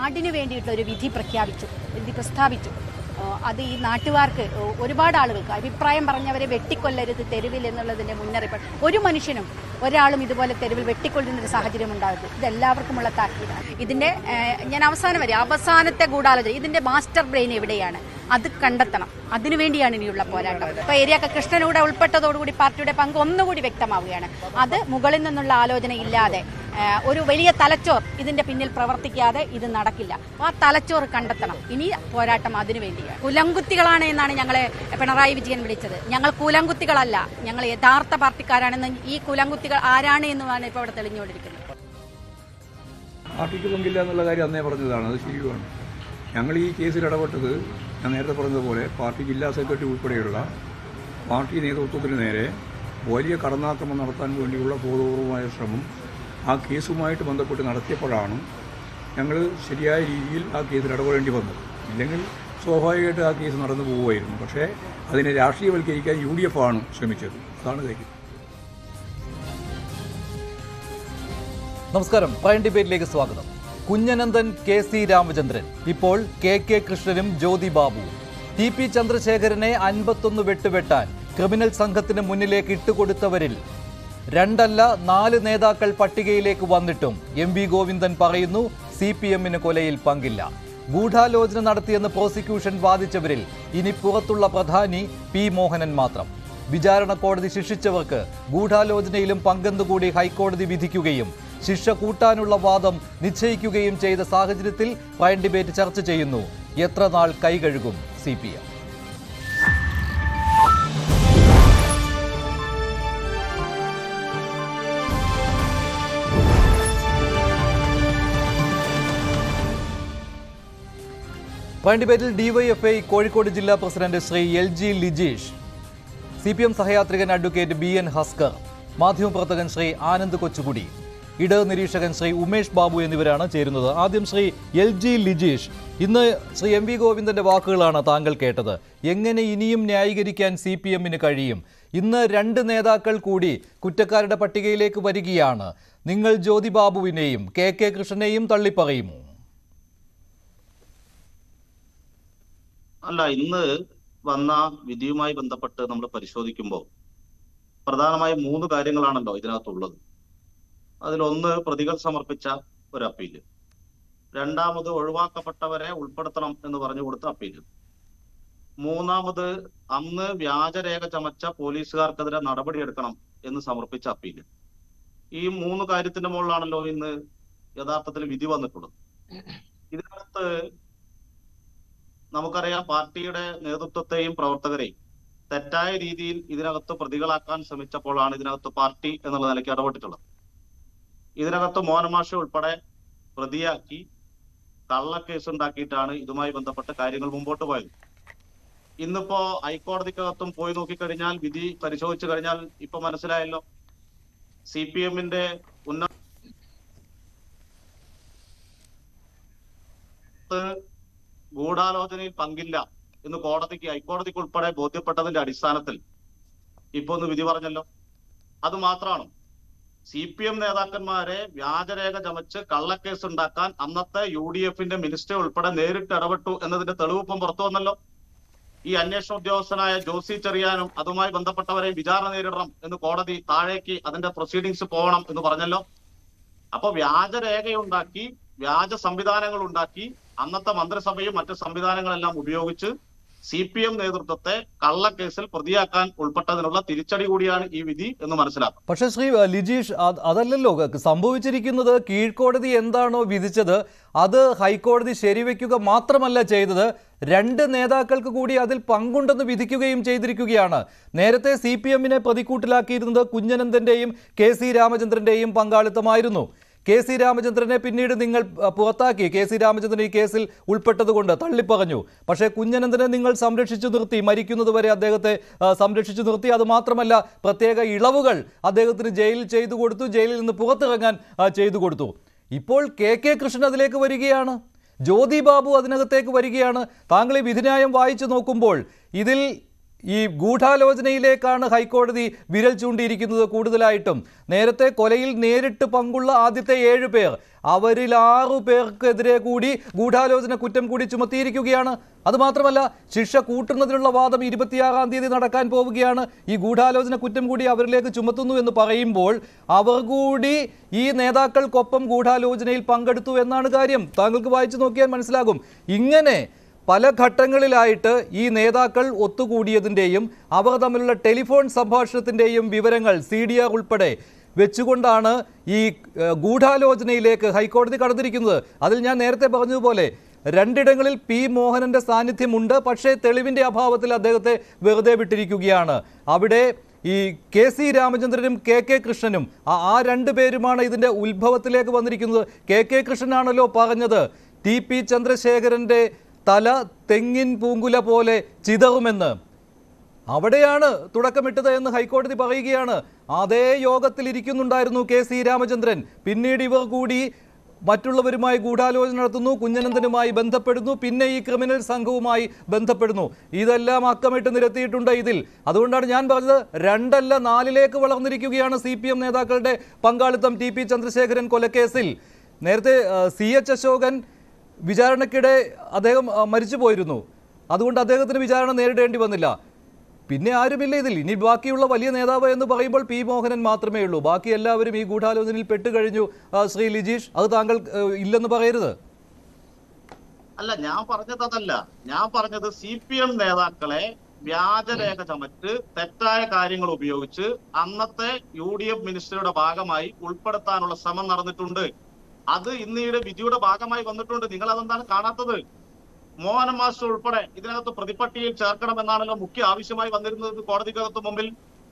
നാടിന് വേണ്ടിയിട്ടുള്ള ഒരു വിധി പ്രഖ്യാപിച്ചു വിധി പ്രസ്താവിച്ചു ആ, അത് ഈ നാട്ടുകാർക്ക് ഒ- ഒരുപാട് ആളുകൾക്ക് അഭിപ്രായം പറഞ്ഞവരെ വെട്ടിക്കൊല്ലരുത് തെരുവിൽ എന്നുള്ളതിന്റെ മുന്നറിയിപ്പ് ഒരു മനുഷ്യനും ഒരാളും ഇതുപോലെ തെരുവിൽ വെട്ടിക്കൊല്ലുന്ന ഒരു സാഹചര്യം ഉണ്ടാകരുത് ഇത് എല്ലാവർക്കുമുള്ള താക്കീതാണ് ഇതിന്റെ ആ, ഞാൻ അവസാനം വരെ അവസാനത്തെ ഗൂഢാലോചന ഇതിന്റെ മാസ്റ്റർ ബ്രെയിൻ എവിടെയാണ് അത് കണ്ടെത്തണം അതിനുവേണ്ടിയാണ് ഇനിയുള്ള പോരാട്ടം ഇപ്പൊ ഏരിയ കൃഷ്ണനൂടെ ഉൾപ്പെട്ടതോടുകൂടി പാർട്ടിയുടെ പങ്ക് ഒന്നുകൂടി വ്യക്തമാവുകയാണ് അത് മുകളിൽ നിന്നുള്ള ആലോചന ഇല്ലാതെ ആ, ഒരു വലിയ തലച്ചോർ ഇതിന്റെ പിന്നിൽ പ്രവർത്തിക്കാതെ ഇത് നടക്കില്ല ആ തലച്ചോർ കണ്ടെത്തണം ഇനി പോരാട്ടം അതിനു വേണ്ടിയാണ് കുലങ്കുത്തികളാണ് എന്നാണ് ഞങ്ങളെ പിണറായി വിജയൻ വിളിച്ചത് ഞങ്ങൾ കുലങ്കുത്തികളല്ല ഞങ്ങൾ യഥാർത്ഥ പാർട്ടിക്കാരാണെന്ന് ഈ കുലങ്കുത്തികൾ ആരാണ് എന്നുമാണ് ഇപ്പോൾ ഇവിടെ തെളിഞ്ഞുകൊണ്ടിരിക്കുന്നത് പാർട്ടിക്ക് പങ്കില്ല എന്നുള്ള കാര്യം അന്നേ പറഞ്ഞതാണ് അത് ശരിയുമാണ് ഞങ്ങൾ ഈ കേസിൽ ഇടപെട്ടത് ഞാൻ നേരത്തെ പറഞ്ഞതുപോലെ പാർട്ടി ജില്ലാ സെക്രട്ടറി ഉൾപ്പെടെയുള്ള പാർട്ടി നേതൃത്വത്തിന് നേരെ വലിയ കടന്നാക്രമണം നടത്താൻ വേണ്ടിയുള്ള ബോധപൂർവമായ ശ്രമം ആ കേസുമായിട്ട് ബന്ധപ്പെട്ട് നടത്തിയപ്പോഴാണ് ഞങ്ങൾ ശരിയായ രീതിയിൽ ആ കേസിൽ ഇടപെടേണ്ടി വന്നത് ഇല്ലെങ്കിൽ സ്വാഭാവികമായിട്ട് ആ കേസ് നടന്നു പോകുമായിരുന്നു പക്ഷേ അതിനെ രാഷ്ട്രീയവൽക്കരിക്കാൻ യു ഡി എഫ് ആണ് ശ്രമിച്ചത് അതാണ് കാര്യം നമസ്കാരം പ്രൈം ഡിബേറ്റിലേക്ക് സ്വാഗതം കുഞ്ഞനന്ദൻ കെ സി രാമചന്ദ്രൻ ഇപ്പോൾ കെ കെ കൃഷ്ണനും ജ്യോതി ബാബുവും ടി പി ചന്ദ്രശേഖരനെ അൻപത്തൊന്ന് വെട്ടുവെട്ടാൻ ക്രിമിനൽ സംഘത്തിന് മുന്നിലേക്ക് ഇട്ടുകൊടുത്തവരിൽ രണ്ടല്ല നാല് നേതാക്കൾ പട്ടികയിലേക്ക് വന്നിട്ടും എം വി ഗോവിന്ദൻ പറയുന്നു സി പി എമ്മിന് കൊലയിൽ പങ്കില്ല ഗൂഢാലോചന നടത്തിയെന്ന് പ്രോസിക്യൂഷൻ വാദിച്ചവരിൽ ഇനി പുറത്തുള്ള പ്രധാനി പി മോഹനൻ മാത്രം വിചാരണ കോടതി ശിക്ഷിച്ചവർക്ക് ഗൂഢാലോചനയിലും പങ്കെന്നുകൂടി ഹൈക്കോടതി വിധിക്കുകയും ശിക്ഷ കൂട്ടാനുള്ള വാദം നിശ്ചയിക്കുകയും ചെയ്ത സാഹചര്യത്തിൽ പ്രൈം ഡിബേറ്റ് ചർച്ച ചെയ്യുന്നു എത്ര നാൾ കൈകഴുകും സി പി എം പ്രൈം ഡിബേറ്റിൽ ഡിവൈഎഫ്ഐ കോഴിക്കോട് ജില്ലാ president Shri L G Lijeesh C P M സഹയാത്രികൻ അഡ്വക്കേറ്റ് ബി എൻ ഹസ്കർ മാധ്യമപ്രവർത്തകൻ ശ്രീ ആനന്ദ് കൊച്ചുകുടി ഇടത് നിരീക്ഷകൻ ശ്രീ ഉമേഷ് ബാബു എന്നിവരാണ് ചേരുന്നത് ആദ്യം ശ്രീ എൽ ജി ലിജീഷ് ഇന്ന് ശ്രീ എം വി ഗോവിന്ദന്റെ വാക്കുകളാണ് താങ്കൾ കേട്ടത് എങ്ങനെ ഇനിയും ന്യായീകരിക്കാൻ സി പി എമ്മിന് കഴിയും ഇന്ന് രണ്ട് നേതാക്കൾ കൂടി കുറ്റക്കാരുടെ പട്ടികയിലേക്ക് വരികയാണ് നിങ്ങൾ ജ്യോതി ബാബുവിനെയും കെ കെ കൃഷ്ണനെയും തള്ളിപ്പറയുമോ അല്ല ഇന്ന് വന്ന വിധിയുമായി ബന്ധപ്പെട്ട് നമ്മൾ പരിശോധിക്കുമ്പോൾ പ്രധാനമായും മൂന്ന് കാര്യങ്ങളാണല്ലോ ഇതിനകത്തുള്ളത് അതിലൊന്ന് പ്രതികൾ സമർപ്പിച്ച ഒരു അപ്പീല് രണ്ടാമത് ഒഴിവാക്കപ്പെട്ടവരെ ഉൾപ്പെടുത്തണം എന്ന് പറഞ്ഞു കൊടുത്ത അപ്പീല് മൂന്നാമത് അന്ന് വ്യാജരേഖ ചമച്ച പോലീസുകാർക്കെതിരെ നടപടിയെടുക്കണം എന്ന് സമർപ്പിച്ച അപ്പീല് ഈ മൂന്ന് കാര്യത്തിന്റെ മുകളിലാണല്ലോ ഇന്ന് യഥാർത്ഥത്തിൽ വിധി വന്നിട്ടുള്ളത് ഇതിനകത്ത് നമുക്കറിയാം പാർട്ടിയുടെ നേതൃത്വത്തെയും പ്രവർത്തകരെയും തെറ്റായ രീതിയിൽ ഇതിനകത്ത് പ്രതികളാക്കാൻ ശ്രമിച്ചപ്പോഴാണ് ഇതിനകത്ത് പാർട്ടി എന്നുള്ള നിലയ്ക്ക് ഇടപെട്ടിട്ടുള്ളത് ഇതിനകത്ത് മോഹനമാഷ ഉൾപ്പെടെ പ്രതിയാക്കി കള്ളക്കേസ് ഉണ്ടാക്കിയിട്ടാണ് ഇതുമായി ബന്ധപ്പെട്ട കാര്യങ്ങൾ മുമ്പോട്ട് പോയത് ഇന്നിപ്പോ ഹൈക്കോടതിക്കകത്തും പോയി നോക്കിക്കഴിഞ്ഞാൽ വിധി പരിശോധിച്ചു കഴിഞ്ഞാൽ ഇപ്പൊ മനസ്സിലായല്ലോ സി പി എമ്മിന്റെ ഉന്നത ഗൂഢാലോചനയിൽ പങ്കില്ല എന്ന് കോടതിക്ക് ഹൈക്കോടതിക്ക് ഉൾപ്പെടെ ബോധ്യപ്പെട്ടതിന്റെ അടിസ്ഥാനത്തിൽ ഇപ്പൊ ഒന്ന് വിധി പറഞ്ഞല്ലോ അത് മാത്രമാണ് സി പി എം നേതാക്കന്മാരെ വ്യാജരേഖ ചമച്ച് കള്ളക്കേസ് ഉണ്ടാക്കാൻ അന്നത്തെ യു ഡി എഫിന്റെ മിനിസ്റ്റർ ഉൾപ്പെടെ നേരിട്ട് ഇടപെട്ടു എന്നതിന്റെ തെളിവ് ഇപ്പം പുറത്തു വന്നല്ലോ ഈ അന്വേഷണ ഉദ്യോഗസ്ഥനായ ജോസി ചെറിയാനും അതുമായി ബന്ധപ്പെട്ടവരെ വിചാരണ നേരിടണം എന്ന് കോടതി താഴേക്ക് അതിന്റെ പ്രൊസീഡിങ്സ് പോകണം എന്ന് പറഞ്ഞല്ലോ അപ്പൊ വ്യാജരേഖയുണ്ടാക്കി വ്യാജ സംവിധാനങ്ങൾ ഉണ്ടാക്കി അന്നത്തെ മന്ത്രിസഭയും മറ്റ് സംവിധാനങ്ങളെല്ലാം ഉപയോഗിച്ച് സി പി എം നേതൃത്വത്തെ കള്ളക്കേസിൽ പ്രതിയാക്കാൻ ഉൾപ്പെട്ടതിനുള്ള തിരിച്ചടി കൂടിയാണ് ഈ വിധി എന്ന് മനസ്സിലാക്കാം പക്ഷേ ശ്രീ അഹ്, ലിജീഷ് അത് അതല്ലല്ലോ ക- സംഭവിച്ചിരിക്കുന്നത് കീഴ്ക്കോടതി എന്താണോ വിധിച്ചത് അത് ഹൈക്കോടതി ശരിവെക്കുക മാത്രമല്ല ചെയ്തത് രണ്ട് നേതാക്കൾക്ക് കൂടി അതിൽ പങ്കുണ്ടെന്ന് വിധിക്കുകയും ചെയ്തിരിക്കുകയാണ് നേരത്തെ സി പി എമ്മിനെ പ്രതിക്കൂട്ടിലാക്കിയിരുന്നത് കുഞ്ഞനന്ദന്റെയും കെ സി രാമചന്ദ്രന്റെയും പങ്കാളിത്തമായിരുന്നു കെ സി രാമചന്ദ്രനെ പിന്നീട് നിങ്ങൾ അഹ്, പുറത്താക്കി കെ സി രാമചന്ദ്രൻ ഈ കേസിൽ ഉൾപ്പെട്ടതുകൊണ്ട് തള്ളിപ്പറഞ്ഞു പക്ഷേ കുഞ്ഞനന്ദനെ നിങ്ങൾ സംരക്ഷിച്ചു നിർത്തി മരിക്കുന്നതുവരെ അദ്ദേഹത്തെ അഹ്, സംരക്ഷിച്ചു നിർത്തി അത് മാത്രമല്ല പ്രത്യേക ഇളവുകൾ അദ്ദേഹത്തിന് ജയിലിൽ ചെയ്തു കൊടുത്തു ജയിലിൽ നിന്ന് പുറത്തിറങ്ങാൻ അഹ്, ചെയ്തു കൊടുത്തു ഇപ്പോൾ കെ കെ കൃഷ്ണൻ അതിലേക്ക് വരികയാണ് ജ്യോതി ബാബു അതിനകത്തേക്ക് വരികയാണ് താങ്കൾ ഈ വിധിന്യായം വായിച്ചു നോക്കുമ്പോൾ ഇതിൽ ഈ ഗൂഢാലോചനയിലേക്കാണ് ഹൈക്കോടതി വിരൽ ചൂണ്ടിയിരിക്കുന്നത് കൂടുതലായിട്ടും നേരത്തെ കൊലയിൽ നേരിട്ട് പങ്കുള്ള ആദ്യത്തെ ഏഴ് പേർ അവരിൽ ആറു പേർക്കെതിരെ കൂടി ഗൂഢാലോചന കുറ്റം കൂടി ചുമത്തിയിരിക്കുകയാണ് അത് മാത്രമല്ല ശിക്ഷ കൂട്ടുന്നതിനുള്ള വാദം ഇരുപത്തിയാറാം തീയതി നടക്കാൻ പോവുകയാണ് ഈ ഗൂഢാലോചന കുറ്റം കൂടി അവരിലേക്ക് ചുമത്തുന്നു എന്ന് പറയുമ്പോൾ അവർ കൂടി ഈ നേതാക്കൾക്കൊപ്പം ഗൂഢാലോചനയിൽ പങ്കെടുത്തു എന്നാണ് കാര്യം താങ്കൾക്ക് വായിച്ചു നോക്കിയാൽ മനസ്സിലാകും ഇങ്ങനെ പല ഘട്ടങ്ങളിലായിട്ട് ഈ നേതാക്കൾ ഒത്തുകൂടിയതിൻ്റെയും അവർ തമ്മിലുള്ള ടെലിഫോൺ സംഭാഷണത്തിൻ്റെയും വിവരങ്ങൾ സി ഡി ആർ ഉൾപ്പെടെ വെച്ചുകൊണ്ടാണ് ഈ ഏഹ്, ഗൂഢാലോചനയിലേക്ക് ഹൈക്കോടതി കടന്നിരിക്കുന്നത് അതിൽ ഞാൻ നേരത്തെ പറഞ്ഞതുപോലെ രണ്ടിടങ്ങളിൽ പി മോഹനന്റെ സാന്നിധ്യമുണ്ട് പക്ഷേ തെളിവിന്റെ അഭാവത്തിൽ അദ്ദേഹത്തെ വെറുതെ വിട്ടിരിക്കുകയാണ് അവിടെ ഈ കെ സി രാമചന്ദ്രനും കെ കെ കൃഷ്ണനും ആ- ആ രണ്ടു പേരുമാണ് ഇതിന്റെ ഉത്ഭവത്തിലേക്ക് വന്നിരിക്കുന്നത് കെ കെ കൃഷ്ണനാണല്ലോ പറഞ്ഞത് ടി പി ചന്ദ്രശേഖരന്റെ തല തെങ്ങിൻ പൂങ്കുല പോലെ ചിതറുമെന്ന് അവിടെയാണ് തുടക്കമിട്ടത് എന്ന് ഹൈക്കോടതി പറയുകയാണ് അതേ യോഗത്തിൽ ഇരിക്കുന്നുണ്ടായിരുന്നു കെ സി രാമചന്ദ്രൻ പിന്നീട് ഇവർ കൂടി മറ്റുള്ളവരുമായി ഗൂഢാലോചന നടത്തുന്നു കുഞ്ഞനന്ദനുമായി ബന്ധപ്പെടുന്നു പിന്നെ ഈ ക്രിമിനൽ സംഘവുമായി ബന്ധപ്പെടുന്നു ഇതെല്ലാം അക്കമിട്ട് നിരത്തിയിട്ടുണ്ട് ഇതിൽ അതുകൊണ്ടാണ് ഞാൻ പറഞ്ഞത് രണ്ടല്ല നാലിലേക്ക് വളർന്നിരിക്കുകയാണ് സി പി എം നേതാക്കളുടെ പങ്കാളിത്തം ടി പി ചന്ദ്രശേഖരൻ കൊലക്കേസിൽ നേരത്തെ ആ, സി എച്ച് അശോകൻ വിചാരണയ്ക്കിടെ അദ്ദേഹം ആ, മരിച്ചു പോയിരുന്നു അതുകൊണ്ട് അദ്ദേഹത്തിന് വിചാരണ നേരിടേണ്ടി വന്നില്ല പിന്നെ ആരുമില്ല ഇതിൽ ഇനി ബാക്കിയുള്ള വലിയ നേതാവ് എന്ന് പറയുമ്പോൾ പി മോഹനൻ മാത്രമേ ഉള്ളൂ ബാക്കി എല്ലാവരും ഈ ഗൂഢാലോചനയിൽ പെട്ടുകഴിഞ്ഞു ആ, ശ്രീ ലിജീഷ് അത് താങ്കൾ ആ, ഇല്ലെന്ന് പറയരുത് അല്ല ഞാൻ പറഞ്ഞത് അതല്ല ഞാൻ പറഞ്ഞത് സി പി എം നേതാക്കളെ വ്യാജരേഖ ചമച്ച് തെറ്റായ കാര്യങ്ങൾ ഉപയോഗിച്ച് അന്നത്തെ യു ഡി എഫ് മിനിസ്റ്ററുടെ ഭാഗമായി ഉൾപ്പെടുത്താനുള്ള ശ്രമം നടന്നിട്ടുണ്ട് അത് ഇന്ന് ഈ വിധിയുടെ ഭാഗമായി വന്നിട്ടുണ്ട് നിങ്ങൾ അതെന്താണ് കാണാത്തത് മോഹൻ മാസ്റ്റർ ഉൾപ്പെടെ ഇതിനകത്ത് പ്രതിപട്ടികയിൽ ചേർക്കണമെന്നാണല്ലോ മുഖ്യ ആവശ്യമായി വന്നിരുന്നത് കോടതിക്കകത്ത് മുമ്പിൽ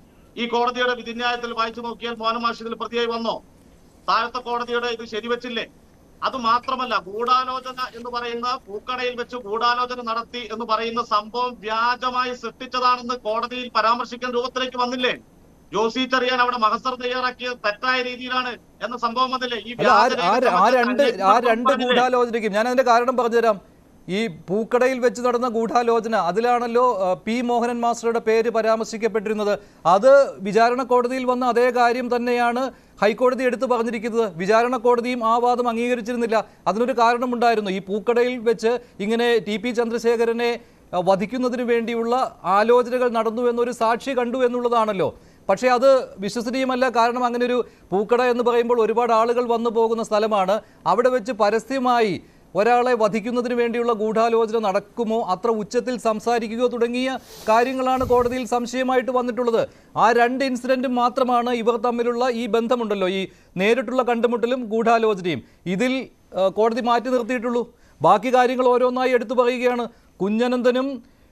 ഈ കോടതിയുടെ വിധിന്യായത്തിൽ വായിച്ചു നോക്കിയാൽ മോഹൻ മാസ്റ്റർ ഇതിൽ പ്രതിയായി വന്നോ താഴത്തെ കോടതിയുടെ ഇത് ശരിവച്ചില്ലേ അത് മാത്രമല്ല ഗൂഢാലോചന എന്ന് പറയുന്ന പൂക്കടയിൽ വെച്ച് ഗൂഢാലോചന നടത്തി എന്ന് പറയുന്ന സംഭവം വ്യാജമായി സൃഷ്ടിച്ചതാണെന്ന് കോടതിയിൽ പരാമർശിക്കുന്ന രൂപത്തിലേക്ക് വന്നില്ലേ ജോസി ചെറിയാൻ അവിടെ മഹസർ തയ്യാറാക്കിയ തെറ്റായ രീതിയിലാണ് എന്ന സംഭവം വന്നില്ലേ ഈ അല്ല ആ- ആ വ്യാജരേഖ ആ ചമച്ച് രണ്ട് ആ അന്വേഷണം രണ്ട് നടത്താനില്ലേ? ഗൂഢാലോചനയ്ക്കും ഞാൻ അതിന്റെ കാരണം പറഞ്ഞുതരാം ഈ പൂക്കടയിൽ വെച്ച് നടന്ന ഗൂഢാലോചന അതിലാണല്ലോ ആ, പി മോഹനൻ മാസ്റ്ററുടെ പേര് പരാമർശിക്കപ്പെട്ടിരുന്നത് അത് വിചാരണ കോടതിയിൽ വന്ന അതേ കാര്യം തന്നെയാണ് ഹൈക്കോടതി എടുത്തു പറഞ്ഞിരിക്കുന്നത് വിചാരണ കോടതിയും ആ വാദം അംഗീകരിച്ചിരുന്നില്ല അതിനൊരു കാരണമുണ്ടായിരുന്നു ഈ പൂക്കടയിൽ വെച്ച് ഇങ്ങനെ ടി പി ചന്ദ്രശേഖരനെ ആ, വധിക്കുന്നതിന് വേണ്ടിയുള്ള ആലോചനകൾ നടന്നു എന്നൊരു സാക്ഷി കണ്ടു എന്നുള്ളതാണല്ലോ പക്ഷേ അത് വിശ്വസനീയമല്ല കാരണം അങ്ങനെ ഒരു പൂക്കട എന്ന് പറയുമ്പോൾ ഒരുപാട് ആളുകൾ വന്നു പോകുന്ന സ്ഥലമാണ് അവിടെ വെച്ച് പരസ്യമായി ഒരാളെ വധിക്കുന്നതിന് വേണ്ടിയുള്ള ഗൂഢാലോചന നടക്കുമോ അത്ര ഉച്ചത്തിൽ സംസാരിക്കുകയോ തുടങ്ങിയ കാര്യങ്ങളാണ് കോടതിയിൽ സംശയമായിട്ട് വന്നിട്ടുള്ളത് ആ രണ്ട് ഇൻസിഡന്റും മാത്രമാണ് ഇവർ തമ്മിലുള്ള ഈ ബന്ധമുണ്ടല്ലോ ഈ നേരിട്ടുള്ള കണ്ടുമുട്ടലും ഗൂഢാലോചനയും ഇതിൽ ആ, കോടതി മാറ്റി നിർത്തിയിട്ടുള്ളൂ ബാക്കി കാര്യങ്ങൾ ഓരോന്നായി എടുത്തു പറയുകയാണ് കുഞ്ഞനന്ദനും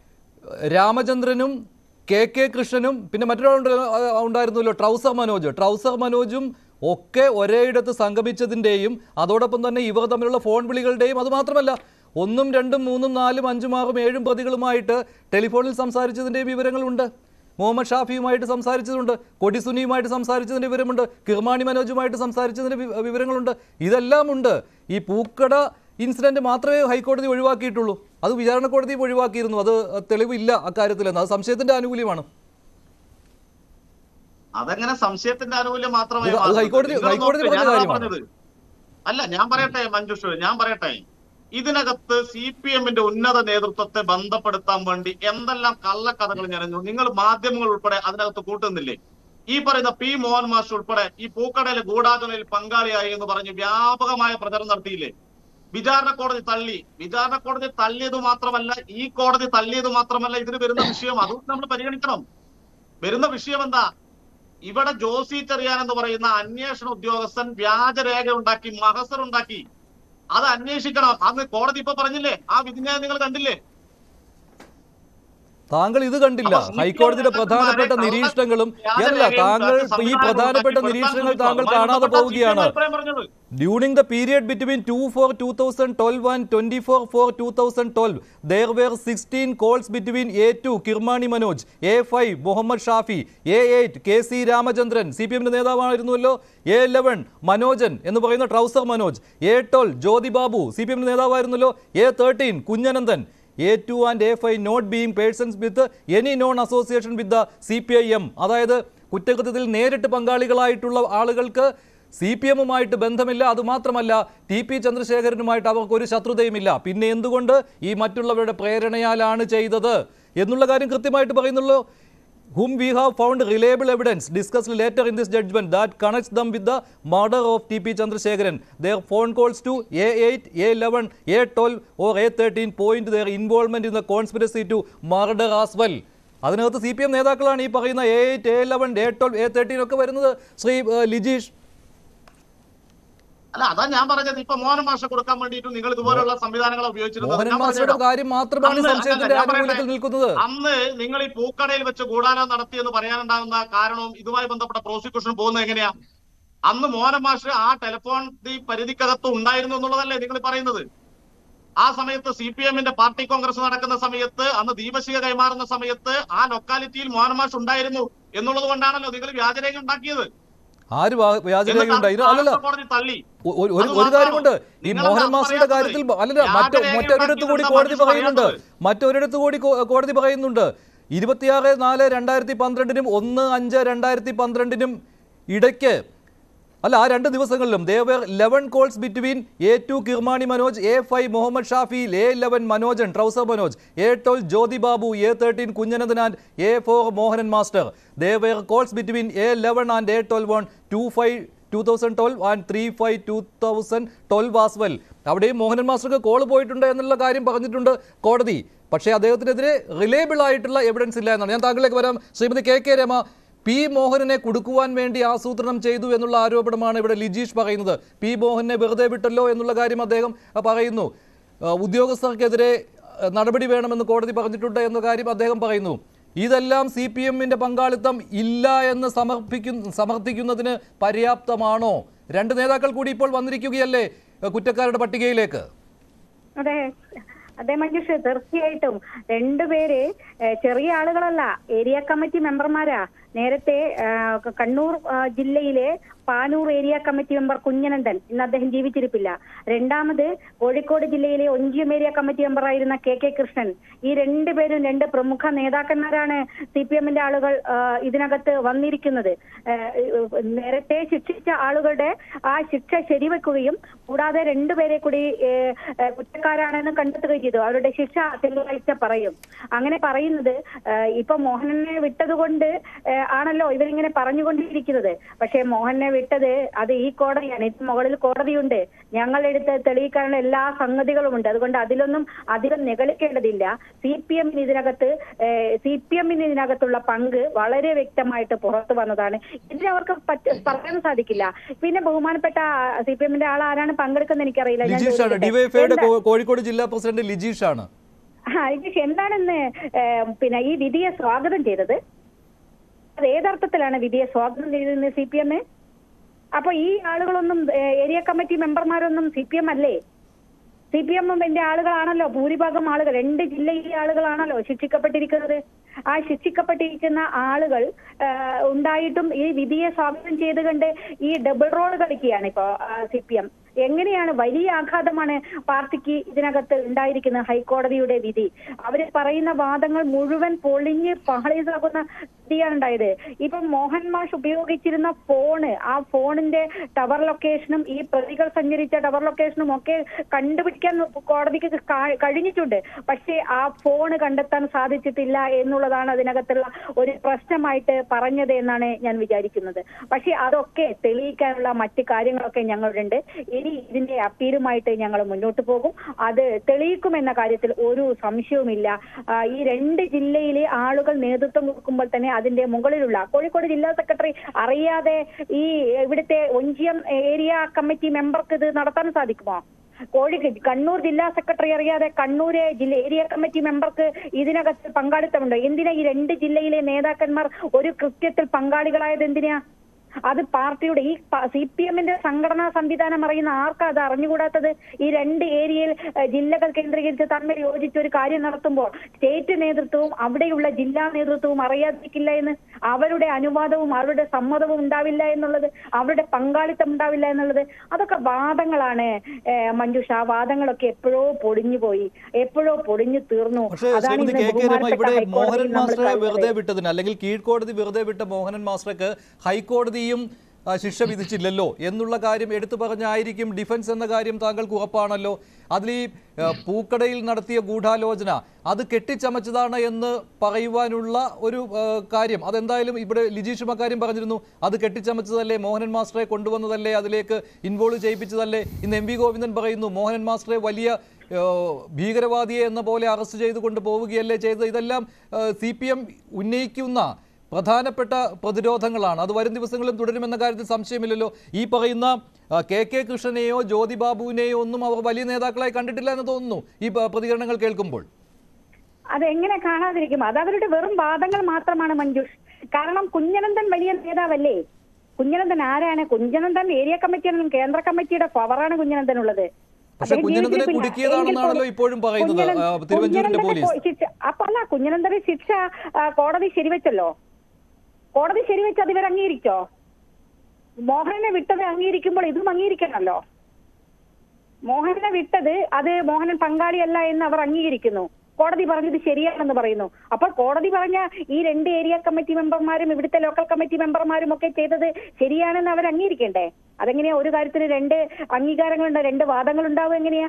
രാമചന്ദ്രനും കെ കെ കൃഷ്ണനും പിന്നെ മറ്റൊരാളുണ്ടല്ലോ ആ, ഉണ്ടായിരുന്നല്ലോ ട്രൗസർ മനോജ് ട്രൗസർ മനോജും ഒക്കെ ഒരേയിടത്ത് സംഗമിച്ചതിൻ്റെയും അതോടൊപ്പം തന്നെ ഇവർ തമ്മിലുള്ള ഫോൺ വിളികളുടെയും അത് മാത്രമല്ല ഒന്നും രണ്ടും മൂന്നും നാലും അഞ്ചും ആറും ഏഴും പ്രതികളുമായിട്ട് ടെലിഫോണിൽ സംസാരിച്ചതിൻ്റെയും വിവരങ്ങളുണ്ട് മുഹമ്മദ് ഷാഫിയുമായിട്ട് സംസാരിച്ചതുണ്ട് കൊടിസുനിയുമായിട്ട് സംസാരിച്ചതിൻ്റെ വിവരമുണ്ട് കിർമാണി മനോജുമായിട്ട് സംസാരിച്ചതിൻ്റെ വി- വിവരങ്ങളുണ്ട് ഇതെല്ലാം ഉണ്ട് ഈ പൂക്കട ഇൻസിഡന്റ് മാത്രമേ ഹൈക്കോടതി ഒഴിവാക്കിയിട്ടുള്ളൂ അത് വിചാരണ കോടതി ഒഴിവാക്കിയിരുന്നു അത് തെളിവില്ല അക്കാര്യത്തിലെന്ന് അത് സംശയത്തിന്റെ ആനുകൂല്യമാണ് അതെങ്ങനെ സംശയത്തിന്റെ ആനുകൂല്യം മാത്രമായി ഇത് അത് മാറുന്നത്? ഹൈക്കോടതി- നിങ്ങൾ ഹൈക്കോടതി നോക്ക്, പറഞ്ഞ ഞാനതാ കാര്യമാണ്. പറഞ്ഞത്. അല്ല ഞാൻ പറയട്ടെ മഞ്ജുഷ് ഞാൻ പറയട്ടെ ഇതിനകത്ത് സി പി എമ്മിന്റെ ഉന്നത നേതൃത്വത്തെ ബന്ധപ്പെടുത്താൻ വേണ്ടി എന്തെല്ലാം കള്ളക്കഥകൾ ഞെരഞ്ഞു നിങ്ങൾ മാധ്യമങ്ങൾ ഉൾപ്പെടെ അതിനകത്ത് കൂട്ടുന്നില്ലേ ഈ പറയുന്ന പി മോഹൻ മാഷ് ഉൾപ്പെടെ ഈ പൂക്കടയിലെ ഗൂഢാചരണയിൽ പങ്കാളിയായി എന്ന് പറഞ്ഞ് വ്യാപകമായ പ്രചരണം നടത്തിയില്ലേ വിചാരണ കോടതി തള്ളി വിചാരണ കോടതി തള്ളിയത് മാത്രമല്ല ഈ കോടതി തള്ളിയത് മാത്രമല്ല ഇതിന് വരുന്ന വിഷയം അതും നമ്മൾ പരിഗണിക്കണം വരുന്ന വിഷയം എന്താ ഇവിടെ ജോസി ചെറിയാൻ എന്ന് പറയുന്ന അന്വേഷണ ഉദ്യോഗസ്ഥൻ വ്യാജരേഖ ഉണ്ടാക്കി മഹസർ ഉണ്ടാക്കി അത് അന്വേഷിക്കണം അന്ന് കോടതി ഇപ്പൊ പറഞ്ഞില്ലേ ആ വിധിന്യായം നിങ്ങൾ കണ്ടില്ലേ താങ്കൾ ഇത് കണ്ടില്ല അപ്പൊ ഹൈക്കോടതിയുടെ CPM പ്രധാനപ്പെട്ട നേതാക്കന്മാരെ നിരീക്ഷണങ്ങളും യാതൊരു അല്ല രേഖയും താങ്കൾ ഇല്ലാത്ത ഈ സംവിധാനം പ്രധാനപ്പെട്ട ഉണ്ടാക്കി നിരീക്ഷണങ്ങൾ പെടുത്താൻ താങ്കൾ ശ്രമിച്ചു. കാണാതെ അതുമായി പോവുകയാണ് ബന്ധപ്പെട്ട അഭിപ്രായം പറഞ്ഞത് During the period between 2 for 2012 and 24 for 2012, there were 16 calls between A2 Kirmani Manoj, A5 Muhammad Shafi A8 K C Ramachandran C P എമ്മിന്റെ നേതാവായിരുന്നുവല്ലോ എ ലെവൻ മനോജൻ എന്ന് പറയുന്ന trouser Manoj A twelve Jyothi Babu C P എമ്മിന്റെ നേതാവായിരുന്നല്ലോ A thirteen Kunhanandan A two and A five not being persons with any non association with the C P I M അതായത് കുറ്റകൃത്യത്തിൽ നേരിട്ട് പങ്കാളികളായിട്ടുള്ള ആളുകൾക്ക് സി പി എമ്മുമായിട്ട് ബന്ധമില്ല അതുമാത്രമല്ല ടി പി ചന്ദ്രശേഖരനുമായിട്ട് അവർക്ക് ഒരു ശത്രുതയുമില്ല പിന്നെ എന്തുകൊണ്ട് ഈ മറ്റുള്ളവരുടെ പ്രേരണയാലാണ് ചെയ്തത് എന്നുള്ള കാര്യം കൃത്യമായിട്ട് പറയുന്നുള്ളൂ whom we have found reliable evidence discussed later in this judgment that connects them with the murder of TP Chandrasekharan. Their phone calls to A8, A11, A12 or A13 point their involvement in the conspiracy to murder as well. അതിനകത്ത് C P M നേതാക്കളാണ് ഈ പറയുന്ന A eight A eleven A twelve A thirteen ഒക്കെ വരുന്നത് ശ്രീ ഏഹ്, ലിജീഷ് അല്ല അതാ ഞാൻ പറഞ്ഞത് ഇപ്പൊ മോഹൻ മാഷ കൊടുക്കാൻ വേണ്ടിയിട്ട് നിങ്ങൾ ഇതുപോലുള്ള സംവിധാനങ്ങൾ ഉപയോഗിച്ചിരുന്നത് മോഹൻ ഞാൻ മാസ്റ്ററുടെ പറഞ്ഞുതരാം. കാര്യം മാത്രമാണ് ഈ അന്ന് സംശയത്തിന്റെ ഞാൻ പറയട്ടെ. ആനുകൂല്യത്തിൽ നിൽക്കുന്നത് അന്ന് നിങ്ങൾ ഈ പൂക്കടയിൽ വെച്ച് ഗൂഢാലോചന നടത്തിയെന്ന് പറയാനുണ്ടാകുന്ന കാരണവും ഇതുമായി ബന്ധപ്പെട്ട പ്രോസിക്യൂഷൻ പോകുന്നത് എങ്ങനെയാ അന്ന് മോഹൻ മാഷ് ആ ടെലിഫോൺ ഈ പരിധിക്കകത്ത് ഉണ്ടായിരുന്നു എന്നുള്ളതല്ലേ നിങ്ങൾ പറയുന്നത് ആ സമയത്ത് സി പി എമ്മിന്റെ പാർട്ടി കോൺഗ്രസ് നടക്കുന്ന സമയത്ത് അന്ന് ദീപശിക കൈമാറുന്ന സമയത്ത് ആ ലൊക്കാലിറ്റിയിൽ മോഹൻ മാഷ് ഉണ്ടായിരുന്നു എന്നുള്ളത് കൊണ്ടാണല്ലോ നിങ്ങൾ വ്യാജരേഖ ഉണ്ടാക്കിയത് ആര് വാ- വ്യാജരേഖ എന്നിട്ട് ഉണ്ടായിരുന്നു അല്ലല്ല അത് കോടതി തള്ളി ഒ- ഒരു ഒരു- അത് ഒരു കാര്യമുണ്ട് ഈ നിങ്ങൾ മോഹൻ എന്താ മാസ്റ്ററുടെ പറയാത്തത്? കാര്യത്തിൽ ബ- അല്ലല്ല മറ്റു വ്യാജരേഖ മറ്റൊരിടത്ത് കൂടി ഉണ്ടാക്കിയത് കോടതി എന്താ പറയുന്നുണ്ട് പറയാത്തത്? മറ്റൊരിടത്ത് കൂടി കോ- കോടതി പറയുന്നുണ്ട് ഇരുപത്തിയാറ് നാല് രണ്ടായിരത്തി പന്ത്രണ്ടിനും ഒന്ന് അഞ്ച് രണ്ടായിരത്തി പന്ത്രണ്ടിനും ഇടയ്ക്ക് അല്ല ആ രണ്ട് ദിവസങ്ങളിലും there were eleven calls between A two Kirmani Manoj A five Muhammad Shafi A eleven Manojan trouser Manoj A twelve Jyothi Babu A thirteen Kunhanandan and A four Mohanan master there were calls between A eleven and A twelve one two five two thousand twelve and three five two thousand twelve as well അവിടെയും Mohanan മാസ്റ്റർക്ക് call പോയിട്ടുണ്ട് എന്നുള്ള കാര്യം പറഞ്ഞിട്ടുണ്ട് കോടതി പക്ഷേ അദ്ദേഹത്തിനെതിരെ reliable ആയിട്ടുള്ള evidence ഇല്ല എന്നാണ് ഞാൻ താങ്കളിലേക്ക് വരാം Shrimati K K Rama P മോഹനനെ കുടുക്കുവാൻ വേണ്ടി ആസൂത്രണം ചെയ്തു എന്നുള്ള ആരോപണമാണ് ഇവിടെ ലിജീഷ് പറയുന്നത് പി മോഹനെ വെറുതെ വിട്ടല്ലോ എന്നുള്ള കാര്യം അദ്ദേഹം അഹ്, പറയുന്നു അഹ്, ഉദ്യോഗസ്ഥർക്കെതിരെ അഹ്, നടപടി വേണമെന്ന് കോടതി പറഞ്ഞിട്ടുണ്ട് എന്ന കാര്യം അദ്ദേഹം പറയുന്നു ഇതെല്ലാം സി പി എമ്മിന്റെ പങ്കാളിത്തം ഇല്ല എന്ന് സമർപ്പിക്കുന്ന സമർത്ഥിക്കുന്നതിന് പര്യാപ്തമാണോ രണ്ട് നേതാക്കൾ കൂടി ഇപ്പോൾ വന്നിരിക്കുകയല്ലേ അഹ്, കുറ്റക്കാരുടെ പട്ടികയിലേക്ക് അതെ അതെ മഞ്ജുഷ് തീർച്ചയായിട്ടും രണ്ടുപേര് ഏഹ്, ചെറിയ ആളുകളല്ല ഏരിയ കമ്മിറ്റി മെമ്പർമാരാ നേരത്തെ ഏഹ്, ക- കണ്ണൂർ ഏഹ്, ജില്ലയിലെ Panoor area committee member Kunhanandan ഇന്ന് അദ്ദേഹം ജീവിച്ചിരിപ്പില്ല രണ്ടാമത് കോഴിക്കോട് ജില്ലയിലെ ഒഞ്ചിയം ഏരിയ കമ്മിറ്റി മെമ്പറായിരുന്ന കെ കെ കൃഷ്ണൻ ഈ രണ്ടുപേരും രണ്ട് പ്രമുഖ നേതാക്കന്മാരാണ് സി പി എമ്മിന്റെ ആളുകൾ ഏഹ്, ഇതിനകത്ത് വന്നിരിക്കുന്നത് ഏഹ്, നേരത്തെ ശിക്ഷിച്ച ആളുകളുടെ ആ ശിക്ഷ ശരിവെക്കുകയും കൂടാതെ രണ്ടുപേരെ കൂടി ഏഹ്, ഏഹ്, കുറ്റക്കാരാണെന്ന് കണ്ടെത്തുകയും ചെയ്തു അവരുടെ ശിക്ഷ തിങ്കളാഴ്ച പറയും അങ്ങനെ പറയുന്നത് ഏഹ്, ഇപ്പൊ മോഹനനെ വിട്ടതുകൊണ്ട് ഏഹ്, ആണല്ലോ ഇവരിങ്ങനെ പറഞ്ഞുകൊണ്ടിരിക്കുന്നത് പക്ഷേ മോഹനെ വിട്ടത് അത് ഈ കോടതിയാണ് ഇത് മുകളിൽ കോടതിയുണ്ട് ഞങ്ങൾ എടുത്ത് തെളിയിക്കാനുള്ള എല്ലാ സംഗതികളുമുണ്ട് അതുകൊണ്ട് അതിലൊന്നും അധികം നിഗളിക്കേണ്ടതില്ല സി പി എമ്മിന് ഇതിനകത്ത് സി പി എമ്മിന് ഇതിനകത്തുള്ള പങ്ക് വളരെ വ്യക്തമായിട്ട് പുറത്തു വന്നതാണ് ഇതിന് അവർക്ക് പറ്റ- പറയാൻ സാധിക്കില്ല പിന്നെ ബഹുമാനപ്പെട്ട സി പി എമ്മിന്റെ ആൾ ആരാണ് പങ്കെടുക്കുന്നത് എനിക്കറിയില്ല ഞാൻ ലിജീഷാണ് ചോദിക്കട്ടെ. ഡിവൈഫൈയുടെ എന്താ- കോഴിക്കോട് ജില്ലാ പ്രസിഡന്റ് ലിജീഷാണ് ആ, ഇത് എന്താണെന്ന് ഏഹ്, പിന്നെ ഈ വിധിയെ സ്വാഗതം ചെയ്തത് അത് ഏതർത്ഥത്തിലാണ് വിധിയെ സ്വാഗതം ചെയ്തതെന്ന് സി പി എം അപ്പൊ ഈ ആളുകളൊന്നും ഏഹ്, ഏരിയ കമ്മിറ്റി മെമ്പർമാരൊന്നും സി പി എം അല്ലേ സി പി എമ്മിന്റെ ആളുകളാണല്ലോ ഭൂരിഭാഗം ആളുകൾ രണ്ട് ജില്ലയിലെ ആളുകളാണല്ലോ ശിക്ഷിക്കപ്പെട്ടിരിക്കുന്നത് ആ ശിക്ഷിക്കപ്പെട്ടിരിക്കുന്ന ആളുകൾ ഏഹ്, ഉണ്ടായിട്ടും ഈ വിധിയെ സ്വാഗതം ചെയ്തുകൊണ്ട് ഈ ഡബിൾ റോൾ കളിക്കുകയാണ് ഇപ്പോ സി പി എം എങ്ങനെയാണ് വലിയ ആഘാതമാണ് പാർട്ടിക്ക് ഇതിനകത്ത് ഉണ്ടായിരിക്കുന്നത് ഹൈക്കോടതിയുടെ വിധി അവര് പറയുന്ന വാദങ്ങൾ മുഴുവൻ പൊളിഞ്ഞ് പാളീസാകുന്ന സ്ഥിതിയാണ് ഉണ്ടായത് ഇപ്പൊ മോഹൻ മാഷ് ഉപയോഗിച്ചിരുന്ന ഫോണ് ആ ഫോണിന്റെ ടവർ ലൊക്കേഷനും ഈ പ്രതികൾ സഞ്ചരിച്ച ടവർ ലൊക്കേഷനും ഒക്കെ കണ്ടുപിടിക്കാൻ കോടതിക്ക് കാ- കഴിഞ്ഞിട്ടുണ്ട് പക്ഷേ ആ ഫോണ് കണ്ടെത്താൻ സാധിച്ചിട്ടില്ല എന്നുള്ളതാണ് അതിനകത്തുള്ള ഒരു പ്രശ്നമായിട്ട് പറഞ്ഞത് എന്നാണ് ഞാൻ വിചാരിക്കുന്നത് പക്ഷേ അതൊക്കെ തെളിയിക്കാനുള്ള മറ്റ് കാര്യങ്ങളൊക്കെ ഞങ്ങളുണ്ട് ഇനി ഇതിന്റെ അപ്പീലുമായിട്ട് ഞങ്ങൾ മുന്നോട്ട് പോകും അത് തെളിയിക്കുമെന്ന കാര്യത്തിൽ ഒരു സംശയവുമില്ല ആ, ഈ രണ്ട് ജില്ലയിലെ ആളുകൾ നേതൃത്വം കൊടുക്കുമ്പോൾ തന്നെ അതിന്റെ മുകളിലുള്ള കോഴിക്കോട് ജില്ലാ സെക്രട്ടറി അറിയാതെ ഈ ഇവിടുത്തെ ഒഞ്ചിയം ഏരിയ കമ്മിറ്റി മെമ്പർക്ക് ഇത് നടത്താൻ സാധിക്കുമോ കോഴി കണ്ണൂർ ജില്ലാ സെക്രട്ടറി അറിയാതെ കണ്ണൂരെ ജില്ല ഏരിയ കമ്മിറ്റി മെമ്പർക്ക് ഇതിനകത്ത് പങ്കാളിത്തമുണ്ടോ എന്തിനാ ഈ രണ്ട് ജില്ലയിലെ നേതാക്കന്മാർ ഒരു കൃത്യത്തിൽ പങ്കാളികളായത് എന്തിനാ അത് പാർട്ടിയുടെ ഈ സി പി എമ്മിന്റെ സംഘടനാ സംവിധാനം അറിയുന്ന ആർക്കാ അത് അറിഞ്ഞുകൂടാത്തത് ഈ രണ്ട് ഏരിയയിൽ ഏഹ്, ജില്ലകൾ കേന്ദ്രീകരിച്ച് തമ്മിൽ യോജിച്ച് ഒരു കാര്യം നടത്തുമ്പോൾ സ്റ്റേറ്റ് നേതൃത്വവും അവിടെയുള്ള ജില്ലാ നേതൃത്വവും അറിയാതിരിക്കില്ല എന്ന് അവരുടെ അനുവാദവും അവരുടെ സമ്മതവും ഉണ്ടാവില്ല എന്നുള്ളത് അവരുടെ പങ്കാളിത്തം ഉണ്ടാവില്ല എന്നുള്ളത് അതൊക്കെ വാദങ്ങളാണ് ഏഹ്, മഞ്ജുഷ ആ വാദങ്ങളൊക്കെ എപ്പോഴോ പൊടിഞ്ഞു പോയി എപ്പോഴോ പൊടിഞ്ഞു തീർന്നു പക്ഷേ അതാണ് ശ്രീമതി ഇന്ന് കെ കെ രമ ബഹുമാനപ്പെട്ട ഇവിടെ മോഹനൻ ഹൈക്കോടതിയിൽ നമ്മൾ മാസ്റ്ററെ കാണുന്നത്. വെറുതെ വിട്ടതിന് അല്ലെങ്കിൽ കീഴ്ക്കോടതി വെറുതെ വിട്ട മോഹനൻ മാസ്റ്റർക്ക് ഹൈക്കോടതിയും ആ, ശിക്ഷ വിധിച്ചില്ലല്ലോ എന്നുള്ള കാര്യം എടുത്തു പറഞ്ഞായിരിക്കും ഡിഫൻസ് എന്ന കാര്യം താങ്കൾക്ക് ഉറപ്പാണല്ലോ അതിൽ ഈ ആ, പൂക്കടയിൽ നടത്തിയ ഗൂഢാലോചന അത് കെട്ടിച്ചമച്ചതാണ് എന്ന് പറയുവാനുള്ള ഒരു ആ, കാര്യം അതെന്തായാലും ഇവിടെ ലിജീഷും അക്കാര്യം പറഞ്ഞിരുന്നു അത് കെട്ടിച്ചമച്ചതല്ലേ മോഹനൻ മാസ്റ്ററെ കൊണ്ടുവന്നതല്ലേ അതിലേക്ക് ഇൻവോൾവ് ചെയ്യിപ്പിച്ചതല്ലേ ഇന്ന് എം വി ഗോവിന്ദൻ പറയുന്നു മോഹനൻ മാസ്റ്ററെ വലിയ ആ, ഭീകരവാദിയെ എന്ന പോലെ അറസ്റ്റ് ചെയ്തുകൊണ്ട് പോവുകയല്ലേ ചെയ്തത് ഇതെല്ലാം സി പി എം ഉന്നയിക്കുന്ന പ്രധാനപ്പെട്ട പ്രതിരോധങ്ങളാണ് അത് വരും ദിവസങ്ങളിലും തുടരുമെന്ന കാര്യത്തിൽ സംശയമില്ലല്ലോ ഈ പറയുന്ന ആ, കെ കെ കൃഷ്ണനെയോ ജ്യോതി ബാബുവിനെയോ ഒന്നും അവർ വലിയ നേതാക്കളായി കണ്ടിട്ടില്ല എന്ന് തോന്നുന്നു ഈ പ- പ്രതികരണങ്ങൾ കേൾക്കുമ്പോൾ അതെങ്ങനെ കാണാതിരിക്കും അത് അവരുടെ വെറും വാദങ്ങൾ മാത്രമാണ് മഞ്ജുഷ് കാരണം കുഞ്ഞനന്ദൻ വലിയ നേതാവല്ലേ കുഞ്ഞനന്ദൻ ആരാണ് കുഞ്ഞനന്ദൻ ഏരിയ കമ്മിറ്റിയാണെന്നും കേന്ദ്ര കമ്മിറ്റിയുടെ പവറാണ് കുഞ്ഞനന്ദനുള്ളത് പക്ഷേ അദ്ദേഹം കുഞ്ഞനന്ദനെ ജീവിച്ചിരിപ്പില്ല. കുടുക്കിയതാണെന്നാണല്ലോ എങ്കിൽ ഇപ്പോഴും പറയുന്നത്, കുഞ്ഞനന്ദൻ- ആ, തിരുവനന്തപുരത്തെ കുഞ്ഞനന്ദനെ പോലീസ്. കൊ- ശിക്ഷ- അപ്പൊ അല്ല കുഞ്ഞനന്ദന് ശിക്ഷ ആ, കോടതി ശരിവെച്ചല്ലോ കോടതി ശരിവെച്ച് അത് ഇവർ അംഗീകരിച്ചോ മോഹനനെ വിട്ടത് അംഗീകരിക്കുമ്പോൾ ഇതും അംഗീകരിക്കണമല്ലോ മോഹനനെ വിട്ടത് അത് മോഹനൻ പങ്കാളിയല്ല എന്ന് അവർ അംഗീകരിക്കുന്നു കോടതി പറഞ്ഞത് ശരിയാണെന്ന് പറയുന്നു അപ്പോൾ കോടതി പറഞ്ഞ ഈ രണ്ട് ഏരിയ കമ്മിറ്റി മെമ്പർമാരും ഇവിടുത്തെ ലോക്കൽ കമ്മിറ്റി മെമ്പർമാരും ഒക്കെ ചെയ്തത് ശരിയാണെന്ന് അവർ അംഗീകരിക്കണ്ടേ അതെങ്ങനെയാ ഒരു കാര്യത്തിന് രണ്ട് അംഗീകാരങ്ങളുണ്ട് രണ്ട് വാദങ്ങൾ ഉണ്ടാവും എങ്ങനെയാ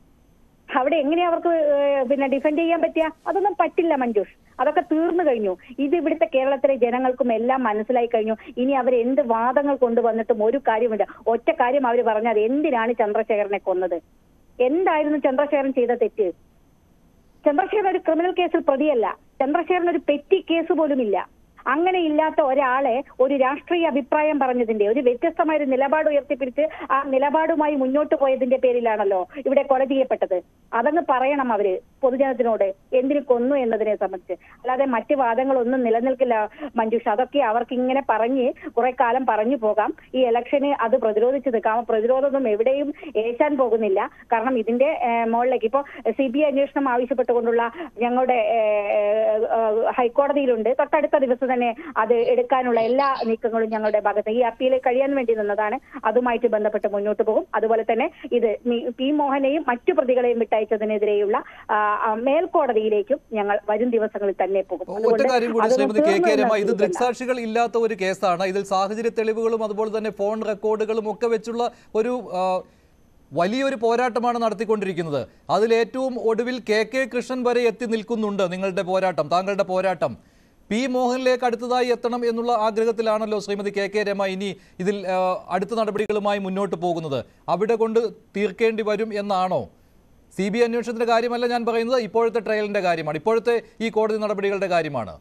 അവിടെ എങ്ങനെയാ അവർക്ക് ഏഹ്, പിന്നെ ഡിഫെൻഡ് ചെയ്യാൻ പറ്റുക അതൊന്നും പറ്റില്ല മഞ്ജുഷ് അതൊക്കെ തീർന്നു കഴിഞ്ഞു ഇത് ഇവിടുത്തെ കേരളത്തിലെ ജനങ്ങൾക്കും എല്ലാം മനസ്സിലായി കഴിഞ്ഞു ഇനി അവർ എന്ത് വാദങ്ങൾ കൊണ്ടുവന്നിട്ടും ഒരു കാര്യമില്ല ഒറ്റ കാര്യം അവർ പറഞ്ഞത് എന്തിനാണ് ചന്ദ്രശേഖരനെ കൊന്നത് എന്തായിരുന്നു ചന്ദ്രശേഖരൻ ചെയ്ത തെറ്റ് ചന്ദ്രശേഖരൻ ഒരു ക്രിമിനൽ കേസിൽ പ്രതിയല്ല ചന്ദ്രശേഖരൻ ഒരു പെറ്റി കേസ് പോലുമില്ല അങ്ങനെ ഇല്ലാത്ത ഒരാളെ ഒരു രാഷ്ട്രീയ അഭിപ്രായം പറഞ്ഞതിന്റെ ഒരു വ്യത്യസ്തമായ ഒരു നിലപാട് ഉയർത്തിപ്പിടിച്ച് ആ നിലപാടുമായി മുന്നോട്ട് പോയതിന്റെ പേരിലാണല്ലോ ഇവിടെ കൊല ചെയ്യപ്പെട്ടത് അതങ്ങ് പറയണം അവര് പൊതുജനത്തിനോട് എന്തിനു കൊന്നു എന്നതിനെ സംബന്ധിച്ച് അല്ലാതെ മറ്റ് വാദങ്ങളൊന്നും നിലനിൽക്കില്ല മഞ്ജുഷ അതൊക്കെ അവർക്ക് ഇങ്ങനെ പറഞ്ഞ് കുറെ കാലം പറഞ്ഞു പോകാം ഈ ഇലക്ഷന് അത് പ്രതിരോധിച്ച് നിൽക്കാം പ്രതിരോധമൊന്നും എവിടെയും ഏശാൻ പോകുന്നില്ല കാരണം ഇതിന്റെ ഏഹ്, മുകളിലേക്ക് ഇപ്പോ സി ബി ഐ അന്വേഷണം ആവശ്യപ്പെട്ടുകൊണ്ടുള്ള ഞങ്ങളുടെ ഏഹ്, ഏഹ്, ഹൈക്കോടതിയിലുണ്ട് തൊട്ടടുത്ത ദിവസം തന്നെ അത് എടുക്കാനുള്ള എല്ലാ നീക്കങ്ങളും ഞങ്ങളുടെ ഭാഗത്ത് ഈ അപ്പീൽ കഴിയാൻ വേണ്ടി നിന്നതാണ് അതുമായിട്ട് ബന്ധപ്പെട്ട് മുന്നോട്ട് പോകും അതുപോലെ തന്നെ ഇത് മി- പി മോഹനെയും മറ്റു പ്രതികളെയും വിട്ടയച്ചതിനെതിരെയുള്ള ആ, ആ, മേൽക്കോടതിയിലേക്കും ഞങ്ങൾ വരും ദിവസങ്ങളിൽ തന്നെ പോകും ഒറ്റ കാര്യം കൂടി അതൊന്നും ശ്രീമതി കെ കെ തീർന്നു രമ ഇത് എന്ന് ദൃക്സാക്ഷികൾ ഇല്ലാത്ത ഒരു കേസാണ് ഇതിൽ സാഹചര്യ തെളിവുകളും അതുപോലെ തന്നെ ഫോൺ റെക്കോർഡുകളും ഒക്കെ വെച്ചുള്ള ഒരു ആ, വലിയൊരു പോരാട്ടമാണ് നടത്തിക്കൊണ്ടിരിക്കുന്നത് അതിൽ ഏറ്റവും ഒടുവിൽ കെ കെ കൃഷ്ണൻ വരെ എത്തി നിൽക്കുന്നുണ്ട് നിങ്ങളുടെ പോരാട്ടം താങ്കളുടെ പോരാട്ടം പി മോഹനിലേക്ക് അടുത്തതായി എത്തണം എന്നുള്ള ആഗ്രഹത്തിലാണല്ലോ ശ്രീമതി കെ കെ രമ ഇനി ഇതിൽ ആ, അടുത്ത നടപടികളുമായി മുന്നോട്ട് പോകുന്നത് അവിടെ കൊണ്ട് തീർക്കേണ്ടി വരും എന്നാണോ സി ബി ഐ അന്വേഷണത്തിന്റെ കാര്യമല്ല ഞാൻ പറയുന്നത് ഇപ്പോഴത്തെ ട്രയലിന്റെ കാര്യമാണ് ഇപ്പോഴത്തെ ഈ കോടതി നടപടികളുടെ കാര്യമാണ്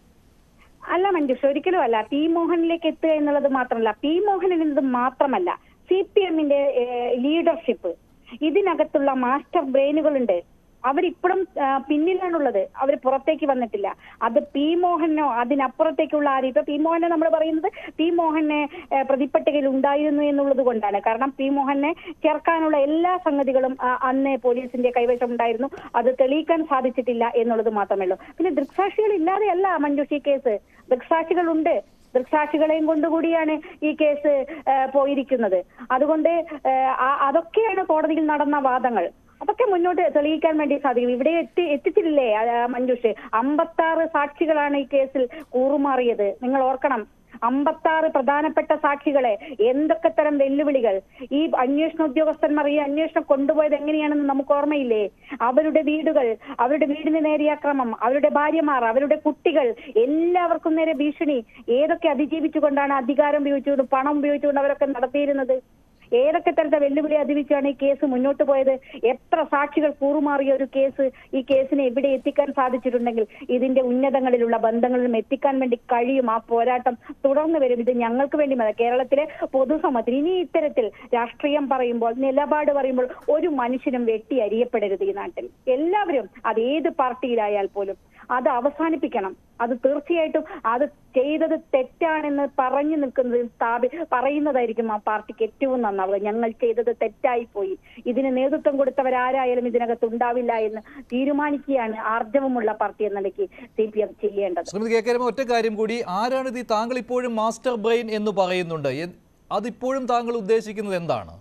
അല്ല മഞ്ജുഷ ഒരിക്കലും അല്ല പി മോഹനിലേക്ക് എത്തുക എന്നുള്ളത് മാത്രമല്ല പി മോഹനിൽ എന്നത് മാത്രമല്ല സി പി എമ്മിന്റെ ലീഡർഷിപ്പ് ഇതിനകത്തുള്ള മാസ്റ്റർ ബ്രെയിനുകളുണ്ട് അവരിപ്പോഴും ആ, പിന്നിലാണുള്ളത് അവർ പുറത്തേക്ക് വന്നിട്ടില്ല അത് പി മോഹനോ അതിനപ്പുറത്തേക്കുള്ള ആരും ഇപ്പൊ പി മോഹനെ നമ്മൾ പറയുന്നത് പി മോഹനെ ആ, പ്രതിപ്പട്ടികയിൽ ഉണ്ടായിരുന്നു എന്നുള്ളത് കൊണ്ടാണ് കാരണം പി മോഹനെ ചേർക്കാനുള്ള എല്ലാ സംഗതികളും ആ, അന്ന് പോലീസിന്റെ കൈവശം ഉണ്ടായിരുന്നു അത് തെളിയിക്കാൻ സാധിച്ചിട്ടില്ല എന്നുള്ളത് മാത്രമേ ഉള്ളൂ പിന്നെ ദൃക്സാക്ഷികൾ ഇല്ലാതെയല്ല മഞ്ജുഷി കേസ് ദൃക്സാക്ഷികളുണ്ട് ദൃക്സാക്ഷികളെയും കൊണ്ടുകൂടിയാണ് ഈ കേസ് ആ, പോയിരിക്കുന്നത് അതുകൊണ്ട് ആ, ആ- അതൊക്കെയാണ് കോടതിയിൽ നടന്ന വാദങ്ങൾ അതൊക്കെ മുന്നോട്ട് തെളിയിക്കാൻ വേണ്ടി സാധിക്കും ഇവിടെ എത്തി എത്തിച്ചിട്ടില്ലേ ആ, മഞ്ജുഷ് അമ്പത്താറ് സാക്ഷികളാണ് ഈ കേസിൽ കൂറുമാറിയത് നിങ്ങൾ ഓർക്കണം അമ്പത്താറ് പ്രധാനപ്പെട്ട സാക്ഷികളെ എന്തൊക്കെ തരം വെല്ലുവിളികൾ ഈ അന്വേഷണ ഉദ്യോഗസ്ഥന്മാർ ഈ അന്വേഷണം കൊണ്ടുപോയത് എങ്ങനെയാണെന്ന് നമുക്ക് ഓർമ്മയില്ലേ അവരുടെ വീടുകൾ അവരുടെ വീടിന് നേരെ അക്രമം അവരുടെ ഭാര്യമാർ അവരുടെ കുട്ടികൾ എല്ലാവർക്കും നേരെ ഭീഷണി ഏതൊക്കെ അതിജീവിച്ചുകൊണ്ടാണ് അധികാരം ഉപയോഗിച്ചുകൊണ്ട് പണം ഉപയോഗിച്ചുകൊണ്ട് അവരൊക്കെ നടത്തിയിരുന്നത് ഏതൊക്കെ തരത്തെ വെല്ലുവിളി അതിവിച്ചാണ് ഈ കേസ് മുന്നോട്ട് പോയത് എത്ര സാക്ഷികൾ കൂറുമാറിയ ഒരു കേസ് ഈ കേസിനെ എവിടെ എത്തിക്കാൻ സാധിച്ചിട്ടുണ്ടെങ്കിൽ ഇതിന്റെ ഉന്നതങ്ങളിലുള്ള ബന്ധങ്ങളിലും എത്തിക്കാൻ വേണ്ടി കഴിയും ആ പോരാട്ടം തുടർന്ന് വരും ഇത് ഞങ്ങൾക്ക് വേണ്ടി മതി കേരളത്തിലെ പൊതുസമൂഹത്തിന് ഇനി ഇത്തരത്തിൽ രാഷ്ട്രീയം പറയുമ്പോൾ നിലപാട് പറയുമ്പോൾ ഒരു മനുഷ്യനും വെട്ടി അരിയപ്പെടരുത് ഈ നാട്ടിൽ എല്ലാവരും അത് ഏത് പാർട്ടിയിലായാൽ പോലും അത് അവസാനിപ്പിക്കണം അത് തീർച്ചയായിട്ടും അത് ചെയ്തത് തെറ്റാണെന്ന് പറഞ്ഞു നിൽക്കുന്നത് സ്ഥാപി പറയുന്നതായിരിക്കും ആ പാർട്ടിക്ക് ഏറ്റവും നന്നാവുക ഞങ്ങൾ ചെയ്തത് തെറ്റായി പോയി ഇതിന് നേതൃത്വം കൊടുത്തവരാരായാലും ഇതിനകത്ത് ഉണ്ടാവില്ല എന്ന് തീരുമാനിക്കുകയാണ് ആർജവമുള്ള പാർട്ടി എന്ന നിലയ്ക്ക് സി പി എം ചെയ്യേണ്ടത് ശ്രീമതി കെ കെ രമ ഒറ്റ കാര്യം കൂടി ആരാണിത് ഈ താങ്കൾ ഇപ്പോഴും മാസ്റ്റർ ബ്രെയിൻ എന്ന് പറയുന്നുണ്ട് എ- അതിപ്പോഴും താങ്കൾ ഉദ്ദേശിക്കുന്നത് എന്താണ്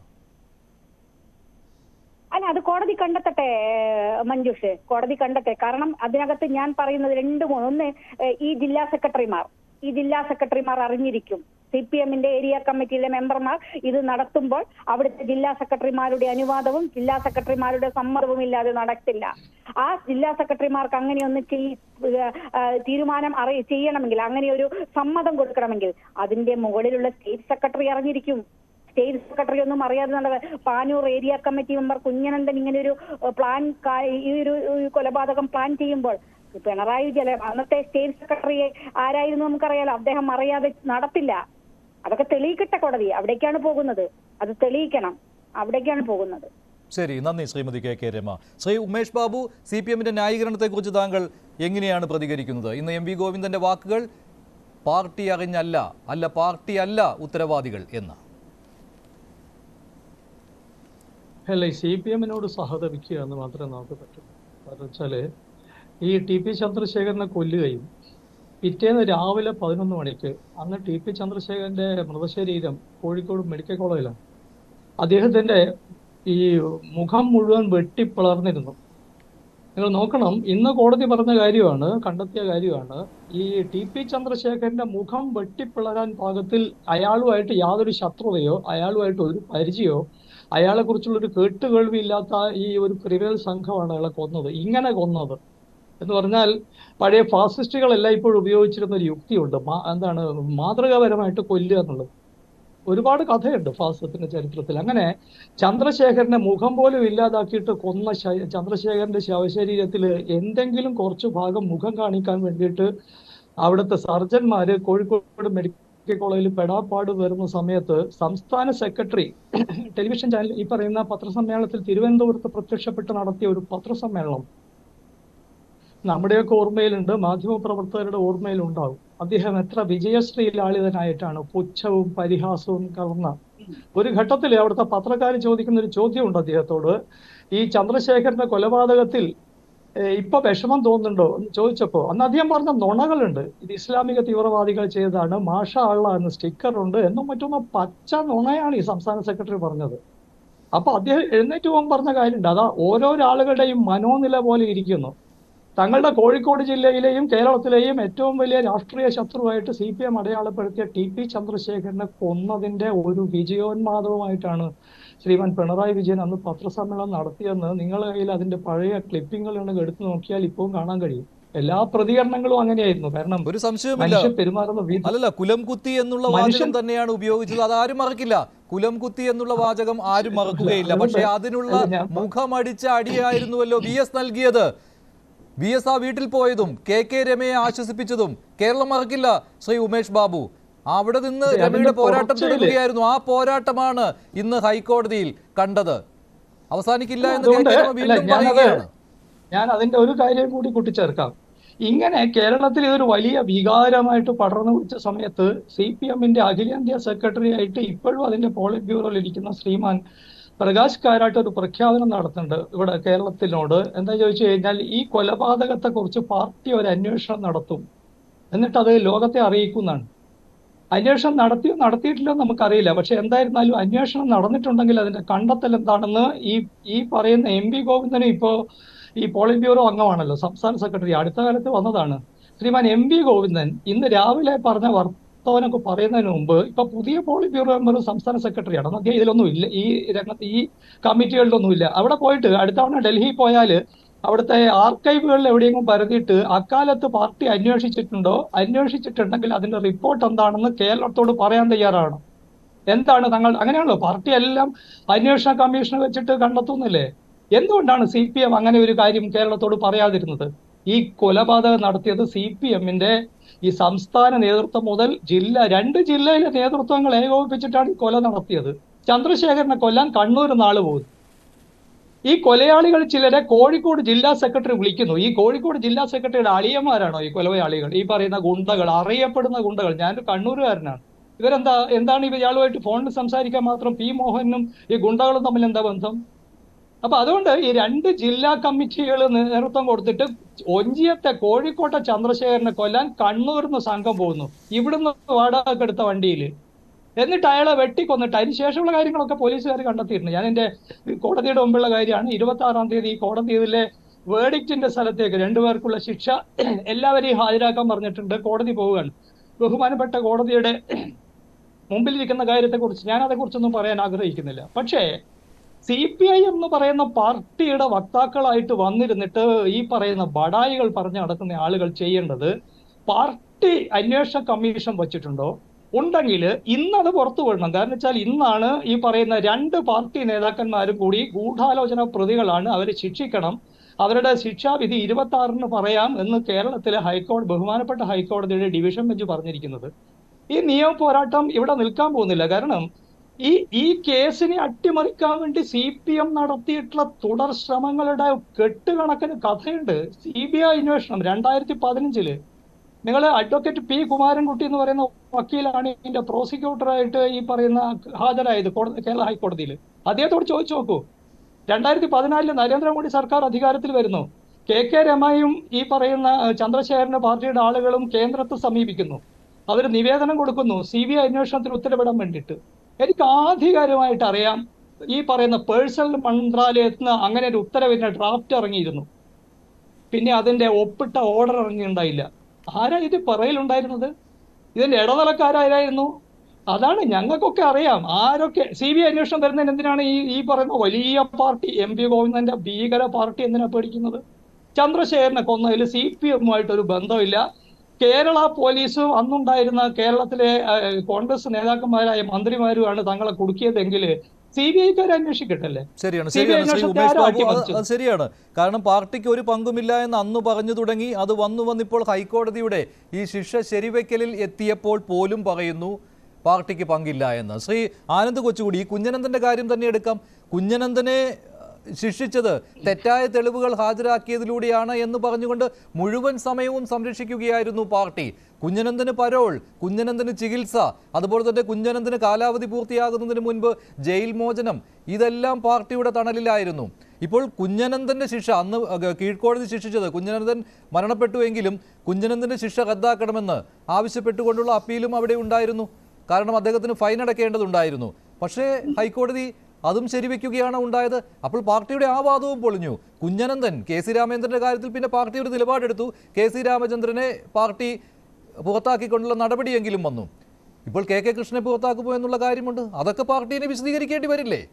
അല്ല അത് കോടതി കണ്ടെത്തട്ടെ ഏഹ് മഞ്ജുഷ് കോടതി കണ്ടെത്തട്ടെ കാരണം അതിനകത്ത് ഞാൻ പറയുന്നത് രണ്ട് മൂന്ന് ഒന്ന് ഏഹ് ഈ ജില്ലാ സെക്രട്ടറിമാർ ഈ ജില്ലാ സെക്രട്ടറിമാർ അറിഞ്ഞിരിക്കും സി പി എമ്മിന്റെ ഏരിയ കമ്മിറ്റിയിലെ മെമ്പർമാർ ഇത് നടത്തുമ്പോൾ അവിടുത്തെ ജില്ലാ സെക്രട്ടറിമാരുടെ അനുവാദവും ജില്ലാ സെക്രട്ടറിമാരുടെ സമ്മതവും ഇല്ലാതെ നടക്കില്ല ആ ജില്ലാ സെക്രട്ടറിമാർക്ക് അങ്ങനെയൊന്ന് ചെയ്- ഏഹ് ഏഹ് തീരുമാനം അറിയ ചെയ്യണമെങ്കിൽ അങ്ങനെ ഒരു സമ്മതം കൊടുക്കണമെങ്കിൽ അതിന്റെ മുകളിലുള്ള സ്റ്റേറ്റ് സെക്രട്ടറി അറിഞ്ഞിരിക്കും സ്റ്റേറ്റ് സെക്രട്ടറി ഒന്നും അറിയാതെ നട Panoor area committee member Kunhanandan ഇങ്ങനെ ഒരു ഏഹ്, പ്ലാൻ കാ- ഈ ഒരു ഒരു കൊലപാതകം പ്ലാൻ ചെയ്യുമ്പോൾ പിണറായി വിജയൻ അന്നത്തെ സ്റ്റേറ്റ് സെക്രട്ടറി ആരായിരുന്നു നമുക്കറിയാലോ അദ്ദേഹം അറിയാതെ നടത്തില്ല അതൊക്കെ തെളിയിക്കട്ടെ കോടതി അവിടേക്കാണ് പോകുന്നത് അത് തെളിയിക്കണം അവിടേക്കാണ് പോകുന്നത് ശരി നന്ദി Shrimati K K Rama Shri Umesh Babu C P എമ്മിന്റെ ന്യായീകരണത്തെക്കുറിച്ച് താങ്കൾ എങ്ങനെയാണ് പ്രതികരിക്കുന്നത് ഇന്ന് എം വി ഗോവിന്ദന്റെ വാക്കുകൾ പാർട്ടി അറിഞ്ഞല്ല അല്ല പാർട്ടി അല്ല ഉത്തരവാദികൾ എന്ന് അല്ല ഈ സി പി എമ്മിനോട് സഹതപിക്കുക എന്ന് മാത്രമേ നമുക്ക് പറ്റൂ കാരണം വെച്ചാല് ഈ ടി പി ചന്ദ്രശേഖരനെ കൊല്ലുകയും പിറ്റേന്ന് രാവിലെ പതിനൊന്ന് മണിക്ക് അന്ന് ടി പി ചന്ദ്രശേഖരന്റെ മൃതശരീരം കോഴിക്കോട് മെഡിക്കൽ കോളേജിലാണ് അദ്ദേഹത്തിന്റെ ഈ മുഖം മുഴുവൻ വെട്ടിപ്പിളർന്നിരുന്നു നിങ്ങൾ നോക്കണം ഇന്ന് കോടതി പറഞ്ഞ കാര്യമാണ് കണ്ടെത്തിയ കാര്യമാണ് ഈ ടി പി ചന്ദ്രശേഖരന്റെ മുഖം വെട്ടിപ്പിളരാൻ പാകത്തിൽ അയാളുമായിട്ട് യാതൊരു ശത്രുതയോ അയാളുമായിട്ട് ഒരു പരിചയമോ അയാളെ കുറിച്ചുള്ള ഒരു കേട്ടുകേൾവി ഇല്ലാത്ത ഈ ഒരു ക്രിമിനൽ സംഘമാണ് അയാളെ കൊന്നത് ഇങ്ങനെ കൊന്നത് എന്ന് പറഞ്ഞാൽ പഴയ ഫാസിസ്റ്റുകളെല്ലാം ഇപ്പോൾ ഉപയോഗിച്ചിരുന്ന ഒരു യുക്തിയുണ്ട് മാ- എന്താണ് മാതൃകാപരമായിട്ട് കൊല്ലുക എന്നുള്ളത് ഒരുപാട് കഥയുണ്ട് ഫാസിസത്തിന്റെ ചരിത്രത്തിൽ അങ്ങനെ ചന്ദ്രശേഖരനെ മുഖം പോലും ഇല്ലാതാക്കിയിട്ട് കൊന്ന ശ- ചന്ദ്രശേഖരന്റെ ശവശരീരത്തിൽ എന്തെങ്കിലും കുറച്ചു ഭാഗം മുഖം കാണിക്കാൻ വേണ്ടിയിട്ട് അവിടുത്തെ സർജന്മാര് കോഴിക്കോട് മെഡിക്കൽ കോളേജിൽ പെടാപ്പാട് വരുന്ന സമയത്ത് സംസ്ഥാന സെക്രട്ടറി ടെലിവിഷൻ ചാനൽ ഈ പറയുന്ന പത്രസമ്മേളനത്തിൽ തിരുവനന്തപുരത്ത് പ്രത്യക്ഷപ്പെട്ട് നടത്തിയ ഒരു പത്രസമ്മേളനം നമ്മുടെയൊക്കെ ഓർമ്മയിലുണ്ട് മാധ്യമപ്രവർത്തകരുടെ ഓർമ്മയിലുണ്ടാവും അദ്ദേഹം എത്ര വിജയശ്രീ ലാളിതനായിട്ടാണ് പുച്ഛവും പരിഹാസവും കലർന്ന ഒരു ഘട്ടത്തിൽ അവിടുത്തെ പത്രക്കാർ ചോദിക്കുന്ന ഒരു ചോദ്യമുണ്ട് അദ്ദേഹത്തോട് ഈ ചന്ദ്രശേഖരന്റെ കൊലപാതകത്തിൽ ഏഹ്, ഇപ്പൊ വിഷമം തോന്നുന്നുണ്ടോ എന്ന് ചോദിച്ചപ്പോ അന്ന് അദ്ദേഹം പറഞ്ഞ നുണകളുണ്ട് ഇത് ഇസ്ലാമിക തീവ്രവാദികൾ ചെയ്തതാണ് മാഷ അള്ള എന്ന് സ്റ്റിക്കർ ഉണ്ട് എന്നും മറ്റൊന്ന് പച്ച നുണയാണ് ഈ സംസ്ഥാന സെക്രട്ടറി പറഞ്ഞത് അപ്പൊ അദ്ദേഹം എഴുന്നേറ്റ് പോകാൻ പറഞ്ഞ കാര്യമുണ്ട് അതാ ഓരോരാളുകളുടെയും മനോനില പോലെ ഇരിക്കുന്നു തങ്ങളുടെ കോഴിക്കോട് ജില്ലയിലെയും കേരളത്തിലെയും ഏറ്റവും വലിയ രാഷ്ട്രീയ ശത്രുവായിട്ട് സി പി എം അടയാളപ്പെടുത്തിയ ടി പി ചന്ദ്രശേഖരനെ കൊന്നതിന്റെ ഒരു വിജയോന്മാദവുമായിട്ടാണ് ശ്രീമാൻ പിണറായി വിജയൻ അന്ന് പത്രസമ്മേളനം നടത്തിയെന്ന് നിങ്ങളുടെ കയ്യിൽ അതിന്റെ പഴയ ക്ലിപ്പിംഗുകൾ ഉണ്ടെങ്കിൽ എടുത്തു നോക്കിയാൽ ഇപ്പോഴും കാണാൻ കഴിയും എല്ലാ പ്രതികരണങ്ങളും അങ്ങനെയായിരുന്നു കാരണം ഒരു സംശയവുമില്ല മനുഷ്യൻ പെരുമാറുന്ന വിധം അല്ലല്ല കുലം കുത്തി എന്നുള്ള മനുഷ്യൻ- വാചകം തന്നെയാണ് ഉപയോഗിച്ചത് അത് ആരും മറക്കില്ല കുലം കുത്തി എന്നുള്ള വാചകം ആരും മറക്കുകയില്ല അതുകൊണ്ട് പക്ഷേ അതിനുള്ള അല്ല, ഞാൻ- മുഖമടിച്ച അടിയായിരുന്നുവല്ലോ വി എസ് നൽകിയത് വി എസ് ആ വീട്ടിൽ പോയതും കെ കെ രമയെ ആശ്വസിപ്പിച്ചതും കേരളം മറക്കില്ല ശ്രീ ഉമേഷ് ബാബു അവിടെ നിന്ന് അതെ, രമയുടെ അതിന്റെ പോരാട്ടം തുടർച്ചയില് തുടരുകയായിരുന്നു ആ പോരാട്ടമാണ് ഇന്ന് ഹൈക്കോടതിയിൽ കണ്ടത് അവസാനിക്കില്ല എന്ന് കെ അതുകൊണ്ട് കെ രമ അല്ല, വീണ്ടും ഞാനത് പറയുകയാണ് ഞാൻ അതിന്റെ ഒരു കാര്യം കൂടി കൂട്ടിച്ചേർക്കാം ഇങ്ങനെ കേരളത്തിൽ ഇതൊരു വലിയ വികാരമായിട്ട് പടർന്നു പിടിച്ച സമയത്ത് സി പി എമ്മിന്റെ അഖിലേന്ത്യാ സെക്രട്ടറി ആയിട്ട് ഇപ്പോഴും അതിന്റെ പോളിറ്റ് ബ്യൂറോയിൽ ഇരിക്കുന്ന ശ്രീമാൻ പ്രകാശ് കാരാട്ട് ഒരു പ്രഖ്യാപനം നടത്തുന്നുണ്ട് ഇവിടെ കേരളത്തിനോട് എന്താ ചോദിച്ചു കഴിഞ്ഞാൽ ഈ കൊലപാതകത്തെ കുറിച്ച് പാർട്ടി ഒരു അന്വേഷണം നടത്തും എന്നിട്ട് അത് ലോകത്തെ അറിയിക്കുന്നതാണ് അന്വേഷണം നടത്തിയോ നടത്തിയിട്ടില്ലോ നമുക്കറിയില്ല പക്ഷെ എന്തായിരുന്നാലും അന്വേഷണം നടന്നിട്ടുണ്ടെങ്കിൽ അതിന്റെ കണ്ടെത്തൽ എന്താണെന്ന് ഈ ഈ പറയുന്ന എം പി ഗോവിന്ദനും ഇപ്പോ ഈ പോളിറ്റ് ബ്യൂറോ അംഗമാണല്ലോ സംസ്ഥാന സെക്രട്ടറി അടുത്ത കാലത്ത് വന്നതാണ് ശ്രീമാൻ എം പി ഗോവിന്ദൻ ഇന്ന് രാവിലെ പറഞ്ഞ വർത്തമാനമൊക്കെ പറയുന്നതിന് മുമ്പ് ഇപ്പൊ പുതിയ പോളിറ്റ് ബ്യൂറോ മെമ്പർ സംസ്ഥാന സെക്രട്ടറിയാണ് അന്ന് അദ്ദേഹം ഇതിലൊന്നും ഇല്ല ഈ രംഗത്ത് ഈ കമ്മിറ്റികളിലൊന്നും ഇല്ല അവിടെ പോയിട്ട് അടുത്ത തവണ ഡൽഹി പോയാൽ അവിടുത്തെ ആർക്കൈവുകളിൽ എവിടെയെങ്കിലും പരതിയിട്ട് അക്കാലത്ത് പാർട്ടി അന്വേഷിച്ചിട്ടുണ്ടോ അന്വേഷിച്ചിട്ടുണ്ടെങ്കിൽ അതിന്റെ റിപ്പോർട്ട് എന്താണെന്ന് കേരളത്തോട് പറയാൻ തയ്യാറാണ് എന്താണ് തങ്ങൾ അങ്ങനെയാണല്ലോ പാർട്ടി എല്ലാം അന്വേഷണ കമ്മീഷനെ വെച്ചിട്ട് കണ്ടെത്തുന്നില്ലേ എന്തുകൊണ്ടാണ് സി പി എം അങ്ങനെ ഒരു കാര്യം കേരളത്തോട് പറയാതിരുന്നത് ഈ കൊലപാതകം നടത്തിയത് സി പി എമ്മിന്റെ ഈ സംസ്ഥാന നേതൃത്വം മുതൽ ജില്ല രണ്ട് ജില്ലയിലെ നേതൃത്വങ്ങൾ ഏകോപിപ്പിച്ചിട്ടാണ് ഈ കൊല നടത്തിയത് ചന്ദ്രശേഖരനെ കൊല്ലാൻ കണ്ണൂർ നാള് പോകും ഈ കൊലയാളികൾ ചിലരെ കോഴിക്കോട് ജില്ലാ സെക്രട്ടറി വിളിക്കുന്നു ഈ കോഴിക്കോട് ജില്ലാ സെക്രട്ടറിയുടെ അളിയന്മാരാണോ ഈ കൊലയാളികൾ ഈ പറയുന്ന ഗുണ്ടകൾ അറിയപ്പെടുന്ന ഗുണ്ടകൾ ഞാനൊരു കണ്ണൂരുകാരനാണ് ഇവരെന്താ എന്താണ് ഇവ ഇയാളുമായിട്ട് ഫോണിൽ സംസാരിക്കാൻ മാത്രം പി മോഹനും ഈ ഗുണ്ടകളും തമ്മിൽ എന്താ ബന്ധം അപ്പൊ അതുകൊണ്ട് ഈ രണ്ട് ജില്ലാ കമ്മിറ്റികൾ നേതൃത്വം കൊടുത്തിട്ട് ഒഞ്ചിയത്തെ കോഴിക്കോട്ടെ ചന്ദ്രശേഖരനെ കൊല്ലാൻ കണ്ണൂരിന്ന് സംഘം പോകുന്നു ഇവിടുന്ന് വാടക എടുത്ത വണ്ടിയിൽ എന്നിട്ട് അയാളെ വെട്ടിക്കൊന്നിട്ട് അതിന് ശേഷമുള്ള കാര്യങ്ങളൊക്കെ പോലീസുകാർ കണ്ടെത്തിയിട്ടുണ്ട് ഞാൻ എന്റെ കോടതിയുടെ മുമ്പുള്ള കാര്യമാണ് ഇരുപത്തി ആറാം തീയതി ഈ കോടതിയിലെ വേർഡിക്റ്റിന്റെ സ്ഥലത്തേക്ക് രണ്ടുപേർക്കുള്ള ശിക്ഷ എല്ലാവരെയും ഹാജരാക്കാൻ പറഞ്ഞിട്ടുണ്ട് കോടതി പോവുകയാണ് ബഹുമാനപ്പെട്ട കോടതിയുടെ മുമ്പിലിരിക്കുന്ന കാര്യത്തെക്കുറിച്ച് ഞാൻ അതേക്കുറിച്ചൊന്നും പറയാൻ ആഗ്രഹിക്കുന്നില്ല പക്ഷേ സി പി ഐ എന്ന് പറയുന്ന പാർട്ടിയുടെ വക്താക്കളായിട്ട് വന്നിരുന്നിട്ട് ഈ പറയുന്ന ബടായികൾ പറഞ്ഞു നടക്കുന്ന ആളുകൾ ചെയ്യേണ്ടത് പാർട്ടി അന്വേഷണ കമ്മീഷൻ വച്ചിട്ടുണ്ടോ ഉണ്ടെങ്കിൽ ഇന്നത് പുറത്തു വിടണം കാരണം വെച്ചാൽ ഇന്നാണ് ഈ പറയുന്ന രണ്ട് പാർട്ടി നേതാക്കന്മാരും കൂടി ഗൂഢാലോചന പ്രതികളാണ് അവരെ ശിക്ഷിക്കണം അവരുടെ ശിക്ഷാവിധി ഇരുപത്തി ആറിന് പറയാം എന്ന് കേരളത്തിലെ ഹൈക്കോടതി ബഹുമാനപ്പെട്ട ഹൈക്കോടതിയുടെ ഡിവിഷൻ ബെഞ്ച് പറഞ്ഞിരിക്കുന്നത് ഈ നിയമ പോരാട്ടം ഇവിടെ നിൽക്കാൻ പോകുന്നില്ല കാരണം ഈ ഈ കേസിനെ അട്ടിമറിക്കാൻ വേണ്ടി സി പി എം നടത്തിയിട്ടുള്ള തുടർ ശ്രമങ്ങളുടെ കെട്ടുകണക്കിന് കഥയുണ്ട് സി ബി ഐ അന്വേഷണം രണ്ടായിരത്തി പതിനഞ്ചില് നിങ്ങൾ അഡ്വക്കേറ്റ് പി കുമാരൻകുട്ടി എന്ന് പറയുന്ന വക്കീലാണ് ഇതിന്റെ പ്രോസിക്യൂട്ടറായിട്ട് ഈ പറയുന്ന ഹാജരായത് കോടതി കേരള ഹൈക്കോടതിയിൽ അദ്ദേഹത്തോട് ചോദിച്ചു നോക്കൂ രണ്ടായിരത്തി പതിനാലില് നരേന്ദ്രമോദി സർക്കാർ അധികാരത്തിൽ വരുന്നു കെ കെ രമയും ഈ പറയുന്ന അഹ്, ചന്ദ്രശേഖരന്റെ പാർട്ടിയുടെ ആളുകളും കേന്ദ്രത്തെ സമീപിക്കുന്നു അവർ നിവേദനം കൊടുക്കുന്നു സി ബി ഐ അന്വേഷണത്തിൽ ഉത്തരവിടാൻ വേണ്ടിയിട്ട് എനിക്ക് ആധികാരികമായിട്ട് അറിയാം ഈ പറയുന്ന പേഴ്സണൽ മന്ത്രാലയത്തിൽ നിന്ന് അങ്ങനെ ഒരു ഉത്തരവിന്റെ ഡ്രാഫ്റ്റ് ഇറങ്ങിയിരുന്നു പിന്നെ അതിന്റെ ഒപ്പിട്ട ഓർഡർ ഇറങ്ങിയിട്ടുണ്ടായില്ല ആരാ ഇത് പറയലുണ്ടായിരുന്നത് ഇതിന്റെ ഇടനിലക്കാരായിരുന്നു അതാണ് ഞങ്ങൾക്കൊക്കെ അറിയാം ആരൊക്കെ സി ബി ഐ അന്വേഷണം വരുന്നതിന് എന്തിനാണ് ഈ ഈ പറയുന്ന വലിയ പാർട്ടി എം പി ഗോവിന്ദന്റെ ഭീകര പാർട്ടി എന്തിനാ പേടിക്കുന്നത് ചന്ദ്രശേഖരനെ കൊന്നതിൽ സി പി എമ്മുമായിട്ട് ഒരു ബന്ധമില്ല കേരള പോലീസും അന്നുണ്ടായിരുന്ന കേരളത്തിലെ ഏഹ്, കോൺഗ്രസ് നേതാക്കന്മാരായ മന്ത്രിമാരുമാണ് തങ്ങളെ കുടുക്കിയതെങ്കിൽ സി ബി ഐക്കാർ അന്വേഷിക്കട്ടല്ലേ ശരിയാണ് CBI ശരിയാണ് ശ്രീ അന്വേഷണത്തെ ഉമേഷ് ആരാ ബാബു അത് അട്ടിമറിച്ചത്? അത് ശരിയാണ് കാരണം പാർട്ടിക്ക് ഒരു പങ്കുമില്ല എന്ന് അന്ന് പറഞ്ഞു തുടങ്ങി അത് വന്നു വന്നിപ്പോൾ ഹൈക്കോടതിയുടെ ഈ ശിക്ഷ ശരിവെക്കലിൽ എത്തിയപ്പോൾ പോലും പറയുന്നു പാർട്ടിക്ക് പങ്കില്ല എന്ന് ശ്രീ ആനന്ദ് കൊച്ചുകൂടി ഈ കുഞ്ഞനന്ദന്റെ കാര്യം തന്നെ എടുക്കാം കുഞ്ഞനന്ദനെ അഹ്, ശിക്ഷിച്ചത് തെറ്റായ തെളിവുകൾ ഹാജരാക്കിയതിലൂടെയാണ് എന്ന് പറഞ്ഞുകൊണ്ട് മുഴുവൻ സമയവും സംരക്ഷിക്കുകയായിരുന്നു പാർട്ടി കുഞ്ഞനന്ദന് പരോൾ കുഞ്ഞനന്ദന് ചികിത്സ അതുപോലെ തന്നെ കുഞ്ഞനന്ദന് കാലാവധി പൂർത്തിയാകുന്നതിന് മുൻപ് ജയിൽ മോചനം ഇതെല്ലാം പാർട്ടിയുടെ തണലിലായിരുന്നു ഇപ്പോൾ കുഞ്ഞനന്ദന്റെ ശിക്ഷ അന്ന് അഹ് കീഴ്ക്കോടതി ശിക്ഷിച്ചത് കുഞ്ഞനന്ദൻ മരണപ്പെട്ടുവെങ്കിലും കുഞ്ഞനന്ദന്റെ ശിക്ഷ റദ്ദാക്കണമെന്ന് ആവശ്യപ്പെട്ടുകൊണ്ടുള്ള അപ്പീലും അവിടെ ഉണ്ടായിരുന്നു കാരണം അദ്ദേഹത്തിന് ഫൈൻ അടക്കേണ്ടതുണ്ടായിരുന്നു പക്ഷേ ഹൈക്കോടതി അതും ശരിവെക്കുകയാണ് ഉണ്ടായത് അപ്പോൾ പാർട്ടിയുടെ ആ വാദവും പൊളിഞ്ഞു കുഞ്ഞനന്ദൻ കെ സി രാമേന്ദ്രന്റെ കാര്യത്തിൽ പിന്നെ പാർട്ടി ഒരു നിലപാടെടുത്തു കെ സി രാമചന്ദ്രനെ പാർട്ടി പുറത്താക്കിക്കൊണ്ടുള്ള നടപടിയെങ്കിലും വന്നു ഇപ്പോൾ കെ കെ കൃഷ്ണനെ പുറത്താക്കുമോ എന്നുള്ള കാര്യമുണ്ട് അതൊക്കെ പാർട്ടിയെ വിശദീകരിക്കേണ്ടി വരില്ലേ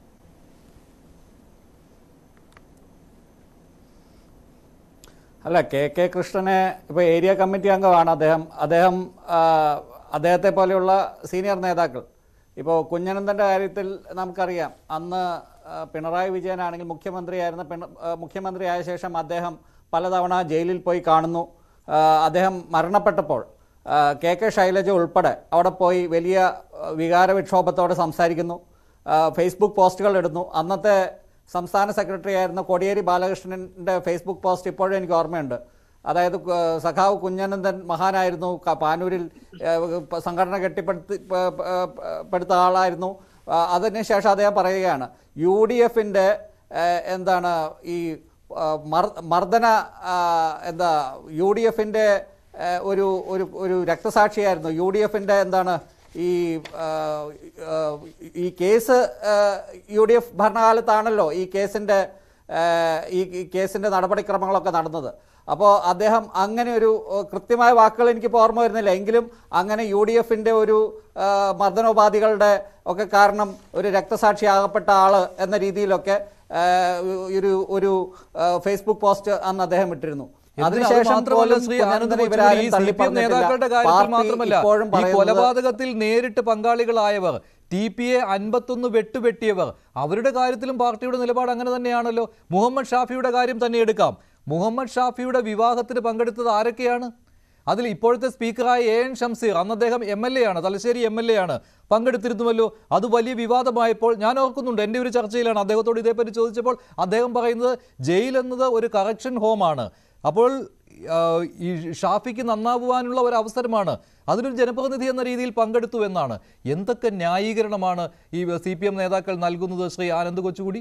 അല്ല കെ കെ കൃഷ്ണനെ ഇപ്പോൾ ഏരിയ കമ്മിറ്റി അംഗമാണ് അദ്ദേഹം അദ്ദേഹം ആ, അദ്ദേഹത്തെ പോലെയുള്ള സീനിയർ നേതാക്കൾ ഇപ്പോൾ കുഞ്ഞനന്ദൻ്റെ കാര്യത്തിൽ നമുക്കറിയാം അന്ന് ആ, പിണറായി വിജയനാണെങ്കിൽ മുഖ്യമന്ത്രിയായിരുന്ന പിണ ആ, മുഖ്യമന്ത്രിയായ ശേഷം അദ്ദേഹം പലതവണ ജയിലിൽ പോയി കാണുന്നു ആ, അദ്ദേഹം മരണപ്പെട്ടപ്പോൾ ആ, കെ കെ ശൈലജ ഉൾപ്പെടെ അവിടെ പോയി വലിയ ആ, വികാരവിക്ഷോഭത്തോടെ സംസാരിക്കുന്നു ആ, ഫേസ്ബുക്ക് പോസ്റ്റുകൾ ഇടുന്നു അന്നത്തെ സംസ്ഥാന സെക്രട്ടറി ആയിരുന്ന കോടിയേരി ബാലകൃഷ്ണന്റെ ഫേസ്ബുക്ക് പോസ്റ്റ് ഇപ്പോഴും എനിക്ക് ഓർമ്മയുണ്ട് അതായത് കു- സഖാവ് കുഞ്ഞനന്ദൻ മഹാനായിരുന്നു ക- പാനൂരിൽ ഏഹ്, പ- സംഘടന കെട്ടിപ്പടുത്തി പ- പ- പ- പെടുത്ത ആളായിരുന്നു ആ, അതിനുശേഷം അദ്ദേഹം പറയുകയാണ് യു ഡി എഫിൻ്റെ എന്താണ് ഈ ആ, മർ- മർദ്ദന ആ, എന്താ യു ഡി എഫിൻ്റെ ഒരു ഒരു ഒരു രക്തസാക്ഷിയായിരുന്നു യു ഡി എഫിൻ്റെ എന്താണ് ഈ ആ, ആ, ഈ കേസ് യു ഡി എഫ് ഭരണകാലത്താണല്ലോ ഈ കേസിൻ്റെ ആ, ഈ ഈ കേസിൻ്റെ നടപടിക്രമങ്ങളൊക്കെ നടന്നത് അപ്പോൾ അദ്ദേഹം അങ്ങനെ ഒരു ആ, കൃത്യമായ വാക്കുകൾ എനിക്കിപ്പോൾ ഓർമ്മ വരുന്നില്ല എങ്കിലും അങ്ങനെ യു ഡി എഫിൻ്റെ ഒരു ആ, മർദ്ദനോപാധികളുടെ ഒക്കെ കാരണം ഒരു രക്തസാക്ഷിയാകപ്പെട്ട ആള് എന്ന രീതിയിലൊക്കെ ആ, ഒരു ഒരു ആ, ഫേസ്ബുക്ക് പോസ്റ്റ് അന്ന് അദ്ദേഹം ഇട്ടിരുന്നു എന്തിന് അത് അതിനുശേഷം മാത്രമല്ല പോലും ശ്രീ കുഞ്ഞനന്ദനെ ആനന്ദ് ഇവരാരും കൊച്ചുകൂടി, ഈ തള്ളി സി പി എം പറഞ്ഞിട്ടില്ല. നേതാക്കളുടെ കാര്യത്തിൽ പാർട്ടി മാത്രമല്ല ഇപ്പോഴും ഈ പറയുന്നത് കൊലപാതകത്തിൽ നേരിട്ട് പങ്കാളികളായവർ ടി പി എ അൻപത്തൊന്ന് വെട്ടുവെട്ടിയവർ അവരുടെ കാര്യത്തിലും പാർട്ടിയുടെ നിലപാട് അങ്ങനെ തന്നെയാണല്ലോ മുഹമ്മദ് ഷാഫിയുടെ കാര്യം തന്നെ എടുക്കാം മുഹമ്മദ് ഷാഫിയുടെ വിവാഹത്തിന് പങ്കെടുത്തത് ആരൊക്കെയാണ് അതിൽ ഇപ്പോഴത്തെ സ്പീക്കറായ എ എൻ ഷംസീർ അന്ന് അദ്ദേഹം എം എൽ എ ആണ് തലശ്ശേരി എം എൽ എ ആണ് പങ്കെടുത്തിരുന്നുവല്ലോ അത് വലിയ വിവാദമായപ്പോൾ ഞാൻ ഓർക്കുന്നുണ്ട് എൻ്റെ ഒരു ചർച്ചയിലാണ് അദ്ദേഹത്തോട് ഇതേപ്പറ്റി ചോദിച്ചപ്പോൾ അദ്ദേഹം പറയുന്നത് ജയിൽ എന്നത് ഒരു കറക്ഷൻ ഹോമാണ് അപ്പോൾ ആ, ഈ ഷാഫിക്ക് നന്നാവുവാനുള്ള ഒരു അവസരമാണ് അതിനൊരു ജനപ്രതിനിധി എന്ന രീതിയിൽ പങ്കെടുത്തു എന്നാണ് എന്തൊക്കെ ന്യായീകരണമാണ് ഈ സി പി എം നേതാക്കൾ നൽകുന്നത് ശ്രീ ആനന്ദ് കൊച്ചുകൂടി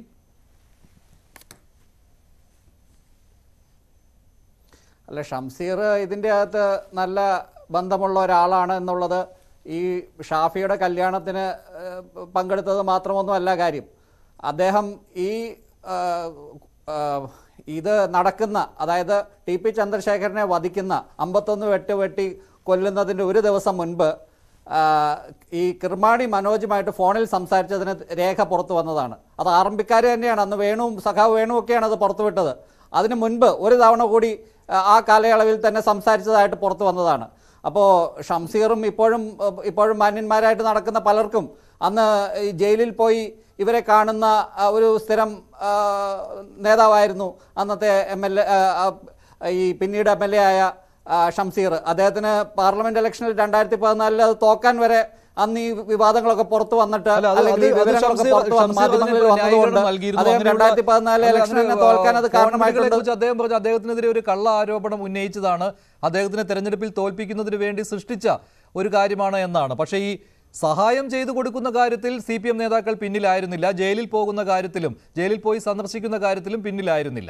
അല്ല ഷംസീർ ഇതിൻ്റെ അകത്ത് നല്ല ബന്ധമുള്ള ഒരാളാണ് എന്നുള്ളത് ഈ ഷാഫിയുടെ കല്യാണത്തിന് ഏഹ്, പങ്കെടുത്തത് മാത്രമൊന്നും അല്ല കാര്യം അദ്ദേഹം ഈ ഏഹ്, ഏഹ്, ഇത് നടക്കുന്ന അതായത് ടി പി ചന്ദ്രശേഖരനെ വധിക്കുന്ന അമ്പത്തൊന്ന് വെട്ട് വെട്ടി കൊല്ലുന്നതിൻ്റെ ഒരു ദിവസം മുൻപ് ആ, ഈ കിർമാണി മനോജുമായിട്ട് ഫോണിൽ സംസാരിച്ചതിന് രേഖ പുറത്തു വന്നതാണ് അത് ആർ എം പിക്കാർ തന്നെയാണ് അന്ന് വേണുവും സഖാവ് വേണുവൊക്കെയാണ് അത് പുറത്തുവിട്ടത് അതിന് മുൻപ് ഒരു തവണ കൂടി ആ, ആ കാലയളവിൽ തന്നെ സംസാരിച്ചതായിട്ട് പുറത്തു വന്നതാണ് അപ്പോൾ ഷംസീറും ഇപ്പോഴും ഏഹ്, ഇപ്പോഴും മാന്യന്മാരായിട്ട് നടക്കുന്ന പലർക്കും അന്ന് ഈ ജയിലിൽ പോയി ഇവരെ കാണുന്ന ആ, ഒരു സ്ഥിരം ആ, നേതാവായിരുന്നു അന്നത്തെ എം എൽ എ ഈ പിന്നീട് എം എൽ എ ആയ ആ, ഷംസീർ അദ്ദേഹത്തിന് പാർലമെന്റ് ഇലക്ഷനിൽ രണ്ടായിരത്തി പതിനാലിൽ അത് തോക്കാൻ വരെ അന്ന് ഈ വിവാദങ്ങളൊക്കെ പുറത്തു വന്നിട്ട് അല്ല, അത് അല്ലെങ്കിൽ ഈ അത് അത് വിവരങ്ങളൊക്കെ ഷംസീർ- പുറത്തു വന്ന് ഷംസീർ അതിന് മാധ്യമങ്ങളിൽ വന്നതുകൊണ്ട് ന്യായീകരണം നൽകിയിരുന്നു. അദ്ദേഹം അങ്ങനെയുള്ള- രണ്ടായിരത്തി പതിനാല് അല്ല, ഇലക്ഷനിൽ അങ്ങനെ, തോൽക്കാൻ അത് കോൺഗ്രസിനെ കാരണമായിട്ടുണ്ട് കുറിച്ച് അദ്ദേഹം പറഞ്ഞു അദ്ദേഹത്തിനെതിരെ ഒരു കള്ള ആരോപണം ഉന്നയിച്ചതാണ് അദ്ദേഹത്തിനെ തെരഞ്ഞെടുപ്പിൽ തോൽപ്പിക്കുന്നതിന് വേണ്ടി സൃഷ്ടിച്ച ഒരു കാര്യമാണ് എന്നാണ് പക്ഷേ ഈ സഹായം ചെയ്തു കൊടുക്കുന്ന കാര്യത്തിൽ സി പി എം നേതാക്കൾ പിന്നിലായിരുന്നില്ല ജയിലിൽ പോകുന്ന കാര്യത്തിലും ജയിലിൽ പോയി സന്ദർശിക്കുന്ന കാര്യത്തിലും പിന്നിലായിരുന്നില്ല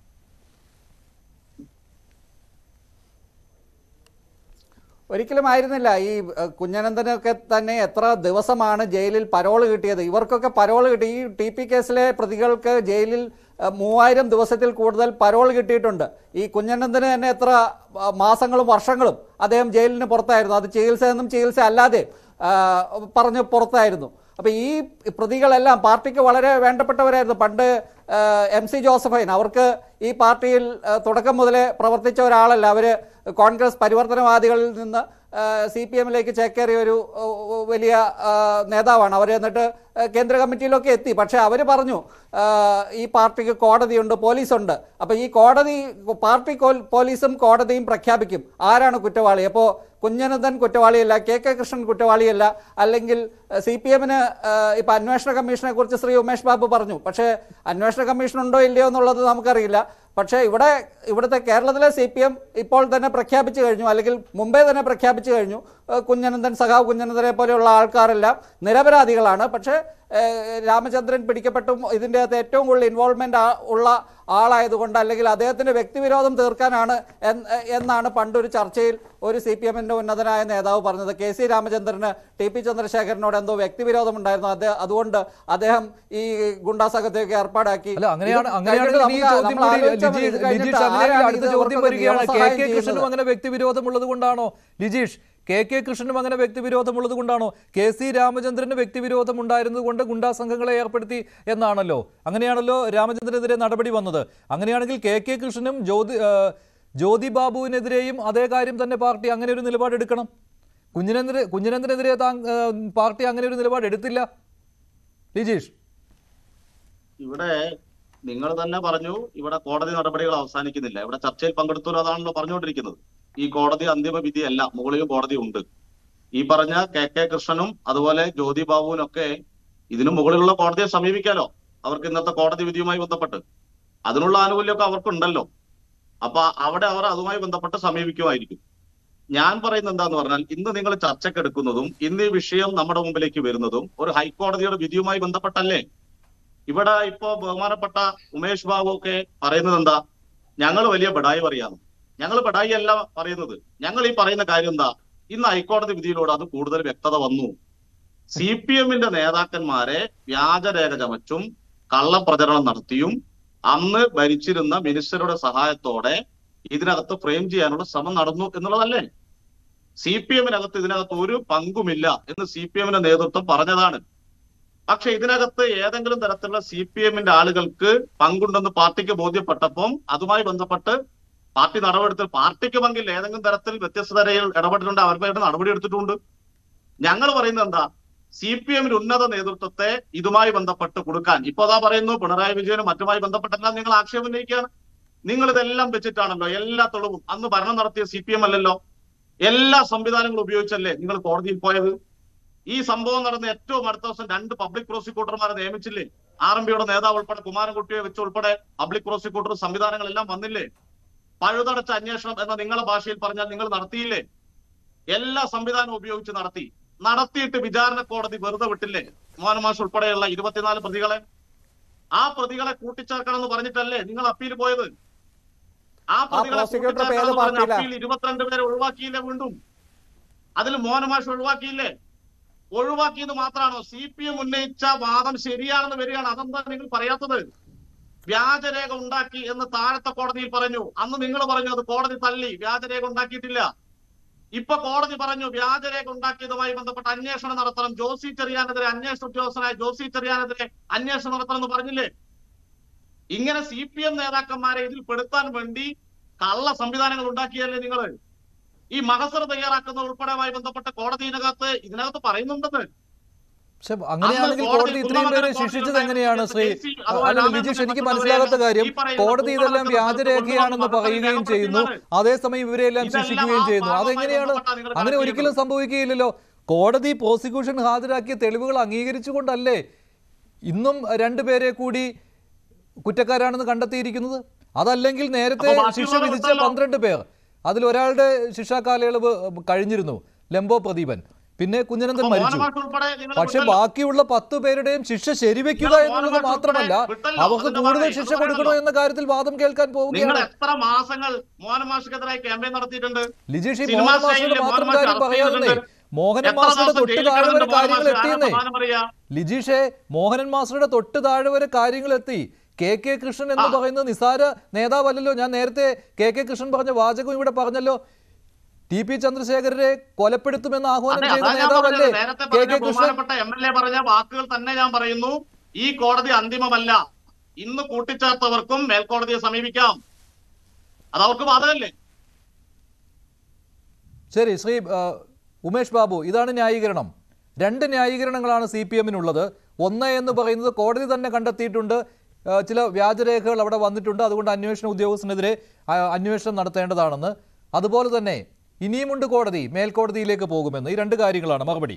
ഒരിക്കലും ആയിരുന്നില്ല ഈ ഏഹ്, കുഞ്ഞനന്ദനൊക്കെ തന്നെ എത്ര ദിവസമാണ് ജയിലിൽ പരോള് കിട്ടിയത് ഇവർക്കൊക്കെ പരോള് കിട്ടി ഈ ടി പി കേസിലെ പ്രതികൾക്ക് ജയിലിൽ ഏഹ്, മൂവായിരം ദിവസത്തിൽ കൂടുതൽ പരോൾ കിട്ടിയിട്ടുണ്ട് ഈ കുഞ്ഞനന്ദന് തന്നെ എത്ര ആ, മാസങ്ങളും വർഷങ്ങളും അദ്ദേഹം ജയിലിന് പുറത്തായിരുന്നു അത് ചികിത്സ എന്നും ചികിത്സ അല്ലാതെ ആ, പറഞ്ഞ് പുറത്തായിരുന്നു അപ്പോൾ ഈ പ്രതികളെല്ലാം പാർട്ടിക്ക് വളരെ വേണ്ടപ്പെട്ടവരായിരുന്നു പണ്ട് എം സി ജോസഫൈൻ അവർക്ക് ഈ പാർട്ടിയിൽ ആ, തുടക്കം മുതലേ പ്രവർത്തിച്ച ഒരാളല്ല അവർ കോൺഗ്രസ് പരിവർത്തനവാദികളിൽ നിന്ന് സി പി എമ്മിലേക്ക് ചേക്കേറിയ ഒരു ആ, വലിയ ആ, നേതാവാണ് അവർ എന്നിട്ട് ആ, കേന്ദ്ര കമ്മിറ്റിയിലൊക്കെ എത്തി പക്ഷേ അവർ പറഞ്ഞു ആ, ഈ പാർട്ടിക്ക് കോടതിയുണ്ട് പോലീസുണ്ട് അപ്പോൾ ഈ കോടതി പാർട്ടി കോ- പോലീസും കോടതിയും പ്രഖ്യാപിക്കും ആരാണ് കുറ്റവാളി അപ്പോൾ കുഞ്ഞനന്ദൻ കുറ്റവാളിയല്ല കെ കെ കൃഷ്ണൻ കുറ്റവാളിയല്ല അല്ലെങ്കിൽ സി പി എമ്മിന് ഇപ്പം അന്വേഷണ കമ്മീഷനെ കുറിച്ച് ശ്രീ ഉമേഷ് ബാബു പറഞ്ഞു പക്ഷേ അന്വേഷണ കമ്മീഷൻ ഉണ്ടോ ഇല്ലയോ എന്നുള്ളത് നമുക്കറിയില്ല പക്ഷേ ഇവിടെ ഇവിടുത്തെ കേരളത്തിലെ സി പി എം ഇപ്പോൾ തന്നെ പ്രഖ്യാപിച്ചു കഴിഞ്ഞു അല്ലെങ്കിൽ മുമ്പേ തന്നെ പ്രഖ്യാപിച്ചു കഴിഞ്ഞു ഏഹ് കുഞ്ഞനന്ദൻ സഖാവ് കുഞ്ഞനന്ദനെ പോലെയുള്ള ആൾക്കാരെല്ലാം നിരപരാധികളാണ് പക്ഷേ ഏഹ് രാമചന്ദ്രൻ പിടിക്കപ്പെട്ടും ഇതിൻ്റെ അകത്ത് ഏറ്റവും കൂടുതൽ ഇൻവോൾവ്മെന്റ് ഉള്ള ആളായതുകൊണ്ട് അല്ലെങ്കിൽ അദ്ദേഹത്തിന്റെ വ്യക്തിവിരോധം തീർക്കാനാണ് എന്ന് എന്നാണ് പണ്ടൊരു ചർച്ചയിൽ ഒരു സി പി എമ്മിന്റെ ഉന്നതനായ നേതാവ് പറഞ്ഞത് കെ സി രാമചന്ദ്രന് ടി പി ചന്ദ്രശേഖരനോട് എന്തോ വ്യക്തിവിരോധം ഉണ്ടായിരുന്നു അദ്ദേഹം അതുകൊണ്ട് അദ്ദേഹം ഈ ഗുണ്ടാസംഘത്തെയൊക്കെ ഏർപ്പാടാക്കി അല്ല അങ്ങനെയാണ് ഇത് അങ്ങനെയാണെങ്കിൽ കഴിഞ്ഞിട്ട് ഈ നമുക്ക് ചോദ്യം നമ്മൾ കൂടി ആലോചിച്ചാൽ മതി, ലിജീഷ് ഇത് കഴിഞ്ഞിട്ട് ലിജീഷ് അങ്ങനെയാണെങ്കിൽ ആരാണ് അടുത്ത ഇത് ചോദ്യം ഇവർക്കൊക്കെ വരികയാണ് കെ നിയമസഹായം കെ കൃഷ്ണനും ചെയ്യുന്നത്? അങ്ങനെ വ്യക്തിവിരോധമുള്ളത് കൊണ്ടാണോ ലിജീഷ് കെ കെ കൃഷ്ണനും അങ്ങനെ വ്യക്തിവിരോധമുള്ളത് കൊണ്ടാണോ കെ സി രാമചന്ദ്രന് വ്യക്തിവിരോധം ഉണ്ടായിരുന്നത് കൊണ്ട് ഗുണ്ടാ സംഘങ്ങളെ ഏർപ്പെടുത്തി എന്നാണല്ലോ അങ്ങനെയാണല്ലോ രാമചന്ദ്രനെതിരെ നടപടി വന്നത് അങ്ങനെയാണെങ്കിൽ കെ കെ കൃഷ്ണനും ജ്യോതി ആ, ജ്യോതി ബാബുവിനെതിരെയും അതേ കാര്യം തന്നെ പാർട്ടി അങ്ങനെ ഒരു നിലപാടെടുക്കണം കുഞ്ഞിനെതിരെ കുഞ്ഞിനെതിരെ താ- ആ, പാർട്ടി അങ്ങനെ ഒരു നിലപാട് എടുത്തില്ല ലിജീഷ് ഇവിടെ നിങ്ങൾ തന്നെ പറഞ്ഞു ഇവിടെ കോടതി നടപടികൾ അവസാനിക്കുന്നില്ല ഇവിടെ ചർച്ചയിൽ പങ്കെടുത്തവർ അതാണല്ലോ പറഞ്ഞുകൊണ്ടിരിക്കുന്നത് ഈ കോടതി അന്തിമ വിധിയല്ല മുകളിലും കോടതി ഉണ്ട് ഈ പറഞ്ഞ കെ കെ കൃഷ്ണനും അതുപോലെ ജ്യോതി ബാബുവിനൊക്കെ ഇതിനു മുകളിലുള്ള കോടതിയെ സമീപിക്കാലോ അവർക്ക് ഇന്നത്തെ കോടതി വിധിയുമായി ബന്ധപ്പെട്ട് അതിനുള്ള ആനുകൂല്യമൊക്കെ അവർക്കുണ്ടല്ലോ അപ്പൊ അവിടെ അവർ അതുമായി ബന്ധപ്പെട്ട് സമീപിക്കുമായിരിക്കും ഞാൻ പറയുന്നത് എന്താന്ന് പറഞ്ഞാൽ ഇന്ന് നിങ്ങൾ ചർച്ചക്കെടുക്കുന്നതും ഇന്ന് ഈ വിഷയം നമ്മുടെ മുമ്പിലേക്ക് വരുന്നതും ഒരു ഹൈക്കോടതിയുടെ വിധിയുമായി ബന്ധപ്പെട്ടല്ലേ ഇവിടെ ഇപ്പോ ബഹുമാനപ്പെട്ട ഉമേഷ് ബാബു ഒക്കെ പറയുന്നത് എന്താ ഞങ്ങൾ വലിയ ബഡായി പറയാന്ന് ഞങ്ങൾ ബഡായി അല്ല പറയുന്നത് ഞങ്ങൾ ഈ പറയുന്ന കാര്യം എന്താ ഇന്ന് ഹൈക്കോടതി വിധിയിലൂടെ അത് കൂടുതൽ വ്യക്തത വന്നു സി പി എമ്മിന്റെ നേതാക്കന്മാരെ വ്യാജരേഖ ചമച്ചും കള്ളപ്രചരണം നടത്തിയും അന്ന് ഭരിച്ചിരുന്ന മിനിസ്റ്ററുടെ സഹായത്തോടെ ഇതിനകത്ത് ഫ്രെയിം ചെയ്യാനുള്ള ശ്രമം നടന്നു എന്നുള്ളതല്ലേ സി പി എമ്മിനകത്ത് ഇതിനകത്ത് ഒരു പങ്കുമില്ല എന്ന് സി പി എമ്മിന്റെ നേതൃത്വം പറഞ്ഞതാണ് പക്ഷെ ഇതിനകത്ത് ഏതെങ്കിലും തരത്തിലുള്ള സി പി എമ്മിന്റെ ആളുകൾക്ക് പങ്കുണ്ടെന്ന് പാർട്ടിക്ക് ബോധ്യപ്പെട്ടപ്പം അതുമായി ബന്ധപ്പെട്ട് പാർട്ടി നടപടിയെടുത്ത് പാർട്ടിക്ക് പങ്കില്ല ഏതെങ്കിലും തരത്തിൽ വ്യത്യസ്ത തരയിൽ ഇടപെട്ടിട്ടുണ്ട് അവരുടെ നടപടി എടുത്തിട്ടുണ്ട് ഞങ്ങൾ പറയുന്നത് എന്താ സി പി എമ്മിന്റെ ഉന്നത നേതൃത്വത്തെ ഇതുമായി ബന്ധപ്പെട്ട് കൊടുക്കാൻ ഇപ്പൊ അതാ പറയുന്നു പിണറായി വിജയനും മറ്റുമായി ബന്ധപ്പെട്ടെല്ലാം നിങ്ങൾ ആക്ഷേപം ഉന്നയിക്കുകയാണ് നിങ്ങൾ ഇതെല്ലാം വെച്ചിട്ടാണല്ലോ എല്ലാ തെളിവും അന്ന് ഭരണം നടത്തിയ സി പി എം അല്ലല്ലോ എല്ലാ സംവിധാനങ്ങളും ഉപയോഗിച്ചല്ലേ നിങ്ങൾ കോടതിയിൽ പോയത് ഈ സംഭവം നടന്ന ഏറ്റവും അടുത്ത ദിവസം രണ്ട് പബ്ലിക് പ്രോസിക്യൂട്ടർമാരെ നിയമിച്ചില്ലേ ആർ എം പിയുടെ നേതാവ് ഉൾപ്പെടെ കുമാരൻകുട്ടിയെ വെച്ച് ഉൾപ്പെടെ പബ്ലിക് പ്രോസിക്യൂട്ടർ സംവിധാനങ്ങളെല്ലാം വന്നില്ലേ പഴുതടച്ച അന്വേഷണം എന്ന നിങ്ങളുടെ ഭാഷയിൽ പറഞ്ഞാൽ നിങ്ങൾ നടത്തിയില്ലേ എല്ലാ സംവിധാനവും ഉപയോഗിച്ച് നടത്തി നടത്തിയിട്ട് വിചാരണ കോടതി വെറുതെ വിട്ടില്ലേ മോഹനമാഷ് ഉൾപ്പെടെയുള്ള ഇരുപത്തിനാല് പ്രതികളെ ആ പ്രതികളെ കൂട്ടിച്ചേർക്കണം എന്ന് പറഞ്ഞിട്ടല്ലേ നിങ്ങൾ അപ്പീൽ പോയത് ആ പ്രതികളെ prosecutor കൂട്ടിച്ചേർക്കണം ഏത് എന്ന് പറഞ്ഞ പാർട്ടിയിലാ? അപ്പീൽ ഇരുപത്തിരണ്ട് പേരെ ഒഴിവാക്കിയില്ലേ വീണ്ടും അതിൽ മോഹനമാഷ് ഒഴിവാക്കിയില്ലേ ഒഴിവാക്കിയത് മാത്രമാണോ സി പി എം ഉന്നയിച്ച വാദം ശരിയാണെന്ന് വരികയാണ് അതെന്താ നിങ്ങൾ പറയാത്തത് വ്യാജരേഖ ഉണ്ടാക്കി എന്ന് താഴത്തെ കോടതിയിൽ പറഞ്ഞു അന്ന് നിങ്ങൾ പറഞ്ഞു അത് കോടതി തള്ളി വ്യാജരേഖ ഉണ്ടാക്കിയിട്ടില്ല ഇപ്പൊ കോടതി പറഞ്ഞു വ്യാജരേഖ ഉണ്ടാക്കിയതുമായി ബന്ധപ്പെട്ട അന്വേഷണം നടത്തണം ജോസി ചെറിയാനെതിരെ അന്വേഷണ ഉദ്യോഗസ്ഥനായ ജോസി ചെറിയാനെതിരെ അന്വേഷണം നടത്തണം എന്ന് പറഞ്ഞില്ലേ ഇങ്ങനെ സി പി എം നേതാക്കന്മാരെ ഇതിൽ പെടുത്താൻ വേണ്ടി കള്ള സംവിധാനങ്ങൾ ഉണ്ടാക്കിയല്ലേ നിങ്ങൾ ഈ മഹസർ തയ്യാറാക്കുന്ന ഉൾപ്പെടെയുമായി ബന്ധപ്പെട്ട കോടതിയിനകത്ത് ഇതിനകത്ത് പറയുന്നുണ്ടെന്ന് പക്ഷെ അങ്ങനെയാണെങ്കിൽ അന്ന് കോടതി കോടതി ഇത്രയും പേരെ കുന്നമംഗലം ശിക്ഷിച്ചത് കോടതി എങ്ങനെയാണ് ശ്രീ ജെ.സി. അതുപോലെ അല്ല രാമേന്ദ്രൻ ലിജീഷ് എനിക്ക് കൊണ്ടുവന്ന മനസ്സിലാകാത്ത കാര്യം ഈ പറയുന്ന കോടതി ഇതെല്ലാം കുന്നമംഗലം വ്യാജരേഖയാണെന്ന് കൊണ്ടുവന്ന പറയുകയും പദ്ധതി ചെയ്യുന്നു രേഖപ്പെടുത്തിയതാണ്. അതേസമയം ഇവരെല്ലാം ഇതെല്ലാം ശിക്ഷിക്കുകയും ആ ചെയ്യുന്നു ഭാഗവുമായി അതെങ്ങനെയാണ് ബന്ധപ്പെട്ടാണ് നിങ്ങൾ അങ്ങനെ കണക്ട് ഒരിക്കലും ചെയ്യുന്നത്. സംഭവിക്കുകയില്ലല്ലോ കോടതി പ്രോസിക്യൂഷൻ ഹാജരാക്കിയ തെളിവുകൾ അംഗീകരിച്ചുകൊണ്ടല്ലേ ഇന്നും രണ്ടുപേരെ കൂടി കുറ്റക്കാരാണെന്ന് കണ്ടെത്തിയിരിക്കുന്നത് അതല്ലെങ്കിൽ നേരത്തെ അപ്പൊ ബാക്കിയുള്ളവരെ ശിക്ഷ വിധിച്ച വിട്ടല്ലോ? പന്ത്രണ്ട് പേർ അതിൽ ഒരാളുടെ ശിക്ഷാ കാലയളവ് കഴിഞ്ഞിരുന്നു ലംബോ പ്രദീപൻ പിന്നെ കുഞ്ഞനന്ദൻ അപ്പൊ മരിച്ചു മോഹനമാഷ് ഉൾപ്പെടെ നിങ്ങൾ പക്ഷെ വിട്ടല്ലോ. ബാക്കിയുള്ള പത്ത് പേരുടെയും ശിക്ഷ ശരിവെക്കുക നിങ്ങൾ എന്നുള്ളത് മോഹൻലാൽ മാത്രമല്ല വിട്ടല്ലോ. അവർക്ക് അതിന്റെ കൂടുതൽ ഭാഗമായി ശിക്ഷ അത് കൊടുക്കണോ പറയണല്ലോ. എന്ന കാര്യത്തിൽ വാദം കേൾക്കാൻ നിങ്ങൾ പോവുകയാണ് എത്ര മാസങ്ങൾ മോഹനമാഷിക്കെതിരായി ക്യാമ്പയിൻ നടത്തിയിട്ടുണ്ട് ലിജീഷ് ഈ സിനിമാ മോഹൻ മാസ്റ്ററുടെ സ്റ്റൈലിൽ മാത്രം മോഹൻ കാര്യം മാസ്റ്റർ പറയാതെ ചെയ്തിട്ടുണ്ട്. മോഹനൻ എത്ര മാസ്റ്ററുടെ ദിവസം തൊട്ട് ജയിലിൽ താഴെ വരെ കിടന്നിട്ട് കാര്യങ്ങൾ മോഹൻ മാസ്റ്റർ എത്തിയെന്നേ ആരാ പറയാ? ലിജീഷെ മോഹനൻ മാസ്റ്ററുടെ തൊട്ട് താഴെ വരെ കാര്യങ്ങൾ എത്തി കെ കെ കൃഷ്ണൻ എന്ന് ആ. പറയുന്ന നിസാര നേതാവല്ലല്ലോ ഞാൻ നേരത്തെ കെ കെ കൃഷ്ണൻ പറഞ്ഞ വാചകം ഇവിടെ പറഞ്ഞല്ലോ ടി പി ചന്ദ്രശേഖരനെ കൊലപ്പെടുത്തുമെന്ന് ആഹ്വാനം അതെ, ചെയ്ത അതാ ഞാൻ നേതാവല്ലേ പറഞ്ഞത്. നേരത്തെ കെ പറഞ്ഞ കെ കൃഷ്ണൻ ബഹുമാനപ്പെട്ട എം എൽ എ പറഞ്ഞ വാക്കുകൾ തന്നെ ഞാൻ പറയുന്നു ഈ കോടതി അന്തിമമല്ല ഇന്ന് കൂട്ടിച്ചേർത്തവർക്കും മേൽക്കോടതിയെ സമീപിക്കാം അത് അവർക്ക് ബാധകല്ലേ ശരി ശ്രീ ആ, ഉമേഷ് ബാബു ഇതാണ് ന്യായീകരണം രണ്ട് ന്യായീകരണങ്ങളാണ് സി പി എമ്മിനുള്ളത് ഒന്ന് എന്ന് പറയുന്നത് കോടതി തന്നെ കണ്ടെത്തിയിട്ടുണ്ട് ആ, ചില വ്യാജരേഖകൾ അവിടെ വന്നിട്ടുണ്ട് അതുകൊണ്ട് അന്വേഷണ ഉദ്യോഗസ്ഥനെതിരെ ആ, അന്വേഷണം നടത്തേണ്ടതാണെന്ന് അതുപോലെ തന്നെ ഇനിയുമുണ്ട് കോടതി മേൽക്കോടതിയിലേക്ക് പോകുമെന്ന് ഈ രണ്ട് കാര്യങ്ങളാണ് മറുപടി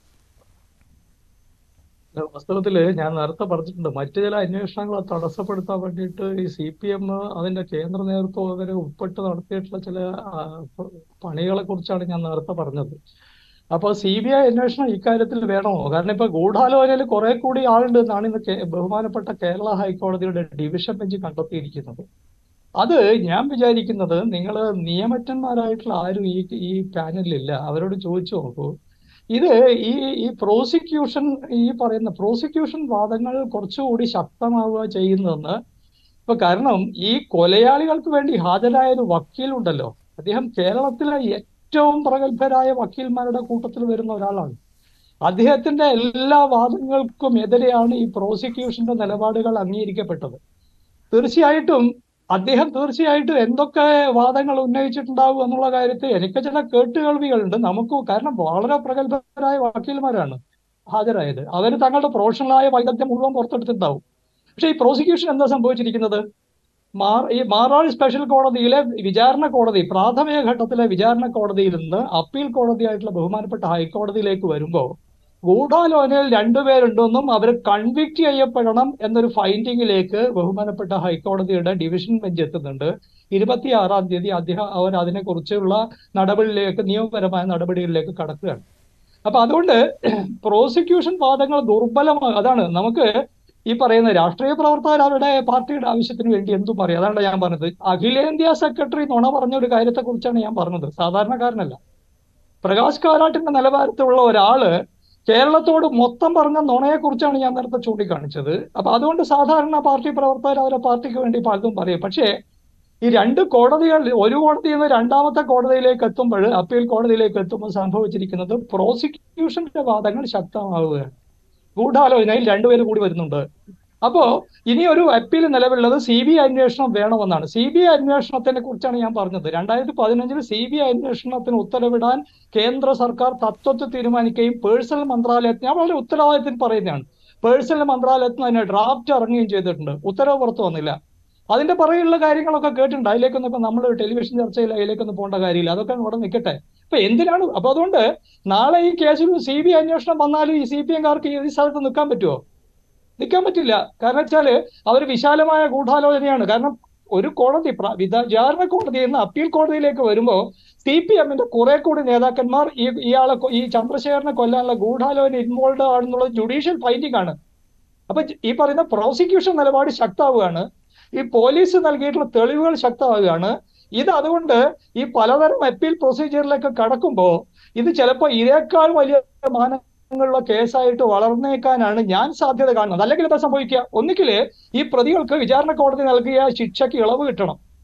വാസ്തവത്തില് ഞാൻ നേരത്തെ പറഞ്ഞിട്ടുണ്ട് മറ്റു ചില അന്വേഷണങ്ങളെ തടസ്സപ്പെടുത്താൻ വേണ്ടിയിട്ട് ഈ സി പി എം അതിന്റെ കേന്ദ്ര നേതൃത്വം വരെ ഉൾപ്പെട്ട് നടത്തിയിട്ടുള്ള ചില ആ, പ- പണികളെ കുറിച്ചാണ് ഞാൻ നേരത്തെ പറഞ്ഞത് അപ്പൊ സി ബി ഐ അന്വേഷണം ഇക്കാര്യത്തിൽ വേണമോ കാരണം ഇപ്പൊ ഗൂഢാലോചനയിൽ കുറെ കൂടി ആളുണ്ട് എന്നാണ് ഇന്ന് കേ- ബഹുമാനപ്പെട്ട കേരള ഹൈക്കോടതിയുടെ ഡിവിഷൻ ബെഞ്ച് കണ്ടെത്തിയിരിക്കുന്നത് അത് ഞാൻ വിചാരിക്കുന്നത് നിങ്ങൾ നിയമജ്ഞന്മാരായിട്ടുള്ള ആരും ഈ ഈ പാനലിലില്ല അവരോട് ചോദിച്ചു നോക്കൂ ഇത് ഈ ഈ പ്രോസിക്യൂഷൻ ഈ പറയുന്ന പ്രോസിക്യൂഷൻ വാദങ്ങൾ കുറച്ചുകൂടി ശക്തമാവുക ചെയ്യുന്നതെന്ന് ഇപ്പൊ കാരണം ഈ കൊലയാളികൾക്ക് വേണ്ടി ഹാജരായ ഒരു വക്കീലുണ്ടല്ലോ അദ്ദേഹം കേരളത്തിലെ ഏറ്റവും പ്രഗത്ഭരായ വക്കീൽമാരുടെ കൂട്ടത്തിൽ വരുന്ന ഒരാളാണ് അദ്ദേഹത്തിന്റെ എല്ലാ വാദങ്ങൾക്കും എതിരെയാണ് ഈ പ്രോസിക്യൂഷന്റെ നിലപാടുകൾ അംഗീകരിക്കപ്പെട്ടത് തീർച്ചയായിട്ടും അദ്ദേഹം തീർച്ചയായിട്ടും എന്തൊക്കെ വാദങ്ങൾ ഉന്നയിച്ചിട്ടുണ്ടാവും എന്നുള്ള കാര്യത്തിൽ എനിക്ക് ചില കേട്ടുകേൾവികളുണ്ട് നമുക്ക് കാരണം വളരെ പ്രഗത്ഭരായ വക്കീൽമാരാണ് ഹാജരായത് അവർ തങ്ങളുടെ പ്രൊഫഷണലായ വൈദഗ്ധ്യം മുഴുവൻ പുറത്തെടുത്തിട്ടുണ്ടാവും പക്ഷേ ഈ പ്രോസിക്യൂഷൻ എന്താ സംഭവിച്ചിരിക്കുന്നത് മാർ ഈ മാറാട് സ്പെഷ്യൽ കോടതിയിലെ വിചാരണ കോടതി പ്രാഥമിക ഘട്ടത്തിലെ വിചാരണ കോടതിയിൽ നിന്ന് അപ്പീൽ കോടതിയായിട്ടുള്ള ബഹുമാനപ്പെട്ട ഹൈക്കോടതിയിലേക്ക് വരുമ്പോൾ ഗൂഢാലോചനയിൽ രണ്ടുപേരുണ്ടെന്നും അവർ കൺവിക്ട് ചെയ്യപ്പെടണം എന്നൊരു ഫൈൻഡിങ്ങിലേക്ക് ബഹുമാനപ്പെട്ട ഹൈക്കോടതിയുടെ ഡിവിഷൻ ബെഞ്ച് എത്തുന്നുണ്ട് ഇരുപത്തിയാറാം തീയതി അദ്ദേഹം അവർ അതിനെക്കുറിച്ചുള്ള നടപടിയിലേക്ക് നിയമപരമായ നടപടികളിലേക്ക് കടക്കുകയാണ് അപ്പൊ അതുകൊണ്ട് പ്രോസിക്യൂഷൻ വാദങ്ങൾ ദുർബലമാണ് അതാണ് നമുക്ക് ഈ പറയുന്ന രാഷ്ട്രീയ പ്രവർത്തകർ അവരുടെ പാർട്ടിയുടെ ആവശ്യത്തിന് വേണ്ടി എന്തും പറയും അതാണ് ഞാൻ പറഞ്ഞത് അഖിലേന്ത്യാ സെക്രട്ടറി നുണ പറഞ്ഞ ഒരു കാര്യത്തെ കുറിച്ചാണ് ഞാൻ പറഞ്ഞത് സാധാരണക്കാരനല്ല പ്രകാശ് കാരാട്ടിന്റെ നിലവാരത്തിലുള്ള ഒരാള് കേരളത്തോട് മൊത്തം പറഞ്ഞ നുണയെക്കുറിച്ചാണ് ഞാൻ നേരത്തെ ചൂണ്ടിക്കാണിച്ചത് അപ്പൊ അതുകൊണ്ട് സാധാരണ പാർട്ടി പ്രവർത്തകർ അവരുടെ പാർട്ടിക്ക് വേണ്ടി പലതും പറയും പക്ഷേ ഈ രണ്ട് കോടതികൾ ഒരു കോടതിയിൽ നിന്ന് രണ്ടാമത്തെ കോടതിയിലേക്ക് എത്തുമ്പോൾ അപ്പീൽ കോടതിയിലേക്ക് എത്തുമ്പോൾ സംഭവിച്ചിരിക്കുന്നത് പ്രോസിക്യൂഷന്റെ വാദങ്ങൾ ശക്തമാവുകയാണ് ഗൂഢാലോചനയിൽ രണ്ടുപേരും കൂടി വരുന്നുണ്ട് അപ്പോ ഇനി ഒരു അപ്പീൽ നിലവിലുള്ളത് സി ബി ഐ അന്വേഷണം വേണമെന്നാണ് സി ബി ഐ അന്വേഷണത്തിനെ കുറിച്ചാണ് ഞാൻ പറഞ്ഞത് രണ്ടായിരത്തി പതിനഞ്ചിൽ സി ബി ഐ അന്വേഷണത്തിന് ഉത്തരവിടാൻ കേന്ദ്ര സർക്കാർ തത്വത്തിൽ തീരുമാനിക്കുകയും പേഴ്സണൽ മന്ത്രാലയത്തിന് ഞാൻ വളരെ ഉത്തരവാദിത്തത്തിൽ പറയുന്നതാണ് പേഴ്സണൽ മന്ത്രാലയത്തിന് അതിന് ഡ്രാഫ്റ്റ് ഇറങ്ങുകയും ചെയ്തിട്ടുണ്ട് ഉത്തരവ് പുറത്തു വന്നില്ല അതിന്റെ പറയുള്ള കാര്യങ്ങളൊക്കെ കേട്ടിട്ടുണ്ട് അതിലേക്കൊന്നും ഇപ്പൊ നമ്മൾ ടെലിവിഷൻ ചർച്ചയിൽ അതിലേക്കൊന്നും പോകേണ്ട കാര്യമില്ല അതൊക്കെ അവിടെ നിൽക്കട്ടെ അപ്പൊ എന്തിനാണ് അപ്പൊ അതുകൊണ്ട് നാളെ ഈ കേസിൽ സി ബി ഐ അന്വേഷണം വന്നാലും ഈ സി പി എംകാർക്ക് ഈ സ്ഥലത്ത് നിൽക്കാൻ പറ്റുമോ നിൽക്കാൻ പറ്റില്ല കാരണം വെച്ചാല് അവർ വിശാലമായ ഗൂഢാലോചനയാണ് കാരണം ഒരു കോടതി പ്ര- വിധ- വിചാരണ കോടതിയിൽ നിന്ന് അപ്പീൽ കോടതിയിലേക്ക് വരുമ്പോൾ സി പി എമ്മിന്റെ കുറെ കൂടി നേതാക്കന്മാർ ഈ ഇയാളെ കൊ- ഈ ചന്ദ്രശേഖരനെ കൊല്ലാനുള്ള ഗൂഢാലോചന ഇൻവോൾവ് ആണെന്നുള്ളത് ജുഡീഷ്യൽ ഫൈൻഡിംഗ് ആണ് അപ്പൊ ഈ പറയുന്ന പ്രോസിക്യൂഷൻ നിലപാട് ശക്തമാവുകയാണ് ഈ പോലീസ് നൽകിയിട്ടുള്ള തെളിവുകൾ ശക്തമാവുകയാണ് ഇത് അതുകൊണ്ട് ഈ പലതരം അപ്പീൽ പ്രൊസീജിയറിലേക്ക് കടക്കുമ്പോൾ ഇത് ചിലപ്പോൾ ഇതിനേക്കാൾ വലിയ മാനങ്ങളുള്ള കേസായിട്ട് വളർന്നേക്കാനാണ് ഞാൻ സാധ്യത കാണുന്നത് അല്ലെങ്കിൽ എന്താ സംഭവിക്കുക ഒന്നുകിൽ ഈ പ്രതികൾക്ക് വിചാരണ കോടതി നൽകിയ ശിക്ഷയ്ക്ക് ഇളവ് കിട്ടണം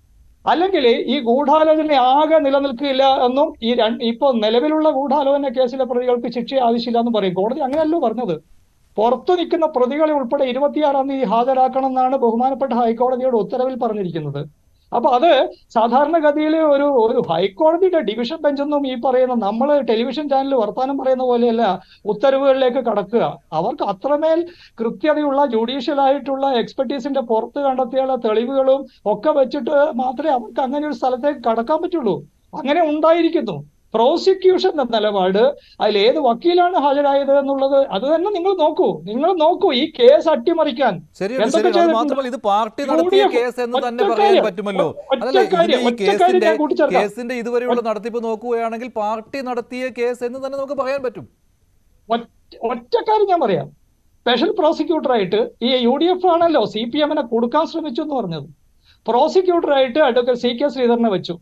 അല്ലെങ്കിൽ ഈ ഗൂഢാലോചന ആകെ നിലനിൽക്കില്ല എന്നും ഈ രണ്ട് ഇപ്പൊ നിലവിലുള്ള ഗൂഢാലോചന കേസിലെ പ്രതികൾക്ക് ശിക്ഷ ആവശ്യമില്ല എന്ന് പറയും കോടതി അങ്ങനെയല്ലോ പറഞ്ഞത് പുറത്തു നിൽക്കുന്ന പ്രതികളെ ഉൾപ്പെടെ ഇരുപത്തിയാറാം തീയതി ഹാജരാക്കണം എന്നാണ് ബഹുമാനപ്പെട്ട ഹൈക്കോടതിയുടെ ഉത്തരവിൽ പറഞ്ഞിരിക്കുന്നത് അപ്പൊ അത് സാധാരണഗതിയിൽ ഒരു ഒരു ഹൈക്കോടതിയുടെ ഡിവിഷൻ ബെഞ്ചൊന്നും ഈ പറയുന്ന നമ്മൾ ടെലിവിഷൻ ചാനൽ വർത്താനം പറയുന്ന പോലെയല്ല ഉത്തരവുകളിലേക്ക് കടക്കുക അവർക്ക് അത്രമേൽ കൃത്യതയുള്ള ജുഡീഷ്യൽ ആയിട്ടുള്ള എക്സ്പെർട്ടീസിന്റെ പുറത്ത് കണ്ടെത്തിയുള്ള തെളിവുകളും ഒക്കെ വെച്ചിട്ട് മാത്രമേ അവർക്ക് അങ്ങനെ ഒരു സ്ഥലത്തേക്ക് കടക്കാൻ പറ്റുള്ളൂ അങ്ങനെ ഉണ്ടായിരിക്കുന്നു പ്രോസിക്യൂഷന്റെ നിലപാട് അതിൽ ഏത് വക്കീലാണ് ഹാജരായത് എന്നുള്ളത് അത് തന്നെ നിങ്ങൾ നോക്കൂ നിങ്ങൾ നോക്കൂ ഈ കേസ് അട്ടിമറിക്കാൻ ശരിയാണ് എന്തൊക്കെ ശരിയാണ് അത് ചെയ്തിട്ടുണ്ട്? മാത്രമല്ല ഇത് പാർട്ടി നടത്തിയ യു ഡി എഫ് കേസ് എന്ന് തന്നെ ഒറ്റ പറയാൻ കാര്യം, പറ്റുമല്ലോ ഒറ്റ അതല്ല കാര്യം, ഇതിന്റെ ഈ ഒറ്റ കാര്യം കേസിന്റെ ഞാൻ കൂട്ടിച്ചേർക്കാം. കേസിന്റെ ഇതുവരെയുള്ള നടത്തിപ്പ് നോക്കുകയാണെങ്കിൽ പാർട്ടി നടത്തിയ കേസ് എന്ന് തന്നെ നമുക്ക് പറയാൻ പറ്റും ഒറ്റ- ഒറ്റക്കാര്യം ഞാൻ പറയാം സ്പെഷ്യൽ പ്രോസിക്യൂട്ടറായിട്ട് ഈ യു ഡി എഫ് ആണല്ലോ സി പി എമ്മിനെ കൊടുക്കാൻ ശ്രമിച്ചു എന്ന് പറഞ്ഞത് പ്രോസിക്യൂട്ടറായിട്ട് അഡ്വക്കേറ്റ് സി കെ ശ്രീധരനെ വെച്ചു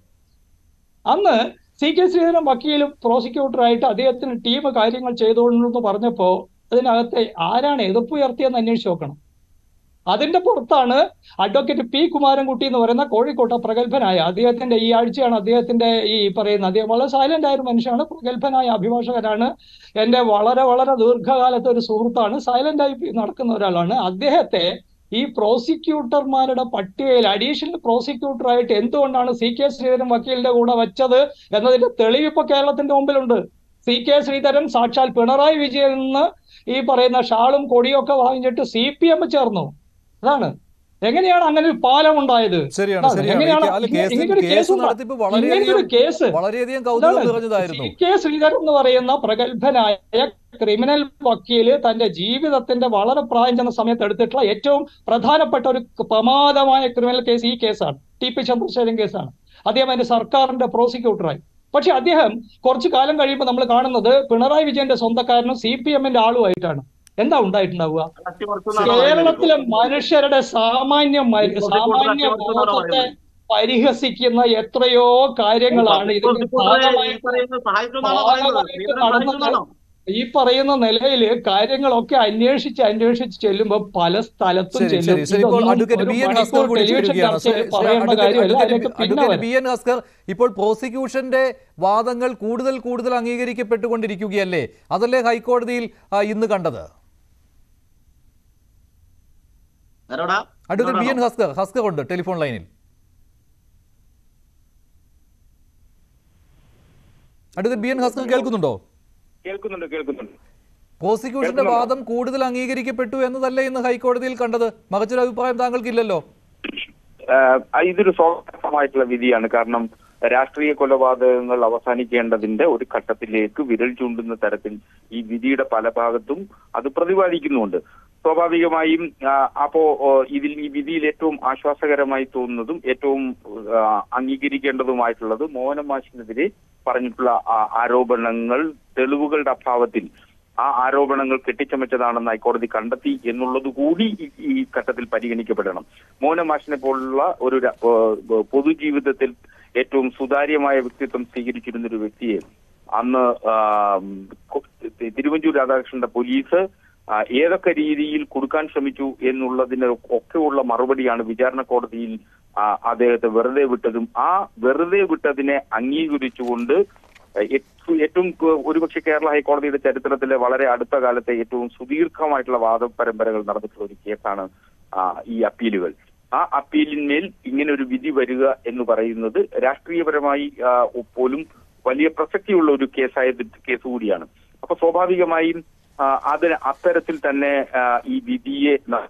അന്ന് സി കെ ശ്രീധരൻ വക്കീലും പ്രോസിക്യൂട്ടറായിട്ട് അദ്ദേഹത്തിന് ടീം കാര്യങ്ങൾ ചെയ്തോളൂ പറഞ്ഞപ്പോ അതിനകത്തെ ആരാണ് എതിർപ്പ് ഉയർത്തിയെന്ന് അന്വേഷിച്ച് നോക്കണം അതിന്റെ പുറത്താണ് അഡ്വക്കേറ്റ് പി കുമാരൻകുട്ടി എന്ന് പറയുന്ന കോഴിക്കോട്ടെ പ്രഗത്ഭനായ അദ്ദേഹത്തിന്റെ ഈ ആഴ്ചയാണ് അദ്ദേഹത്തിന്റെ ഈ പറയുന്ന അദ്ദേഹം വളരെ സൈലന്റ് ആയ ഒരു മനുഷ്യനാണ് പ്രഗത്ഭനായ അഭിഭാഷകനാണ് എന്റെ വളരെ വളരെ ദീർഘകാലത്തെ ഒരു സുഹൃത്താണ് സൈലന്റ് ആയി നടക്കുന്ന ഒരാളാണ് അദ്ദേഹത്തെ ഈ പ്രോസിക്യൂട്ടർമാരുടെ പട്ടികയിൽ അഡീഷണൽ പ്രോസിക്യൂട്ടറായിട്ട് എന്തുകൊണ്ടാണ് സി കെ ശ്രീധരൻ വക്കീലിന്റെ കൂടെ വെച്ചത് എന്നതിന്റെ തെളിവ് ഇപ്പൊ കേരളത്തിന്റെ മുമ്പിലുണ്ട് സി കെ ശ്രീധരൻ സാക്ഷാൽ പിണറായി വിജയൻ നിന്ന് ഈ പറയുന്ന ഷാളും കൊടിയും ഒക്കെ വാങ്ങിച്ചിട്ട് സി പി എം ചേർന്നു അതാണ് എങ്ങനെയാണ് അങ്ങനെ ഒരു പാലം ഉണ്ടായത് ശരിയാണ് അതാണ്. ശരിയാണ് എങ്ങനെയാണ് ഈ- അല്ല, ഇങ്ങനെ- കേസ് ഇങ്ങനൊരു കേസ് കേസ് ഉണ്ടാ- നടത്തിപ്പ് ഇങ്ങനൊരു വളരെയധികം കേസ് വളരെയധികം കൗതുകം അതാണ്. നിറഞ്ഞതായിരുന്നു സി കെ ശ്രീധരൻ എന്ന് പറയുന്ന പ്രഗത്ഭനായ ക്രിമിനൽ വക്കീല് തന്റെ ജീവിതത്തിന്റെ വളരെ പ്രായം ചെന്ന സമയത്ത് എടുത്തിട്ടുള്ള ഏറ്റവും പ്രധാനപ്പെട്ട ഒരു പ്രമാദമായ ക്രിമിനൽ കേസ് ഈ കേസാണ് ടി പി ചന്ദ്രശേഖരൻ കേസാണ് അദ്ദേഹം അതിന്റെ സർക്കാരിന്റെ പ്രോസിക്യൂട്ടറായി പക്ഷെ അദ്ദേഹം കുറച്ചു കാലം കഴിയുമ്പോൾ നമ്മൾ കാണുന്നത് പിണറായി വിജയന്റെ സ്വന്തക്കാരനും സി പി എമ്മിന്റെ ആളുമായിട്ടാണ് എന്താ ഉണ്ടായിട്ടുണ്ടാവുക അട്ടിമറിച്ചെന്നാണോ കേരളത്തിലെ പറയുന്നത്? മനുഷ്യരുടെ സാമാന്യ മ- ഈ സാമാന്യ പ്രോസിക്യൂട്ടർ ബോധത്തെ പരിഹസിക്കുന്ന എത്രയോ കാര്യങ്ങളാണ് ഇതിന്റെ പ്രോസിക്യൂട്ടറെ ഈ ഭാഗമായിട്ട് പറയുന്ന സഹായിക്കുമെന്നാണോ പറയുന്നത്? ഭാഗമായിട്ട് ശ്രീധരൻ നടന്നത് സഹായിക്കുമെന്നാണോ? ഈ പറയുന്ന നിലയിൽ കാര്യങ്ങളൊക്കെ അന്വേഷിച്ച് അന്വേഷിച്ച് ചെല്ലുമ്പോൾ പല സ്ഥലത്തും ശരി ചെല്ലും ശരി ശരി ഇപ്പോൾ ഇതൊന്നും അഡ്വക്കേറ്റ് ഒരു ബി എൻ മണിക്കൂർ ഹസ്കർ കൂടി ടെലിവിഷൻ ചേരുകയാണ് ചർച്ചയിൽ ശ്രീ- ശ്രീ പറയേണ്ട അഡ്വക്കേറ്റ് കാര്യമല്ല അതിലേക്ക് അഡ്വക്കേറ്റ് പിന്നെ അഡ്വക്കേറ്റ് വരാം ബി എൻ ഹസ്കർ ഇപ്പോൾ പ്രോസിക്യൂഷന്റെ വാദങ്ങൾ കൂടുതൽ കൂടുതൽ അംഗീകരിക്കപ്പെട്ടുകൊണ്ടിരിക്കുകയല്ലേ അതല്ലേ ഹൈക്കോടതിയിൽ ആ, ഇന്ന് കണ്ടത് ആരോടാ? അഡ്വക്കേറ്റ് ബി എൻ ആരോടാണോ? ഹസ്കർ ഹസ്കർ ഉണ്ട് ടെലിഫോൺ ലൈനിൽ അഡ്വക്കേറ്റ് ബി എൻ ഹസ്കർ കേൾക്കുന്നുണ്ടോ കേൾക്കുന്നുണ്ട് കേൾക്കുന്നുണ്ട് പ്രോസിക്യൂഷന്റെ കേൾക്കുന്നുണ്ടോ? വാദം കൂടുതൽ അംഗീകരിക്കപ്പെട്ടു എന്നതല്ലേ ഇന്ന് ഹൈക്കോടതിയിൽ കണ്ടത് മറിച്ചൊരു അഭിപ്രായം താങ്കൾക്കില്ലല്ലോ ആഹ് ഇതൊരു സ്വാഗതമായിട്ടുള്ള വിധിയാണ് കാരണം രാഷ്ട്രീയ കൊലപാതകങ്ങൾ അവസാനിക്കേണ്ടതിന്റെ ഒരു ഘട്ടത്തിലേക്ക് വിരൽ ചൂണ്ടുന്ന തരത്തിൽ ഈ വിധിയുടെ പല ഭാഗത്തും അത് പ്രതിപാദിക്കുന്നുണ്ട് സ്വാഭാവികമായും ആഹ് അപ്പോ ഓഹ് ഇതിൽ ഈ വിധിയിൽ ഏറ്റവും ആശ്വാസകരമായി തോന്നുന്നതും ഏറ്റവും ആഹ് അംഗീകരിക്കേണ്ടതുമായിട്ടുള്ളത് മോഹന മാഷിനെതിരെ പറഞ്ഞിട്ടുള്ള ആ- ആരോപണങ്ങൾ തെളിവുകളുടെ അഭാവത്തിൽ ആ ആരോപണങ്ങൾ കെട്ടിച്ചമച്ചതാണെന്ന് ഹൈക്കോടതി കണ്ടെത്തി എന്നുള്ളത് കൂടി ഈ- ഈ ഘട്ടത്തിൽ പരിഗണിക്കപ്പെടണം മോഹന മാഷിനെ പോലുള്ള ഒരു ര- ഏഹ് പൊതുജീവിതത്തിൽ ഏറ്റവും സുതാര്യമായ വ്യക്തിത്വം സ്വീകരിച്ചിരുന്ന ഒരു വ്യക്തിയെ അന്ന് ആം, കൊ- തിരുവഞ്ചൂർ രാധാകൃഷ്ണന്റെ പോലീസ് ആ, ഏതൊക്കെ രീതിയിൽ കൊടുക്കാൻ ശ്രമിച്ചു എന്നുള്ളതിന് ഒക്കെയുള്ള മറുപടിയാണ് വിചാരണ കോടതിയിൽ ആ, അദ്ദേഹത്തെ വെറുതെ വിട്ടതും ആ വെറുതെ വിട്ടതിനെ അംഗീകരിച്ചുകൊണ്ട് ഏറ്റവും ഏറ്റവും കു- ഒരുപക്ഷെ കേരള ഹൈക്കോടതിയുടെ ചരിത്രത്തിലെ വളരെ അടുത്ത കാലത്തെ ഏറ്റവും സുദീർഘമായിട്ടുള്ള വാദ പരമ്പരകൾ നടന്നിട്ടുള്ള ഒരു കേസാണ് ആ, ഈ അപ്പീലുകൾ ആ അപ്പീലിന്മേൽ ഇങ്ങനെ ഒരു വിധി വരിക എന്ന് പറയുന്നത് രാഷ്ട്രീയപരമായി ആ, പോലും വലിയ പ്രസക്തിയുള്ള ഒരു കേസായ കേസ് കൂടിയാണ് അപ്പൊ സ്വാഭാവികമായും ആ, അതിന് അത്തരത്തിൽ തന്നെ ആ, ഈ വിധിയെ ന-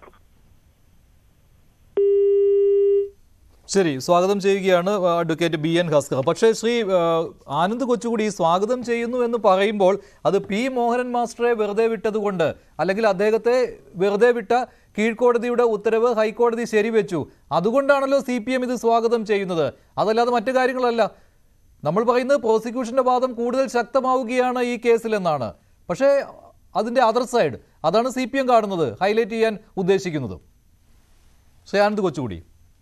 ശരി സ്വാഗതം ചെയ്യുകയാണ് ആ, അഡ്വക്കേറ്റ് ബി എൻ ഹസ്കർ പക്ഷേ ശ്രീ ആ, ആനന്ദ് കൊച്ചുകൂടി സ്വാഗതം ചെയ്യുന്നു എന്ന് പറയുമ്പോൾ അത് പി മോഹനൻ മാസ്റ്ററെ വെറുതെ വിട്ടതുകൊണ്ട് അല്ലെങ്കിൽ അദ്ദേഹത്തെ വെറുതെ വിട്ട കീഴ്ക്കോടതിയുടെ ഉത്തരവ് ഹൈക്കോടതി ശരിവെച്ചു അതുകൊണ്ടാണല്ലോ സി പി എം ഇത് സ്വാഗതം ചെയ്യുന്നത് അതല്ലാതെ മറ്റു കാര്യങ്ങളല്ല നമ്മൾ പറയുന്നത് പ്രോസിക്യൂഷന്റെ വാദം കൂടുതൽ ശക്തമാവുകയാണ് ഈ കേസിലെന്നാണ് പക്ഷേ അതിന്റെ അതർ സൈഡ് അതാണ് സി പി എം കാണുന്നത് ഹൈലൈറ്റ് ചെയ്യാൻ ഉദ്ദേശിക്കുന്നത് ശ്രീ ആനന്ദ് കൊച്ചുകൂടി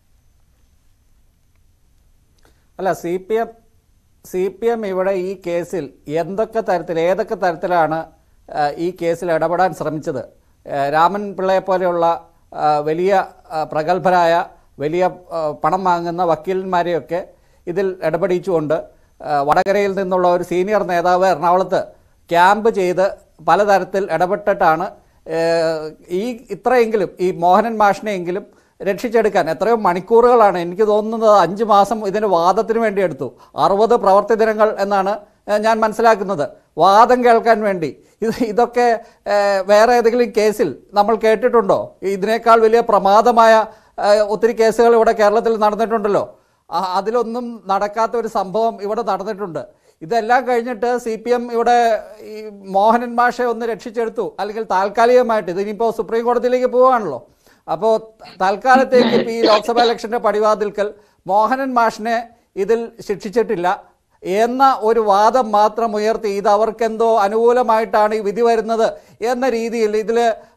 അല്ല C P M C P M ഇവിടെ ഈ കേസിൽ എന്തൊക്കെ തരത്തിൽ ഏതൊക്കെ തരത്തിലാണ് ആ, ഈ കേസിൽ ഇടപെടാൻ ശ്രമിച്ചത് ആ, രാമൻ പിള്ളയെ പോലെയുള്ള ആ, വലിയ ആ, പ്രഗത്ഭരായ വലിയ ആ, പണം വാങ്ങുന്ന വക്കീലന്മാരെയൊക്കെ ഇതിൽ ഇടപെടിച്ചുകൊണ്ട് ആ, വടകരയിൽ നിന്നുള്ള ഒരു സീനിയർ നേതാവ് എറണാകുളത്ത് ക്യാമ്പ് ചെയ്ത് പലതരത്തിൽ ഇടപെട്ടിട്ടാണ് ഏഹ്, ഈ ഇത്രയെങ്കിലും ഈ മോഹനൻ മാഷിനെയെങ്കിലും രക്ഷിച്ചെടുക്കാൻ എത്രയോ മണിക്കൂറുകളാണ് എനിക്ക് തോന്നുന്നത് അഞ്ച് മാസം ഇതിന് വാദത്തിന് വേണ്ടി എടുത്തു അറുപത് പ്രവർത്തി ദിനങ്ങൾ എന്നാണ് ഏഹ്, ഞാൻ മനസ്സിലാക്കുന്നത് വാദം കേൾക്കാൻ വേണ്ടി ഇത് ഇതൊക്കെ ഏഹ്, വേറെ ഏതെങ്കിലും കേസിൽ നമ്മൾ കേട്ടിട്ടുണ്ടോ ഇതിനേക്കാൾ വലിയ പ്രമാദമായ ഏഹ്, ഒത്തിരി കേസുകൾ ഇവിടെ കേരളത്തിൽ നടന്നിട്ടുണ്ടല്ലോ ആ- അതിലൊന്നും നടക്കാത്ത ഒരു സംഭവം ഇവിടെ നടന്നിട്ടുണ്ട് ഇതെല്ലാം കഴിഞ്ഞിട്ട് സി പി എം ഇവിടെ ഈ മോഹനൻ മാഷെ ഒന്ന് രക്ഷിച്ചെടുത്തു അല്ലെങ്കിൽ താൽക്കാലികമായിട്ട് ഇതിനിപ്പോൾ സുപ്രീം കോടതിയിലേക്ക് പോവുകയാണല്ലോ അപ്പോൾ തൽക്കാലത്തേക്ക് ഇപ്പോൾ ഈ ലോക്സഭാ ഇലക്ഷന്റെ പടിവാതിൽക്കൽ മോഹനൻ മാഷിനെ ഇതിൽ ശിക്ഷിച്ചിട്ടില്ല എന്ന ഒരു വാദം മാത്രം ഉയർത്തി ഇത് അവർക്കെന്തോ അനുകൂലമായിട്ടാണ് ഈ വിധി വരുന്നത് എന്ന രീതിയിൽ ഇതിൽ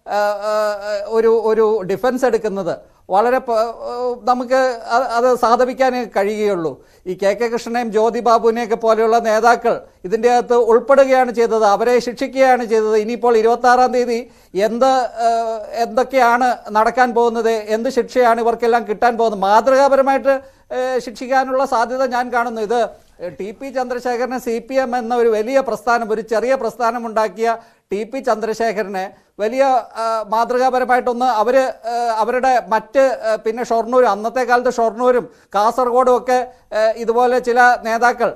ഒരു ഒരു ഡിഫൻസ് എടുക്കുന്നത് വളരെ പ- നമുക്ക് അത് അത് സാധപിക്കാനേ കഴിയുകയുള്ളൂ ഈ കെ കെ കൃഷ്ണനെയും ജ്യോതി ബാബുവിനെയൊക്കെ പോലെയുള്ള നേതാക്കൾ ഇതിൻ്റെ അകത്ത് ഉൾപ്പെടുകയാണ് ചെയ്തത് അവരെ ശിക്ഷിക്കുകയാണ് ചെയ്തത് ഇനിയിപ്പോൾ ഇരുപത്തി ആറാം തീയതി എന്ത് ഏഹ്, എന്തൊക്കെയാണ് നടക്കാൻ പോകുന്നത് എന്ത് ശിക്ഷയാണ് ഇവർക്കെല്ലാം കിട്ടാൻ പോകുന്നത് മാതൃകാപരമായിട്ട് ഏഹ്, ശിക്ഷിക്കാനുള്ള സാധ്യത ഞാൻ കാണുന്നു ഇത് ടി പി ചന്ദ്രശേഖരനെ സി പി എം എന്ന ഒരു വലിയ പ്രസ്ഥാനം ഒരു ചെറിയ പ്രസ്ഥാനം ഉണ്ടാക്കിയ ടി പി ചന്ദ്രശേഖരനെ വലിയ ആ, മാതൃകാപരമായിട്ടൊന്ന് അവർ അവരുടെ മറ്റ് ആ, പിന്നെ ഷൊർണൂർ അന്നത്തെ കാലത്ത് ഷൊർണൂരും കാസർഗോഡും ഒക്കെ ആ, ഇതുപോലെ ചില നേതാക്കൾ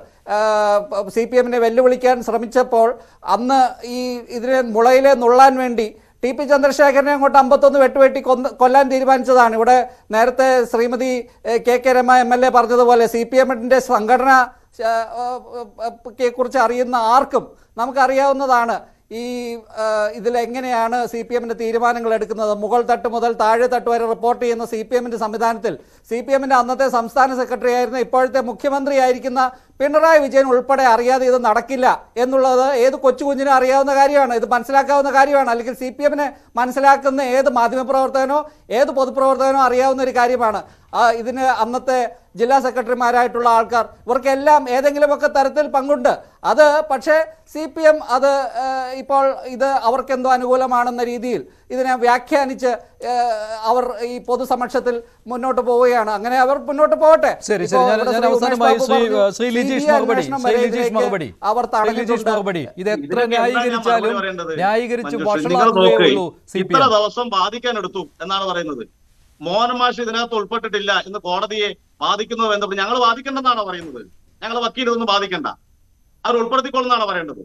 സി പി എമ്മിനെ വെല്ലുവിളിക്കാൻ ശ്രമിച്ചപ്പോൾ അന്ന് ഈ ഇതിനെ മുളയിലെ നുള്ളാൻ വേണ്ടി ടി പി ചന്ദ്രശേഖരനെ അങ്ങോട്ട് അമ്പത്തൊന്ന് വെട്ടുവെട്ടി കൊന്ന് കൊല്ലാൻ തീരുമാനിച്ചതാണ് ഇവിടെ നേരത്തെ ശ്രീമതി എ, K K Rama M L A പറഞ്ഞതുപോലെ സി പി എമ്മിൻ്റെ സംഘടന ആ, ആ, ആ, ക്കെ കുറിച്ച് അറിയുന്ന ആർക്കും നമുക്കറിയാവുന്നതാണ് ഈ ആ, ഇതിലെങ്ങനെയാണ് സി പി എമ്മിൻ്റെ തീരുമാനങ്ങൾ എടുക്കുന്നത് മുകൾ തട്ട് മുതൽ താഴെ തട്ട് വരെ റിപ്പോർട്ട് ചെയ്യുന്ന സി പി എമ്മിൻ്റെ സംവിധാനത്തിൽ സി പി എമ്മിൻ്റെ അന്നത്തെ സംസ്ഥാന സെക്രട്ടറി ആയിരുന്ന ഇപ്പോഴത്തെ മുഖ്യമന്ത്രി ആയിരിക്കുന്ന പിണറായി വിജയൻ ഉൾപ്പെടെ അറിയാതെ ഇത് നടക്കില്ല എന്നുള്ളത് ഏത് കൊച്ചു കുഞ്ഞിനും അറിയാവുന്ന കാര്യമാണ് ഇത് മനസ്സിലാക്കാവുന്ന കാര്യമാണ് അല്ലെങ്കിൽ സി പി എമ്മിനെ മനസ്സിലാക്കുന്ന ഏത് മാധ്യമപ്രവർത്തകനോ ഏത് പൊതുപ്രവർത്തകനോ അറിയാവുന്ന ഒരു കാര്യമാണ് ആ, ഇതിന് അന്നത്തെ ജില്ലാ സെക്രട്ടറിമാരായിട്ടുള്ള ആൾക്കാർ ഇവർക്കെല്ലാം ഏതെങ്കിലുമൊക്കെ തരത്തിൽ പങ്കുണ്ട് അത് പക്ഷേ സി പി എം അത് ആ, ഇപ്പോൾ ഇത് അവർക്കെന്തോ അനുകൂലമാണെന്ന രീതിയിൽ ഇതിനെ വ്യാഖ്യാനിച്ച് ആ, അവർ ഈ പൊതുസമക്ഷത്തിൽ മുന്നോട്ട് പോവുകയാണ് അങ്ങനെ അവർ മുന്നോട്ട് പോകട്ടെ ശരി ഇപ്പോൾ ശരി ഞാൻ ഇവിടെ ഞാൻ ശ്രീ അവസാനമായി ഉമേഷ് ശ്രീ ബാബു പറഞ്ഞു, ശ്രീ ലിജീഷ് CBI മറുപടി അന്വേഷണം ശ്രീ വരെ ലിജീഷ് ഇതിലേക്ക് മറുപടി അവർ ശ്രീ ലിജീഷ് തടഞ്ഞിട്ടുണ്ട്. മറുപടി ഇത് എത്ര ഇതിനൊക്കെ എന്താണ് ഞാൻ ന്യായീകരിച്ചാലും മറുപടി പറയേണ്ടത്? ന്യായീകരിച്ച് മഞ്ജുഷ, നിങ്ങൾ വഷളാക്കുകയേ നോക്ക് ഉള്ളൂ സി പി ഇത്ര എം ദിവസം ബാധിക്കാൻ എടുത്തു എന്നാണ് പറയുന്നത് മോഹൻ മാഷ് ഇതിനകത്ത് ഉൾപ്പെട്ടിട്ടില്ല എന്ന് കോടതിയെ ബാധിക്കുന്നത് ബന്ധപ്പെട്ട് ഞങ്ങൾ ബാധിക്കേണ്ടെന്നാണോ പറയുന്നത് ഞങ്ങൾ വക്കീൽ ഇതൊന്നും ബാധിക്കണ്ട അവർ ഉൾപ്പെടുത്തിക്കൊള്ളുന്നാണോ പറയേണ്ടത്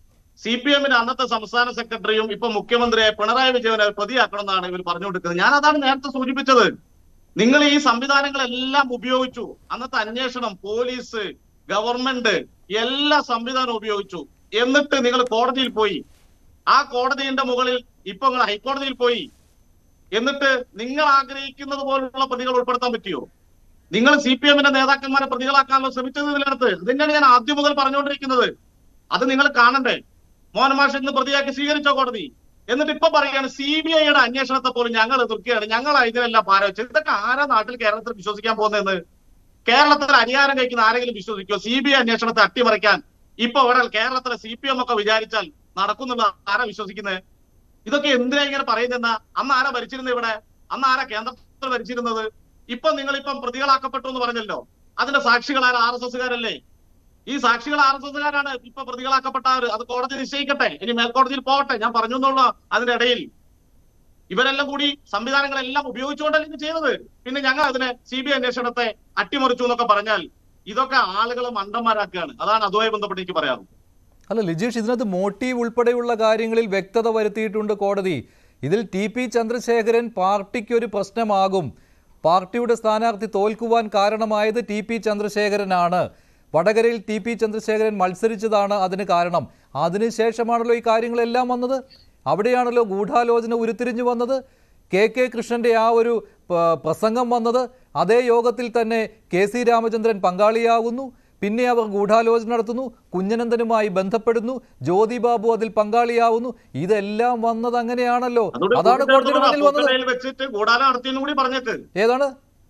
സി പി എമ്മിന്റെ അന്നത്തെ സംസ്ഥാന സെക്രട്ടറിയും ഇപ്പൊ മുഖ്യമന്ത്രിയെ പിണറായി വിജയനെ പ്രതിയാക്കണമെന്നാണ് ഇവർ പറഞ്ഞുകൊടുക്കുന്നത് ഞാൻ അതാണ് നേരത്തെ സൂചിപ്പിച്ചത് നിങ്ങൾ ഈ സംവിധാനങ്ങളെല്ലാം ഉപയോഗിച്ചു അന്നത്തെ അന്വേഷണം പോലീസ് ഗവൺമെന്റ് എല്ലാ സംവിധാനവും ഉപയോഗിച്ചു എന്നിട്ട് നിങ്ങൾ കോടതിയിൽ പോയി ആ കോടതിയുടെ മുകളിൽ ഇപ്പൊ നിങ്ങൾ ഹൈക്കോടതിയിൽ പോയി എന്നിട്ട് നിങ്ങൾ ആഗ്രഹിക്കുന്നത് പോലുള്ള പ്രതികൾ ഉൾപ്പെടുത്താൻ പറ്റിയോ നിങ്ങൾ സി പി എമ്മിന്റെ നേതാക്കന്മാരെ പ്രതികളാക്കാനുള്ള ശ്രമിച്ചത് ഇതിനകത്ത് ഇതിനാണ് ഞാൻ ആദ്യം മുതൽ പറഞ്ഞുകൊണ്ടിരിക്കുന്നത് അത് നിങ്ങൾ കാണണ്ടേ മോഹൻ മാഷ് ഇന്ന് പ്രതിയാക്കി സ്വീകരിച്ചോ കോടതി എന്നിട്ട് ഇപ്പൊ പറയുകയാണ് സി ബി ഐയുടെ അന്വേഷണത്തെ പോലും ഞങ്ങൾ എതിർക്കുകയാണ് ഞങ്ങൾ ഇതിനെല്ലാം പാരവെച്ചത് ഇതൊക്കെ ആരാ നാട്ടിൽ കേരളത്തിൽ വിശ്വസിക്കാൻ പോകുന്നതെന്ന് കേരളത്തിൽ അധികാരം കഴിക്കുന്ന ആരെങ്കിലും വിശ്വസിക്കോ സി ബി ഐ അന്വേഷണത്തെ അട്ടിമറിക്കാൻ ഇപ്പൊ ഇവിടെ കേരളത്തിലെ സി പി എം ഒക്കെ വിചാരിച്ചാൽ നടക്കുന്നുള്ള ആരാ വിശ്വസിക്കുന്നത് ഇതൊക്കെ എന്തിനാ ഇങ്ങനെ പറയുന്നെന്ന അന്ന് ആരാ ഭരിച്ചിരുന്നത് ഇവിടെ അന്ന് ആരാ കേന്ദ്രത്തിൽ ഭരിച്ചിരുന്നത് ഇപ്പൊ നിങ്ങൾ ഇപ്പം പ്രതികളാക്കപ്പെട്ടു എന്ന് പറഞ്ഞല്ലോ അതിന്റെ സാക്ഷികളായ ആർ എസ് എസ്സുകാരല്ലേ ഈ സാക്ഷികൾ ആർ എസ് എസ്സുകാരാണ് ഇപ്പൊ പ്രതികളാക്കപ്പെട്ടവർ അത് കോടതി നിശ്ചയിക്കട്ടെ ഇനി മേൽക്കോടതിയിൽ പോകട്ടെ ഞാൻ പറഞ്ഞു എന്നുള്ള അതിന്റെ ഇടയിൽ ഇവരെല്ലാം കൂടി സംവിധാനങ്ങളെല്ലാം ഉപയോഗിച്ചുകൊണ്ടല്ലേ ഇത് ചെയ്തത് പിന്നെ ഞങ്ങൾ അതിനെ സി ബി ഐ അന്വേഷണത്തെ അട്ടിമറിച്ചു എന്നൊക്കെ പറഞ്ഞാൽ ഇതൊക്കെ ആളുകളെ മണ്ടന്മാരാക്കുകയാണ് അതാണ് അതുമായി ബന്ധപ്പെട്ട് എനിക്ക് പറയാറുള്ളത് അല്ല ലിജീഷ് ഇതിനകത്ത് മോട്ടീവ് ഉൾപ്പെടെയുള്ള കാര്യങ്ങളിൽ വ്യക്തത വരുത്തിയിട്ടുണ്ട് കോടതി ഇതിൽ ടി പി ചന്ദ്രശേഖരൻ പാർട്ടിക്ക് ഒരു പ്രശ്നമാകും പാർട്ടിയുടെ സ്ഥാനാർത്ഥി തോൽക്കുവാൻ കാരണമായത് ടി പി ചന്ദ്രശേഖരനാണ് വടകരയിൽ ടി പി ചന്ദ്രശേഖരൻ മത്സരിച്ചതാണ് അതിന് കാരണം അതിനുശേഷമാണല്ലോ ഈ കാര്യങ്ങളെല്ലാം വന്നത് അവിടെയാണല്ലോ ഗൂഢാലോചന ഉരുത്തിരിഞ്ഞു വന്നത് കെ കെ കൃഷ്ണന്റെ ആ ഒരു പ- പ്രസംഗം വന്നത് അതേ യോഗത്തിൽ തന്നെ കെ സി രാമചന്ദ്രൻ പങ്കാളിയാകുന്നു പിന്നെ അവർ ഗൂഢാലോചന നടത്തുന്നു കുഞ്ഞനന്ദനുമായി ബന്ധപ്പെടുന്നു ജ്യോതി ബാബു അതിൽ പങ്കാളിയാവുന്നു ഇതെല്ലാം വന്നത് അങ്ങനെയാണല്ലോ അതുകൊണ്ട് അതാണ് കോടതിയുടെ മുന്നിൽ വന്നത് പൂക്കടയിൽ വെച്ചിട്ട് ഗൂഢാലം നടത്തിയെന്നും കൂടി പറഞ്ഞേക്ക് ഏതാണ്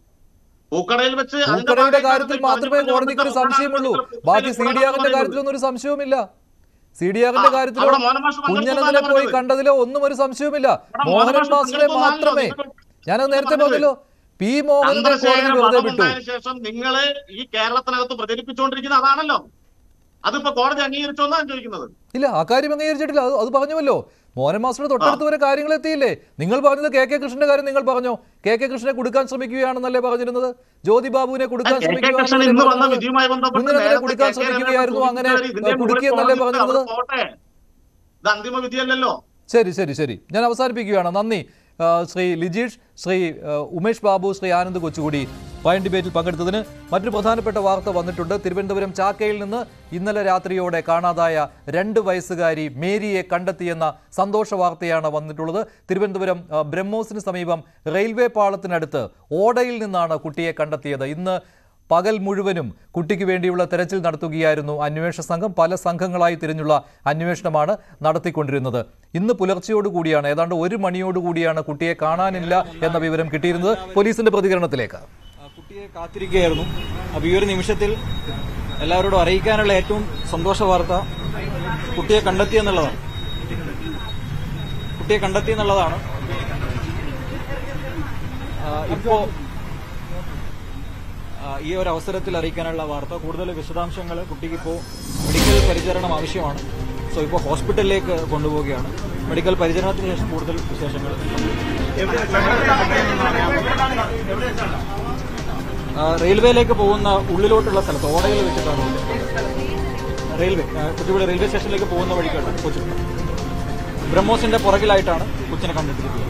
പൂക്കടയിൽ വെച്ച് അതിന്റെ പൂക്കടയുടെ ഭാഗമായിട്ടാണ് കാര്യത്തിൽ ഇപ്പോൾ മാത്രമേ പറഞ്ഞു കോടതിക്ക് ഒരു വന്നത്. സംശയമുള്ളൂ പൂക്കടയിൽ ബാക്കി സി ഡി ആറിന്റെ പറയുന്നത്. കാര്യത്തിലൊന്നും ഒരു സംശയവുമില്ല സി ഡി ആറിന്റെ ആ, കാര്യത്തിലോ അവിടെ മോഹൻ മാഷ് പങ്കെടുത്തു കുഞ്ഞനന്ദനെ എന്നാണ് പോയി പറഞ്ഞത്. കണ്ടതിലോ ഒന്നും ഒരു സംശയവുമില്ല അവിടെ മോഹൻ മോഹനൻ മാഷ് മാസ്റ്ററെ പങ്കെടുത്തു എന്നാണല്ലോ മാത്രമേ നിങ്ങൾ ഞാനത് നേരത്തെ പറഞ്ഞത്. പറഞ്ഞല്ലോ പി മോഹനനെ കോടതി ചന്ദ്രശേഖരൻ വെറുതെ വധം വിട്ടു ഉണ്ടായതിനു ശേഷം നിങ്ങള് ഈ കേരളത്തിനകത്ത് പ്രചരിപ്പിച്ചുകൊണ്ടിരിക്കുന്നത് അതാണല്ലോ അതിപ്പോ കോടതി അംഗീകരിച്ചോ എന്നാണ് ചോദിക്കുന്നത് ഇല്ല ആ കാര്യം അംഗീകരിച്ചിട്ടില്ല അത് അത് പറഞ്ഞുവല്ലോ മോഹൻ മാസ്റ്ററുടെ തൊട്ടടുത്ത് വരെ കാര്യങ്ങൾ എത്തിയില്ലേ നിങ്ങൾ പറഞ്ഞത് കെ കെ കൃഷ്ണന്റെ കാര്യം നിങ്ങൾ പറഞ്ഞോ കെ കെ കൃഷ്ണനെ കൊടുക്കാൻ ശ്രമിക്കുകയാണെന്നല്ലേ പറഞ്ഞിരുന്നത് ജ്യോതി ബാബുവിനെ കൊടുക്കാൻ കെ കെ കൃഷ്ണൻ ഇന്ന് വന്ന വിധിയുമായി ബന്ധപ്പെട്ട് കുഞ്ഞിനെ നേരത്തെ കൊടുക്കാൻ കെ കെ രമേശ് ശ്രമിക്കുകയായിരുന്നു അങ്ങനെ സൂചിപ്പിച്ചവര് ഇതിന്റെ മുകളിൽ കുടുക്കിയെന്നല്ലേ കോടതി പറഞ്ഞിരുന്നത് അവിടെ പോട്ടെ ഇത് അന്തിമ വിധിയല്ലല്ലോ ശരി ശരി ശരി ഞാൻ അവസാനിപ്പിക്കുകയാണ് നന്ദി ആ, ശ്രീ ലിജീഷ് ശ്രീ ആ, ഉമേഷ് ബാബു ശ്രീ ആനന്ദ് കൊച്ചുകൂടി പയൻ ഡിബേറ്റിൽ പങ്കെടുത്തതിന് മറ്റൊരു പ്രധാനപ്പെട്ട വാർത്ത വന്നിട്ടുണ്ട് തിരുവനന്തപുരം ചാക്കയിൽ നിന്ന് ഇന്നലെ രാത്രിയോടെ കാണാതായ രണ്ട് വയസ്സുകാരി മേരിയെ കണ്ടെത്തിയെന്ന സന്തോഷ വാർത്തയാണ് വന്നിട്ടുള്ളത് തിരുവനന്തപുരം ആ, ബ്രഹ്മോസിന് സമീപം റെയിൽവേ പാളത്തിനടുത്ത് ഓടയിൽ നിന്നാണ് കുട്ടിയെ കണ്ടെത്തിയത് ഇന്ന് പകൽ മുഴുവനും കുട്ടിക്ക് വേണ്ടിയുള്ള തെരച്ചിൽ നടത്തുകയായിരുന്നു അന്വേഷണ സംഘം പല സംഘങ്ങളായി തിരിഞ്ഞുള്ള അന്വേഷണമാണ് നടത്തിക്കൊണ്ടിരുന്നത് ഇന്ന് പുലർച്ചയോടുകൂടിയാണ് ഏതാണ്ട് ഒരു മണിയോടുകൂടിയാണ് കുട്ടിയെ കാണാനില്ല എന്ന വിവരം കിട്ടിയിരുന്നത് പോലീസിന്റെ പ്രതികരണത്തിലേക്ക് കുട്ടിയെ കാത്തിരിക്കുകയായിരുന്നു അപ്പോൾ ഈ ഒരു നിമിഷത്തിൽ എല്ലാവരോടും അറിയിക്കാനുള്ള ഏറ്റവും സന്തോഷ വാർത്ത കുട്ടിയെ കണ്ടെത്തി എന്നുള്ളതാണ് കുട്ടിയെ കണ്ടെത്തി എന്നുള്ളതാണ് ആ, ഇപ്പോ ആ, ഈ ഒരു അവസരത്തിൽ അറിയിക്കാനുള്ള വാർത്ത കൂടുതൽ വിശദാംശങ്ങൾ കുട്ടിക്ക് ഇപ്പോൾ മെഡിക്കൽ പരിചരണം ആവശ്യമാണ് സോ ഇപ്പോൾ ഹോസ്പിറ്റലിലേക്ക് കൊണ്ടുപോവുകയാണ് മെഡിക്കൽ പരിചരണത്തിന് ശേഷം കൂടുതൽ വിശേഷങ്ങൾ ആ, റെയിൽവേയിലേക്ക് പോകുന്ന ഉള്ളിലോട്ടുള്ള സ്ഥലത്ത് ഓടയിൽ വെച്ചിട്ടാണ് ഇത്. റെയിൽവേ ആ, കൊച്ചുവേളി റെയിൽവേ സ്റ്റേഷനിലേക്ക് പോകുന്ന വഴിക്കാണ് കൊച്ചു ബ്രഹ്മോസിന്റെ പുറകിലായിട്ടാണ് കൊച്ചിനെ കണ്ടെത്തിയിരിക്കുന്നത്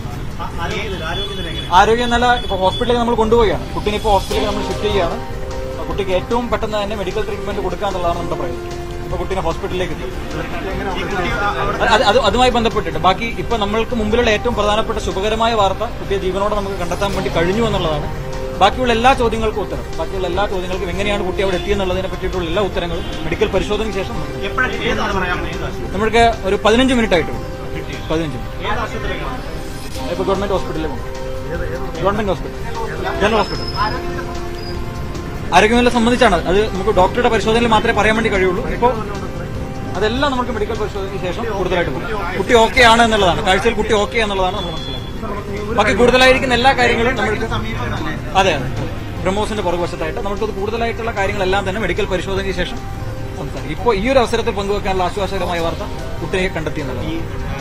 ആരോഗ്യനില ഇപ്പോൾ ഹോസ്പിറ്റലിലേക്ക് നമ്മൾ കൊണ്ടുപോവുകയാണ് കുട്ടീനെ ഇപ്പോൾ ഹോസ്പിറ്റലിലേക്ക് നമ്മൾ ഷിഫ്റ്റ് ചെയ്യുകയാണ് ആ, കുട്ടിക്ക് ഏറ്റവും പെട്ടെന്ന് തന്നെ മെഡിക്കൽ ട്രീറ്റ്മെന്റ് കൊടുക്കുക എന്നുള്ളതാണ് നമ്മുടെ പ്രയോജനം ഇപ്പോൾ കുട്ടീനെ ഹോസ്പിറ്റലിലേക്ക് എത്തി അത് അത് അതുമായി ബന്ധപ്പെട്ടിട്ട് ബാക്കി ഇപ്പൊ നമ്മൾക്ക് മുമ്പിലുള്ള ഏറ്റവും പ്രധാനപ്പെട്ട ശുഭകരമായ വാർത്ത കുട്ടിയെ ജീവനോടെ നമുക്ക് കണ്ടെത്താൻ വേണ്ടി കഴിഞ്ഞു എന്നുള്ളതാണ് ബാക്കിയുള്ള എല്ലാ ചോദ്യങ്ങൾക്കും ഉത്തരം ബാക്കിയുള്ള എല്ലാ ചോദ്യങ്ങൾക്കും എങ്ങനെയാണ് കുട്ടി അവിടെ എത്തിയെന്നുള്ളതിനെ പറ്റിയിട്ടുള്ള എല്ലാ ഉത്തരങ്ങളും മെഡിക്കൽ പരിശോധനയ്ക്ക് ശേഷം നമുക്ക് നമ്മൾക്ക് ഒരു പതിനഞ്ച് മിനിറ്റ് ആയിട്ടുള്ളൂ പതിനഞ്ച് മിനിറ്റ് ഇപ്പൊ ഗവൺമെന്റ് ഹോസ്പിറ്റലിൽ പോകും ഗവൺമെന്റ് ഹോസ്പിറ്റൽ ജനറൽ ഹോസ്പിറ്റൽ ആരോഗ്യനില സംബന്ധിച്ചാണ് അത് നമുക്ക് ഡോക്ടറുടെ പരിശോധനയിൽ മാത്രമേ പറയാൻ വേണ്ടി കഴിയുള്ളൂ ഇപ്പോൾ അതെല്ലാം നമുക്ക് മെഡിക്കൽ പരിശോധനയ്ക്ക് ശേഷം കൂടുതലായിട്ട് പോകും കുട്ടി ഓക്കെ ആണ് എന്നുള്ളതാണ് കാഴ്ചയിൽ കുട്ടി ഓക്കെ എന്നുള്ളതാണ് നമ്മൾ മനസ്സിലാക്കുന്നത് ബാക്കി കൂടുതലായിരിക്കുന്ന എല്ലാ കാര്യങ്ങളും നമ്മൾക്ക് അതെ അതെ ബ്രഹ്മോസിന്റെ പുറകുവശത്തായിട്ട് നമുക്കത് കൂടുതലായിട്ടുള്ള കാര്യങ്ങളെല്ലാം തന്നെ മെഡിക്കൽ പരിശോധനയ്ക്ക് ശേഷം സംസാരിക്കും ഇപ്പോൾ ഈ ഒരു അവസരത്തിൽ പങ്കുവെക്കാനുള്ള ആശ്വാസകരമായ വാർത്ത കുട്ടിയെ കണ്ടെത്തി എന്നുള്ളതാണ്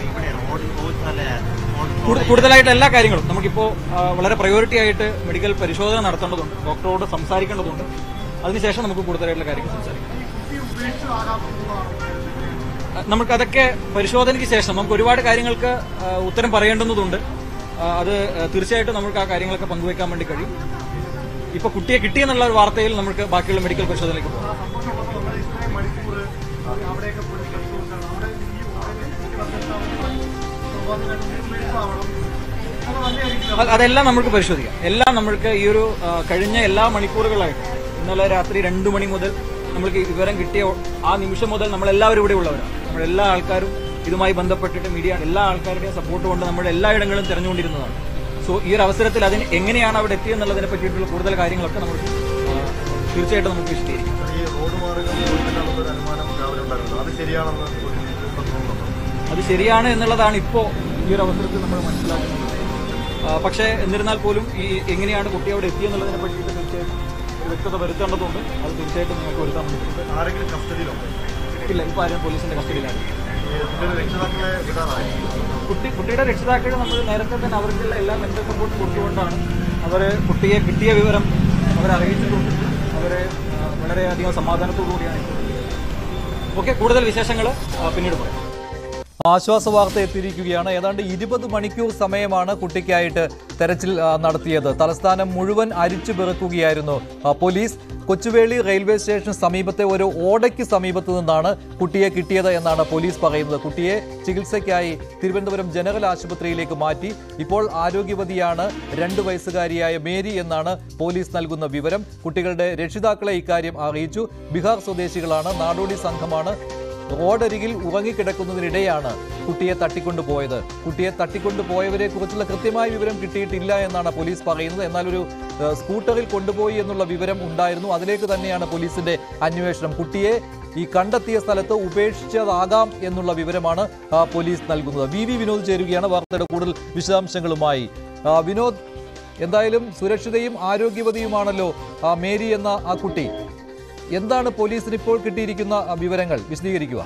കൂടു- കൂടുതലായിട്ട് എല്ലാ കാര്യങ്ങളും നമുക്കിപ്പോൾ ആ, വളരെ പ്രയോറിറ്റി ആയിട്ട് മെഡിക്കൽ പരിശോധന നടത്തേണ്ടതുണ്ട് ഡോക്ടറോട് സംസാരിക്കേണ്ടതുണ്ട് അതിനുശേഷം നമുക്ക് കൂടുതലായിട്ടുള്ള കാര്യങ്ങൾ സംസാരിക്കാം ആ, നമുക്കതൊക്കെ പരിശോധനയ്ക്ക് ശേഷം നമുക്ക് ഒരുപാട് കാര്യങ്ങൾക്ക് ആ, ഉത്തരം പറയേണ്ടുന്നതുണ്ട് ആ, അത് ആ, തീർച്ചയായിട്ടും നമുക്ക് ആ കാര്യങ്ങളൊക്കെ പങ്കുവെക്കാൻ വേണ്ടി കഴിയും ഇപ്പൊ കുട്ടിയെ കിട്ടിയെന്നുള്ള ഒരു വാർത്തയിൽ നമുക്ക് ബാക്കിയുള്ള മെഡിക്കൽ പരിശോധനയ്ക്ക് പോകാം അത് അതെല്ലാം നമുക്ക് പരിശോധിക്കാം എല്ലാം നമ്മൾക്ക് ഈ ഒരു ആ, കഴിഞ്ഞ എല്ലാ മണിക്കൂറുകളായിട്ട് ഇന്നലെ രാത്രി രണ്ടു മണി മുതൽ നമ്മൾക്ക് ഈ വിവരം കിട്ടിയ ആ നിമിഷം മുതൽ നമ്മളെല്ലാവരും ഇവിടെ ഉള്ളവരാണ് നമ്മളെല്ലാ ആൾക്കാരും ഇതുമായി ബന്ധപ്പെട്ടിട്ട് മീഡിയ എല്ലാ ആൾക്കാരുടെയും സപ്പോർട്ട് കൊണ്ട് നമ്മൾ എല്ലായിടങ്ങളും തിരഞ്ഞുകൊണ്ടിരുന്നതാണ് സോ ഈ ഒരു അവസരത്തിൽ അതിന് എങ്ങനെയാണ് അവിടെ എത്തിയെന്നുള്ളതിനെ പറ്റിയിട്ടുള്ള കൂടുതൽ കാര്യങ്ങളൊക്കെ നമുക്ക് ആ, തീർച്ചയായിട്ടും നമുക്ക് വിശദീകരിക്കാം അത് ശരിയാണ് എന്നുള്ളതാണ് ഇപ്പോൾ ഈ ഒരു അവസരത്തിൽ നമ്മൾ മനസ്സിലാക്കുന്നത് ആ, പക്ഷേ എന്നിരുന്നാൽ പോലും ഈ എങ്ങനെയാണ് കുട്ടി അവിടെ എത്തിയെന്നുള്ളതിനെ പറ്റിയിട്ട് തീർച്ചയായിട്ടും ഒരു വ്യക്തത വരുത്തേണ്ടതുണ്ട് അത് തീർച്ചയായിട്ടും നിങ്ങൾക്ക് വരുത്താൻ വേണ്ടിയിട്ടുണ്ട് ഇല്ല ഇപ്പോൾ ആരും പോലീസിന്റെ കസ്റ്റഡിയിലാണ് കുട്ടി കുട്ടിയുടെ രക്ഷിതാക്കൾ നമ്മൾ നേരത്തെ തന്നെ അവർക്കുള്ള എല്ലാ മെന്റൽ സപ്പോർട്ട് കൊടുത്തുകൊണ്ടാണ് അവർ കുട്ടിയെ കിട്ടിയ വിവരം അവരെ അറിയിച്ചിട്ടുണ്ട് അവരെ ആ, വളരെയധികം സമാധാനത്തോടു കൂടിയാണ് ഓക്കെ കൂടുതൽ വിശേഷങ്ങൾ പിന്നീട് പറയാം ആശ്വാസ വാർത്ത എത്തിയിരിക്കുകയാണ് ഏതാണ്ട് ഇരുപത് മണിക്കൂർ സമയമാണ് കുട്ടിക്കായിട്ട് തെരച്ചിൽ ആ, നടത്തിയത് തലസ്ഥാനം മുഴുവൻ അരിച്ചു പെറുക്കുകയായിരുന്നു ആ, പോലീസ് കൊച്ചുവേളി റെയിൽവേ സ്റ്റേഷൻ സമീപത്തെ ഒരു ഓടയ്ക്ക് സമീപത്ത് നിന്നാണ് കുട്ടിയെ കിട്ടിയത് എന്നാണ് പോലീസ് പറയുന്നത് കുട്ടിയെ ചികിത്സയ്ക്കായി തിരുവനന്തപുരം ജനറൽ ആശുപത്രിയിലേക്ക് മാറ്റി ഇപ്പോൾ ആരോഗ്യവതിയാണ് രണ്ട് വയസ്സുകാരിയായ മേരി എന്നാണ് പോലീസ് നൽകുന്ന വിവരം കുട്ടികളുടെ രക്ഷിതാക്കളെ ഇക്കാര്യം അറിയിച്ചു ബീഹാർ സ്വദേശികളാണ് നാടോടി സംഘമാണ് റോഡരികിൽ ഉറങ്ങിക്കിടക്കുന്നതിനിടെയാണ് കുട്ടിയെ തട്ടിക്കൊണ്ടുപോയത് കുട്ടിയെ തട്ടിക്കൊണ്ടുപോയവരെ കുറിച്ചുള്ള കൃത്യമായ വിവരം കിട്ടിയിട്ടില്ല എന്നാണ് പോലീസ് പറയുന്നത് എന്നാൽ ഒരു ഏഹ്, സ്കൂട്ടറിൽ കൊണ്ടുപോയി എന്നുള്ള വിവരം ഉണ്ടായിരുന്നു അതിലേക്ക് തന്നെയാണ് പോലീസിന്റെ അന്വേഷണം കുട്ടിയെ ഈ കണ്ടെത്തിയ സ്ഥലത്ത് ഉപേക്ഷിച്ചതാകാം എന്നുള്ള വിവരമാണ് ആ, പോലീസ് നൽകുന്നത് വി വി വിനോദ് ചേരുകയാണ് വാർത്തയുടെ കൂടുതൽ വിശദാംശങ്ങളുമായി ആ, വിനോദ് എന്തായാലും സുരക്ഷിതയും ആരോഗ്യവതിയുമാണല്ലോ ആ മേരി എന്ന ആ കുട്ടി എന്താണ് പോലീസിന് ഇപ്പോൾ കിട്ടിയിരിക്കുന്ന ആ, വിവരങ്ങൾ വിശദീകരിക്കുക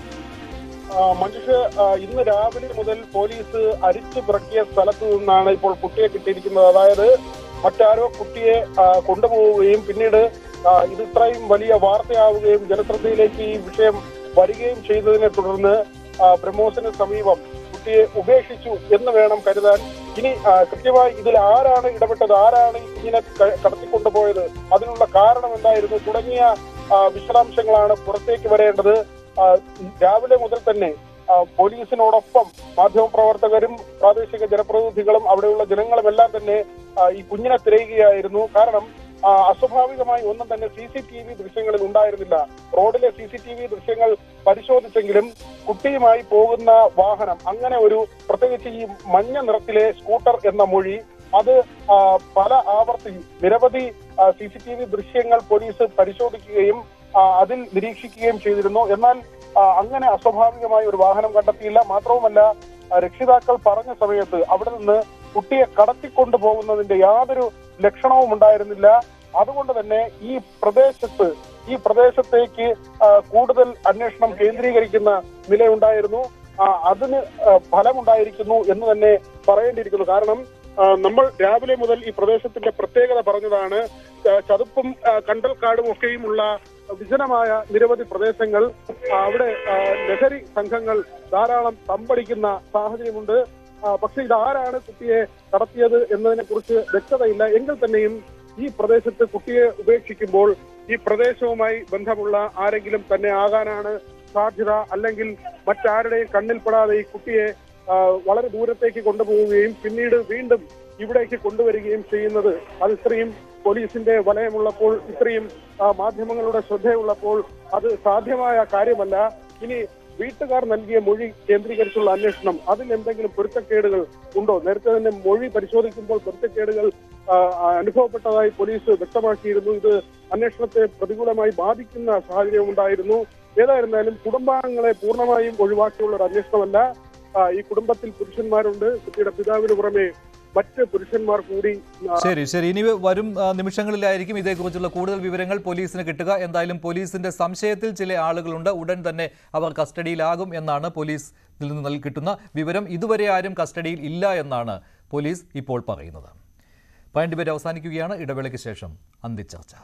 ആ, മഞ്ജുഷ് ആ, ഇന്ന് രാവിലെ മുതൽ പോലീസ് അരിച്ചു പിറക്കിയ സ്ഥലത്ത് നിന്നാണ് ഇപ്പോൾ കുട്ടിയെ കിട്ടിയിരിക്കുന്നത് അതായത് മറ്റാരോ കുട്ടിയെ ആ, കൊണ്ടുപോവുകയും പിന്നീട് ആ, ഇത് ഇത്രയും വലിയ വാർത്തയാവുകയും ജനശ്രദ്ധയിലേക്ക് ഈ വിഷയം വരികയും ചെയ്തതിനെ തുടർന്ന് ആ, ബ്രഹ്മോസിന് സമീപം കുട്ടിയെ ഉപേക്ഷിച്ചു എന്ന് വേണം കരുതാൻ ഇനി ആ, കൃത്യമായി ഇതിൽ ആരാണ് ഇടപെട്ടത് ആരാണ് ഈ കുഞ്ഞിനെ ക- കടത്തിക്കൊണ്ടുപോയത് അതിനുള്ള കാരണം എന്തായിരുന്നു തുടങ്ങിയ ആ, വിശദാംശങ്ങളാണ് പുറത്തേക്ക് വരേണ്ടത് ആ, രാവിലെ മുതൽ തന്നെ ആ, പോലീസിനോടൊപ്പം മാധ്യമപ്രവർത്തകരും പ്രാദേശിക ജനപ്രതിനിധികളും അവിടെയുള്ള ജനങ്ങളും എല്ലാം തന്നെ ആ, ഈ കുഞ്ഞിനെ തിരയുകയായിരുന്നു കാരണം ആ, അസ്വാഭാവികമായി ഒന്നും തന്നെ സി സി ടി വി ദൃശ്യങ്ങളിൽ ഉണ്ടായിരുന്നില്ല റോഡിലെ സി സി ടി വി ദൃശ്യങ്ങൾ പരിശോധിച്ചെങ്കിലും കുട്ടിയുമായി പോകുന്ന വാഹനം അങ്ങനെ ഒരു പ്രത്യേകിച്ച് ഈ മഞ്ഞ നിറത്തിലെ സ്കൂട്ടർ എന്ന മൊഴി അത് ആ, പല ആവർത്തി നിരവധി സി സി ടി വി ദൃശ്യങ്ങൾ പോലീസ് പരിശോധിക്കുകയും ആ, അതിൽ നിരീക്ഷിക്കുകയും ചെയ്തിരുന്നു എന്നാൽ ആ, അങ്ങനെ അസ്വാഭാവികമായ ഒരു വാഹനം കണ്ടെത്തിയില്ല മാത്രവുമല്ല ആ, രക്ഷിതാക്കൾ പറഞ്ഞ സമയത്ത് അവിടെ നിന്ന് കുട്ടിയെ കടത്തിക്കൊണ്ടു പോകുന്നതിന്റെ യാതൊരു ലക്ഷണവും ഉണ്ടായിരുന്നില്ല അതുകൊണ്ട് തന്നെ ഈ പ്രദേശത്ത് ഈ പ്രദേശത്തേക്ക് ആ, കൂടുതൽ അന്വേഷണം കേന്ദ്രീകരിക്കുന്ന നിലയുണ്ടായിരുന്നു ആ, അതിന് ആ, ഫലമുണ്ടായിരിക്കുന്നു എന്ന് തന്നെ പറയേണ്ടിയിരിക്കുന്നു കാരണം ആ, നമ്മൾ രാവിലെ മുതൽ ഈ പ്രദേശത്തിന്റെ പ്രത്യേകത പറഞ്ഞതാണ് ആ, ചതുപ്പും ആ, കണ്ടൽക്കാടും ഒക്കെയുമുള്ള വിജനമായ നിരവധി പ്രദേശങ്ങൾ ആ, അവിടെ ആ, ലഹരി സംഘങ്ങൾ ധാരാളം തമ്പടിക്കുന്ന സാഹചര്യമുണ്ട് ആ, പക്ഷെ ഇതാരാണ് കുട്ടിയെ കടത്തിയത് എന്നതിനെ കുറിച്ച് വ്യക്തതയില്ല എങ്കിൽ തന്നെയും ഈ പ്രദേശത്ത് കുട്ടിയെ ഉപേക്ഷിക്കുമ്പോൾ ഈ പ്രദേശവുമായി ബന്ധമുള്ള ആരെങ്കിലും തന്നെ ആകാനാണ് സാധ്യത അല്ലെങ്കിൽ മറ്റാരുടെയും കണ്ണിൽപ്പെടാതെ ഈ കുട്ടിയെ ആ, വളരെ ദൂരത്തേക്ക് കൊണ്ടുപോവുകയും പിന്നീട് വീണ്ടും ഇവിടേക്ക് കൊണ്ടുവരികയും ചെയ്യുന്നത് അത് ഇത്രയും പോലീസിന്റെ വലയമുള്ളപ്പോൾ ഇത്രയും ആ, മാധ്യമങ്ങളുടെ ശ്രദ്ധയുള്ളപ്പോൾ അത് സാധ്യമായ കാര്യമല്ല ഇനി വീട്ടുകാർ നൽകിയ മൊഴി കേന്ദ്രീകരിച്ചുള്ള അന്വേഷണം അതിൽ എന്തെങ്കിലും പൊരുത്തക്കേടുകൾ ഉണ്ടോ നേരത്തെ തന്നെ മൊഴി പരിശോധിക്കുമ്പോൾ പൊരുത്തക്കേടുകൾ ആ, ആ, അനുഭവപ്പെട്ടതായി പോലീസ് വ്യക്തമാക്കിയിരുന്നു ഇത് അന്വേഷണത്തെ പ്രതികൂലമായി ബാധിക്കുന്ന സാഹചര്യം ഉണ്ടായിരുന്നു ഏതായിരുന്നാലും കുടുംബാംഗങ്ങളെ പൂർണ്ണമായും ഒഴിവാക്കിയുള്ള ഒരു അന്വേഷണമല്ല ആ, ഈ കുടുംബത്തിൽ പുരുഷന്മാരുണ്ട് കുട്ടിയുടെ പിതാവിന് പുറമെ മറ്റ് പുരുഷന്മാർ കൂടി ആ, ശരി ശരി ഇനി വരും ആ, നിമിഷങ്ങളിലായിരിക്കും ഇതേക്കുറിച്ചുള്ള കൂടുതൽ വിവരങ്ങൾ പോലീസിന് കിട്ടുക എന്തായാലും പോലീസിന്റെ സംശയത്തിൽ ചില ആളുകളുണ്ട് ഉടൻ തന്നെ അവർ കസ്റ്റഡിയിലാകും എന്നാണ് പോലീസിൽ നിന്ന് നൽകി കിട്ടുന്ന വിവരം ഇതുവരെ ആരും കസ്റ്റഡിയിൽ ഇല്ല എന്നാണ് പോലീസ് ഇപ്പോൾ പറയുന്നത് പോയിന്റ് ഡിബേറ്റ് അവസാനിക്കുകയാണ് ഇടവേളയ്ക്ക് ശേഷം അന്തിച്ചർച്ച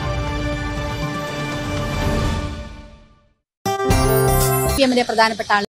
സി എമ്മിന്റെ പ്രധാനപ്പെട്ട ആൾ